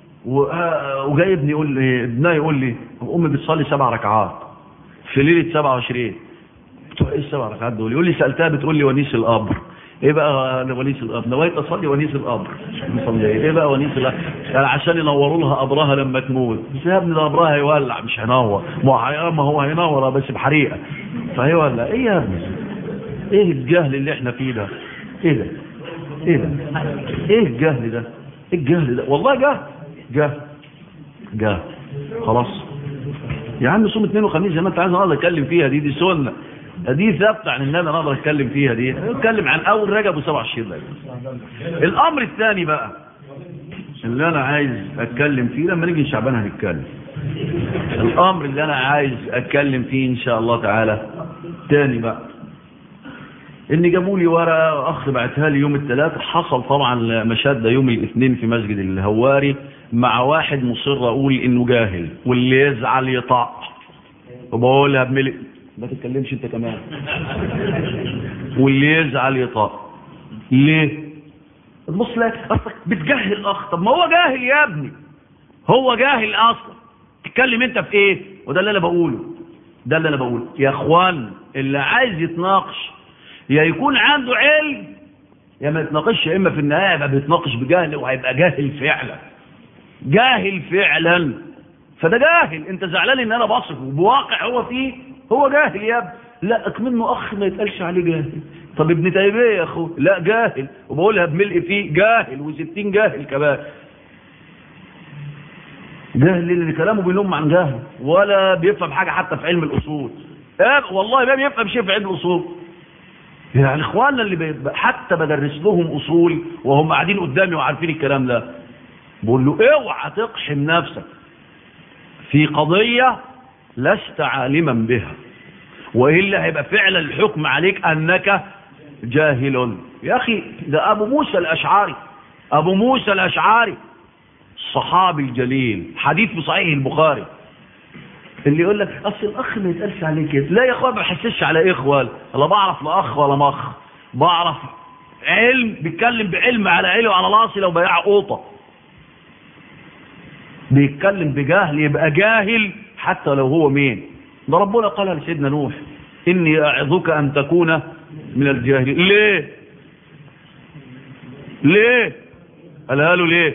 وجاي ابني يقول لي ابنها يقول لي امي بتصلي سبع ركعات في ليله 27 قلت له ايه السبع ركعات دول يقول لي سالتها بتقول لي ونيس القبر ايه بقى ونيس القبر نويت اصلي ونيس القبر نصلي ايه ايه بقى ونيس القبر يعني عشان ينوروا لها قبرها لما تموت بس يا ابني ده قبرها هيولع مش هينور ما هو هينور بس بحريقه فهيولع ايه يا ابني ايه الجهل اللي احنا فيه ده ايه ده ايه ده ايه الجهل ده ايه الجهل ده والله جهل جهل جهل خلاص يا عم صوم اثنين وخميس زي ما انت عايز اقدر اتكلم فيها دي دي سنه دي ثابته عن ان انا اقدر اتكلم فيها دي اتكلم عن اول رجب و27 رجب الامر الثاني بقى اللي انا عايز اتكلم فيه لما نيجي شعبان هنتكلم الامر اللي انا عايز اتكلم فيه ان شاء الله تعالى تاني بقى ان جابوا لي ورقه اخ بعتها لي يوم الثلاث حصل طبعا مشاده يوم الاثنين في مسجد الهواري مع واحد مصر اقول انه جاهل واللي يزعل يطع وبقولها بملء ما تتكلمش انت كمان واللي يزعل يطع ليه تبص لك اصلك بتجهل اخ طب ما هو جاهل يا ابني هو جاهل اصلا تتكلم انت في ايه وده اللي انا بقوله ده اللي انا بقوله يا اخوان اللي عايز يتناقش يا يكون عنده علم يا ما يتناقش يا اما في النهايه يبقى بيتناقش بجهل وهيبقى جاهل فعلا جاهل فعلا فده جاهل انت زعلان ان انا بصفه بواقع هو فيه هو جاهل يا ابني لا اكمنه اخ ما يتقالش عليه جاهل طب ابن تيميه يا اخو لا جاهل وبقولها بملء فيه جاهل وستين جاهل كمان جاهل اللي كلامه بينم عن جهل ولا بيفهم حاجه حتى في علم الاصول اه والله ما بيفهم شيء في علم الاصول يعني اخواننا اللي بي... حتى بدرس لهم اصول وهم قاعدين قدامي وعارفين الكلام ده بقول له اوعى تقحم نفسك في قضية لست عالما بها وإلا هيبقى فعلا الحكم عليك أنك جاهل يا أخي ده أبو موسى الأشعاري أبو موسى الأشعاري الصحابي الجليل حديث في صحيح البخاري اللي يقول لك اصل الاخ ما يتقالش عليه كده لا يا اخوان ما بحسش على اخوه لا بعرف لا اخ ولا مخ بعرف علم بيتكلم بعلم على عيني وعلى راسي لو بياع قوطه بيتكلم بجهل يبقى جاهل حتى لو هو مين ده ربنا قال لسيدنا نوح اني اعظك ان تكون من الجاهلين ليه ليه قالها له ليه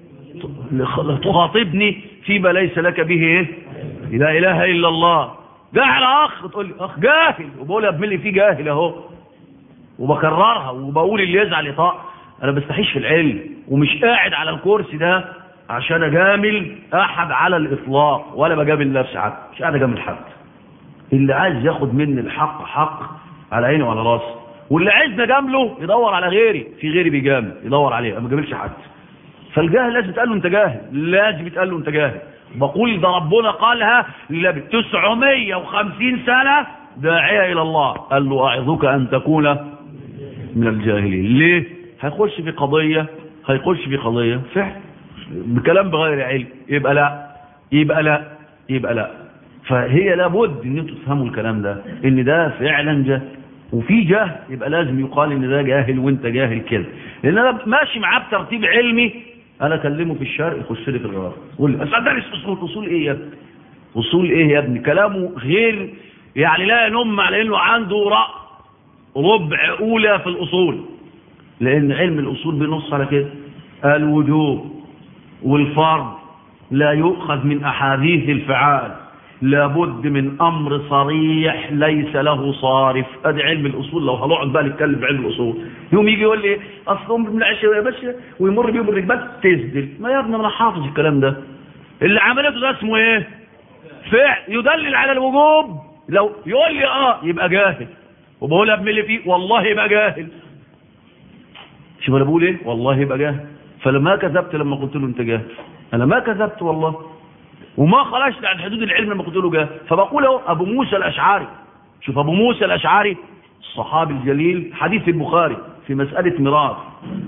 تخاطبني فيما ليس لك به ايه لا اله الا الله جاهل اخ تقول لي اخ جاهل وبقولها بملي فيه جاهل اهو وبكررها وبقول اللي يزعل يطاع انا بستحيش في العلم ومش قاعد على الكرسي ده عشان اجامل احد على الاطلاق ولا بجامل نفسي حد مش قاعد اجامل حد اللي عايز ياخد مني الحق حق على عيني وعلى راسي واللي عايز نجامله يدور على غيري في غيري بيجامل يدور عليه ما بجاملش حد فالجاهل لازم تقال له انت جاهل لازم يتقال له انت جاهل بقول ده ربنا قالها ل 950 سنة داعية إلى الله قال له أعظك أن تكون من الجاهلين ليه هيخش في قضية هيخش في قضية فعلا بكلام بغير علم يبقى لا يبقى لا يبقى لا فهي لابد ان انتوا تفهموا الكلام ده ان ده فعلا جهل وفي جهل يبقى لازم يقال ان ده جاهل وانت جاهل كده لان انا ماشي معاه بترتيب علمي انا اكلمه في الشرق يخش لي في الغرب قول لي بس ادرس اصول اصول ايه يا ابني اصول ايه يا ابني كلامه غير يعني لا ينم على انه عنده رأ ربع اولى في الاصول لان علم الاصول بينص على كده الوجوب والفرض لا يؤخذ من احاديث الفعال لابد من امر صريح ليس له صارف ادي علم الاصول لو هنقعد بقى نتكلم في علم الاصول يوم يجي يقول لي اصل ام ابن العشاء يا باشا ويمر بيهم الرجال تسدل ما يا ابني انا حافظ الكلام ده اللي عملته ده اسمه ايه فعل يدلل على الوجوب لو يقول لي اه يبقى جاهل وبقول ابن اللي فيه والله يبقى جاهل شوف انا بقول ايه والله يبقى جاهل فلما كذبت لما قلت له انت جاهل انا ما كذبت والله وما خرجت عن حدود العلم لما قلت له جاهل فبقول اهو ابو موسى الاشعري شوف ابو موسى الاشعري الصحابي الجليل حديث البخاري في مسألة ميراث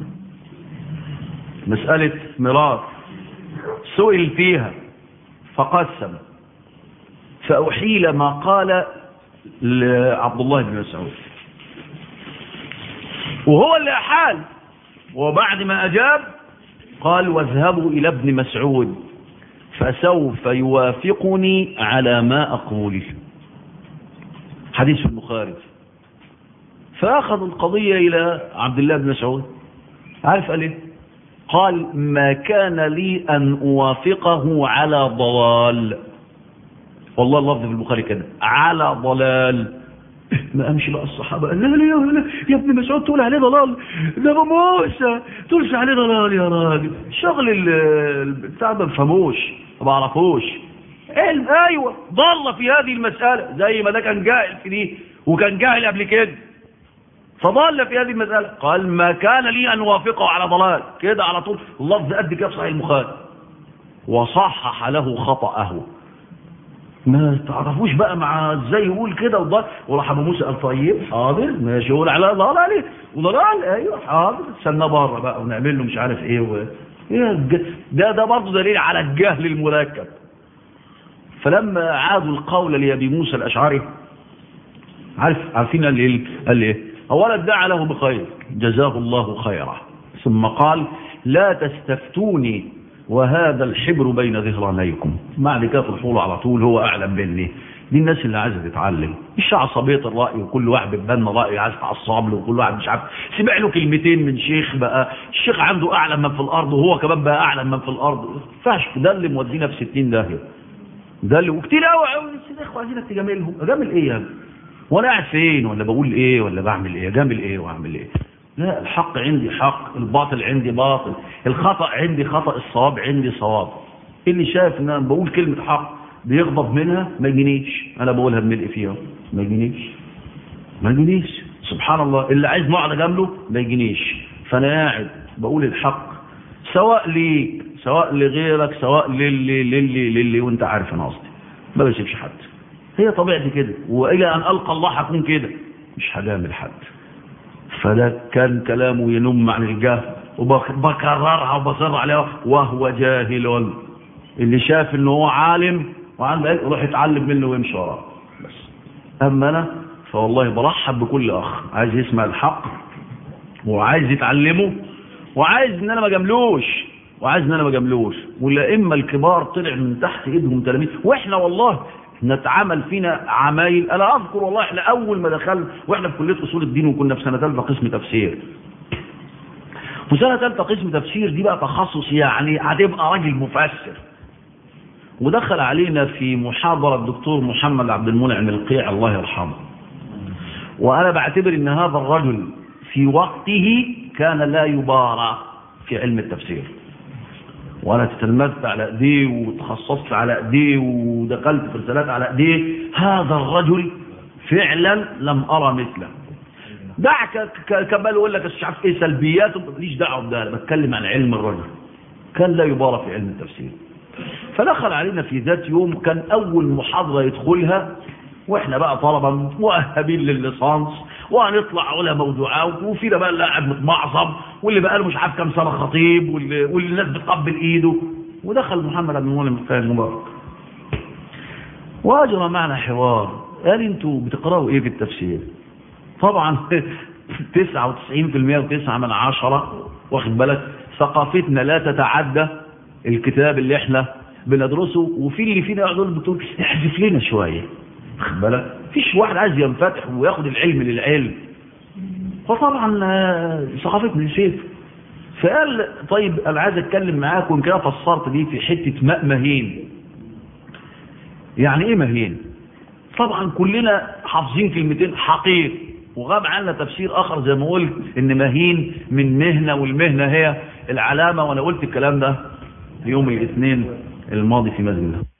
مسألة ميراث سئل فيها فقسم فأحيل ما قال لعبد الله بن مسعود وهو اللي أحال وبعد ما أجاب قال واذهبوا إلى ابن مسعود فسوف يوافقني على ما أقول حديث البخاري فأخذ القضية إلى عبد الله بن مسعود عارف قال إيه قال ما كان لي أن أوافقه على ضلال والله اللفظ في البخاري كده على ضلال ما امشي بقى الصحابة قال لا لا لا يا ابن مسعود تقول عليه ضلال ده ابو موسى تقولش عليه ضلال يا راجل شغل البتاع ما بفهموش ما بعرفوش علم ايوه ضل في هذه المسألة زي ما ده كان جاهل في دي وكان جاهل قبل كده فضل في هذه المسألة قال ما كان لي أن وافقه على ضلال كده على طول اللفظ قد كده في صحيح البخاري وصحح له خطأه ما تعرفوش بقى مع ازاي يقول كده وضل وراح ابو موسى قال طيب حاضر ماشي يقول على ضلال عليه وضلال ايوه حاضر استنى بره بقى ونعمل له مش عارف ايه و... ده ده برضه دليل على الجهل المركب فلما عادوا القول لابي موسى الاشعري عارف عارفين قال ايه قال ايه اولا دعا له بخير جزاه الله خيرا ثم قال لا تستفتوني وهذا الحبر بين ظهرانيكم بعد كده تروحوا على طول هو اعلم مني دي الناس اللي عايزه تتعلم مش عصبيه الراي وكل واحد بيتبنى راي عايز تعصب له وكل واحد مش عارف سمع له كلمتين من شيخ بقى الشيخ عنده اعلم من في الارض وهو كمان بقى اعلم من في الارض ما ينفعش ده اللي مودينا في 60 داهيه ده اللي وكتير قوي قوي الاخوه عايزينك تجاملهم اجامل ايه يا ابني وانا قاعد فين ولا بقول ايه ولا بعمل ايه اجامل ايه واعمل ايه لا الحق عندي حق الباطل عندي باطل الخطأ عندي خطأ الصواب عندي صواب اللي شايف ان انا بقول كلمة حق بيغضب منها ما يجينيش انا بقولها بملء فيها ما يجينيش ما يجينيش سبحان الله اللي عايز نقعد جنبه ما يجينيش فانا قاعد بقول الحق سواء ليك سواء لغيرك سواء للي للي للي وانت عارف انا قصدي ما بسيبش حد هي طبيعتي كده والى ان القى الله هكون كده مش هجامل حد فده كان كلامه ينم عن الجهل وبكررها وبصر عليها وهو جاهل اللي شاف انه هو عالم وعنده علم يروح يتعلم منه ويمشي وراه بس اما انا فوالله برحب بكل اخ عايز يسمع الحق وعايز يتعلمه وعايز ان انا ما جاملوش وعايز ان انا ما جاملوش والائمه الكبار طلع من تحت ايدهم تلاميذ واحنا والله نتعامل فينا عمايل انا اذكر والله احنا اول ما دخلنا واحنا في كليه اصول الدين وكنا في سنه ثالثه قسم تفسير وسنه ثالثه قسم تفسير دي بقى تخصص يعني هتبقى راجل مفسر ودخل علينا في محاضره الدكتور محمد عبد المنعم القيع الله يرحمه وانا بعتبر ان هذا الرجل في وقته كان لا يبارى في علم التفسير وانا تتلمذت على ايديه وتخصصت على ايديه ودخلت في رسالات على ايديه هذا الرجل فعلا لم ارى مثله دعك كمال يقول لك مش عارف ايه سلبياته ماليش دعوه بده انا بتكلم عن علم الرجل كان لا يبارى في علم التفسير فدخل علينا في ذات يوم كان اول محاضره يدخلها واحنا بقى طلبه مؤهبين للليسانس وهنطلع على موضوعات وفينا بقى اللي قاعد متمعصب واللي بقى له مش عارف كام سنه خطيب واللي, واللي الناس بتقبل ايده ودخل محمد بن مولى المبارك واجرى معنا حوار قال انتوا بتقراوا ايه في التفسير طبعا 99% وتسعة من عشرة واخد بالك ثقافتنا لا تتعدى الكتاب اللي احنا بندرسه وفي اللي فينا يقعدوا بتقول احذف لنا شويه واخد بالك فيش واحد عايز ينفتح وياخد العلم للعلم فطبعا ثقافتنا سيف فقال طيب انا عايز اتكلم معاك ويمكن انا فسرت دي في حته ماء مهين يعني ايه مهين طبعا كلنا حافظين كلمتين حقير وغاب عنا تفسير اخر زي ما قلت ان مهين من مهنه والمهنه هي العلامه وانا قلت الكلام ده في يوم الاثنين الماضي في مسجد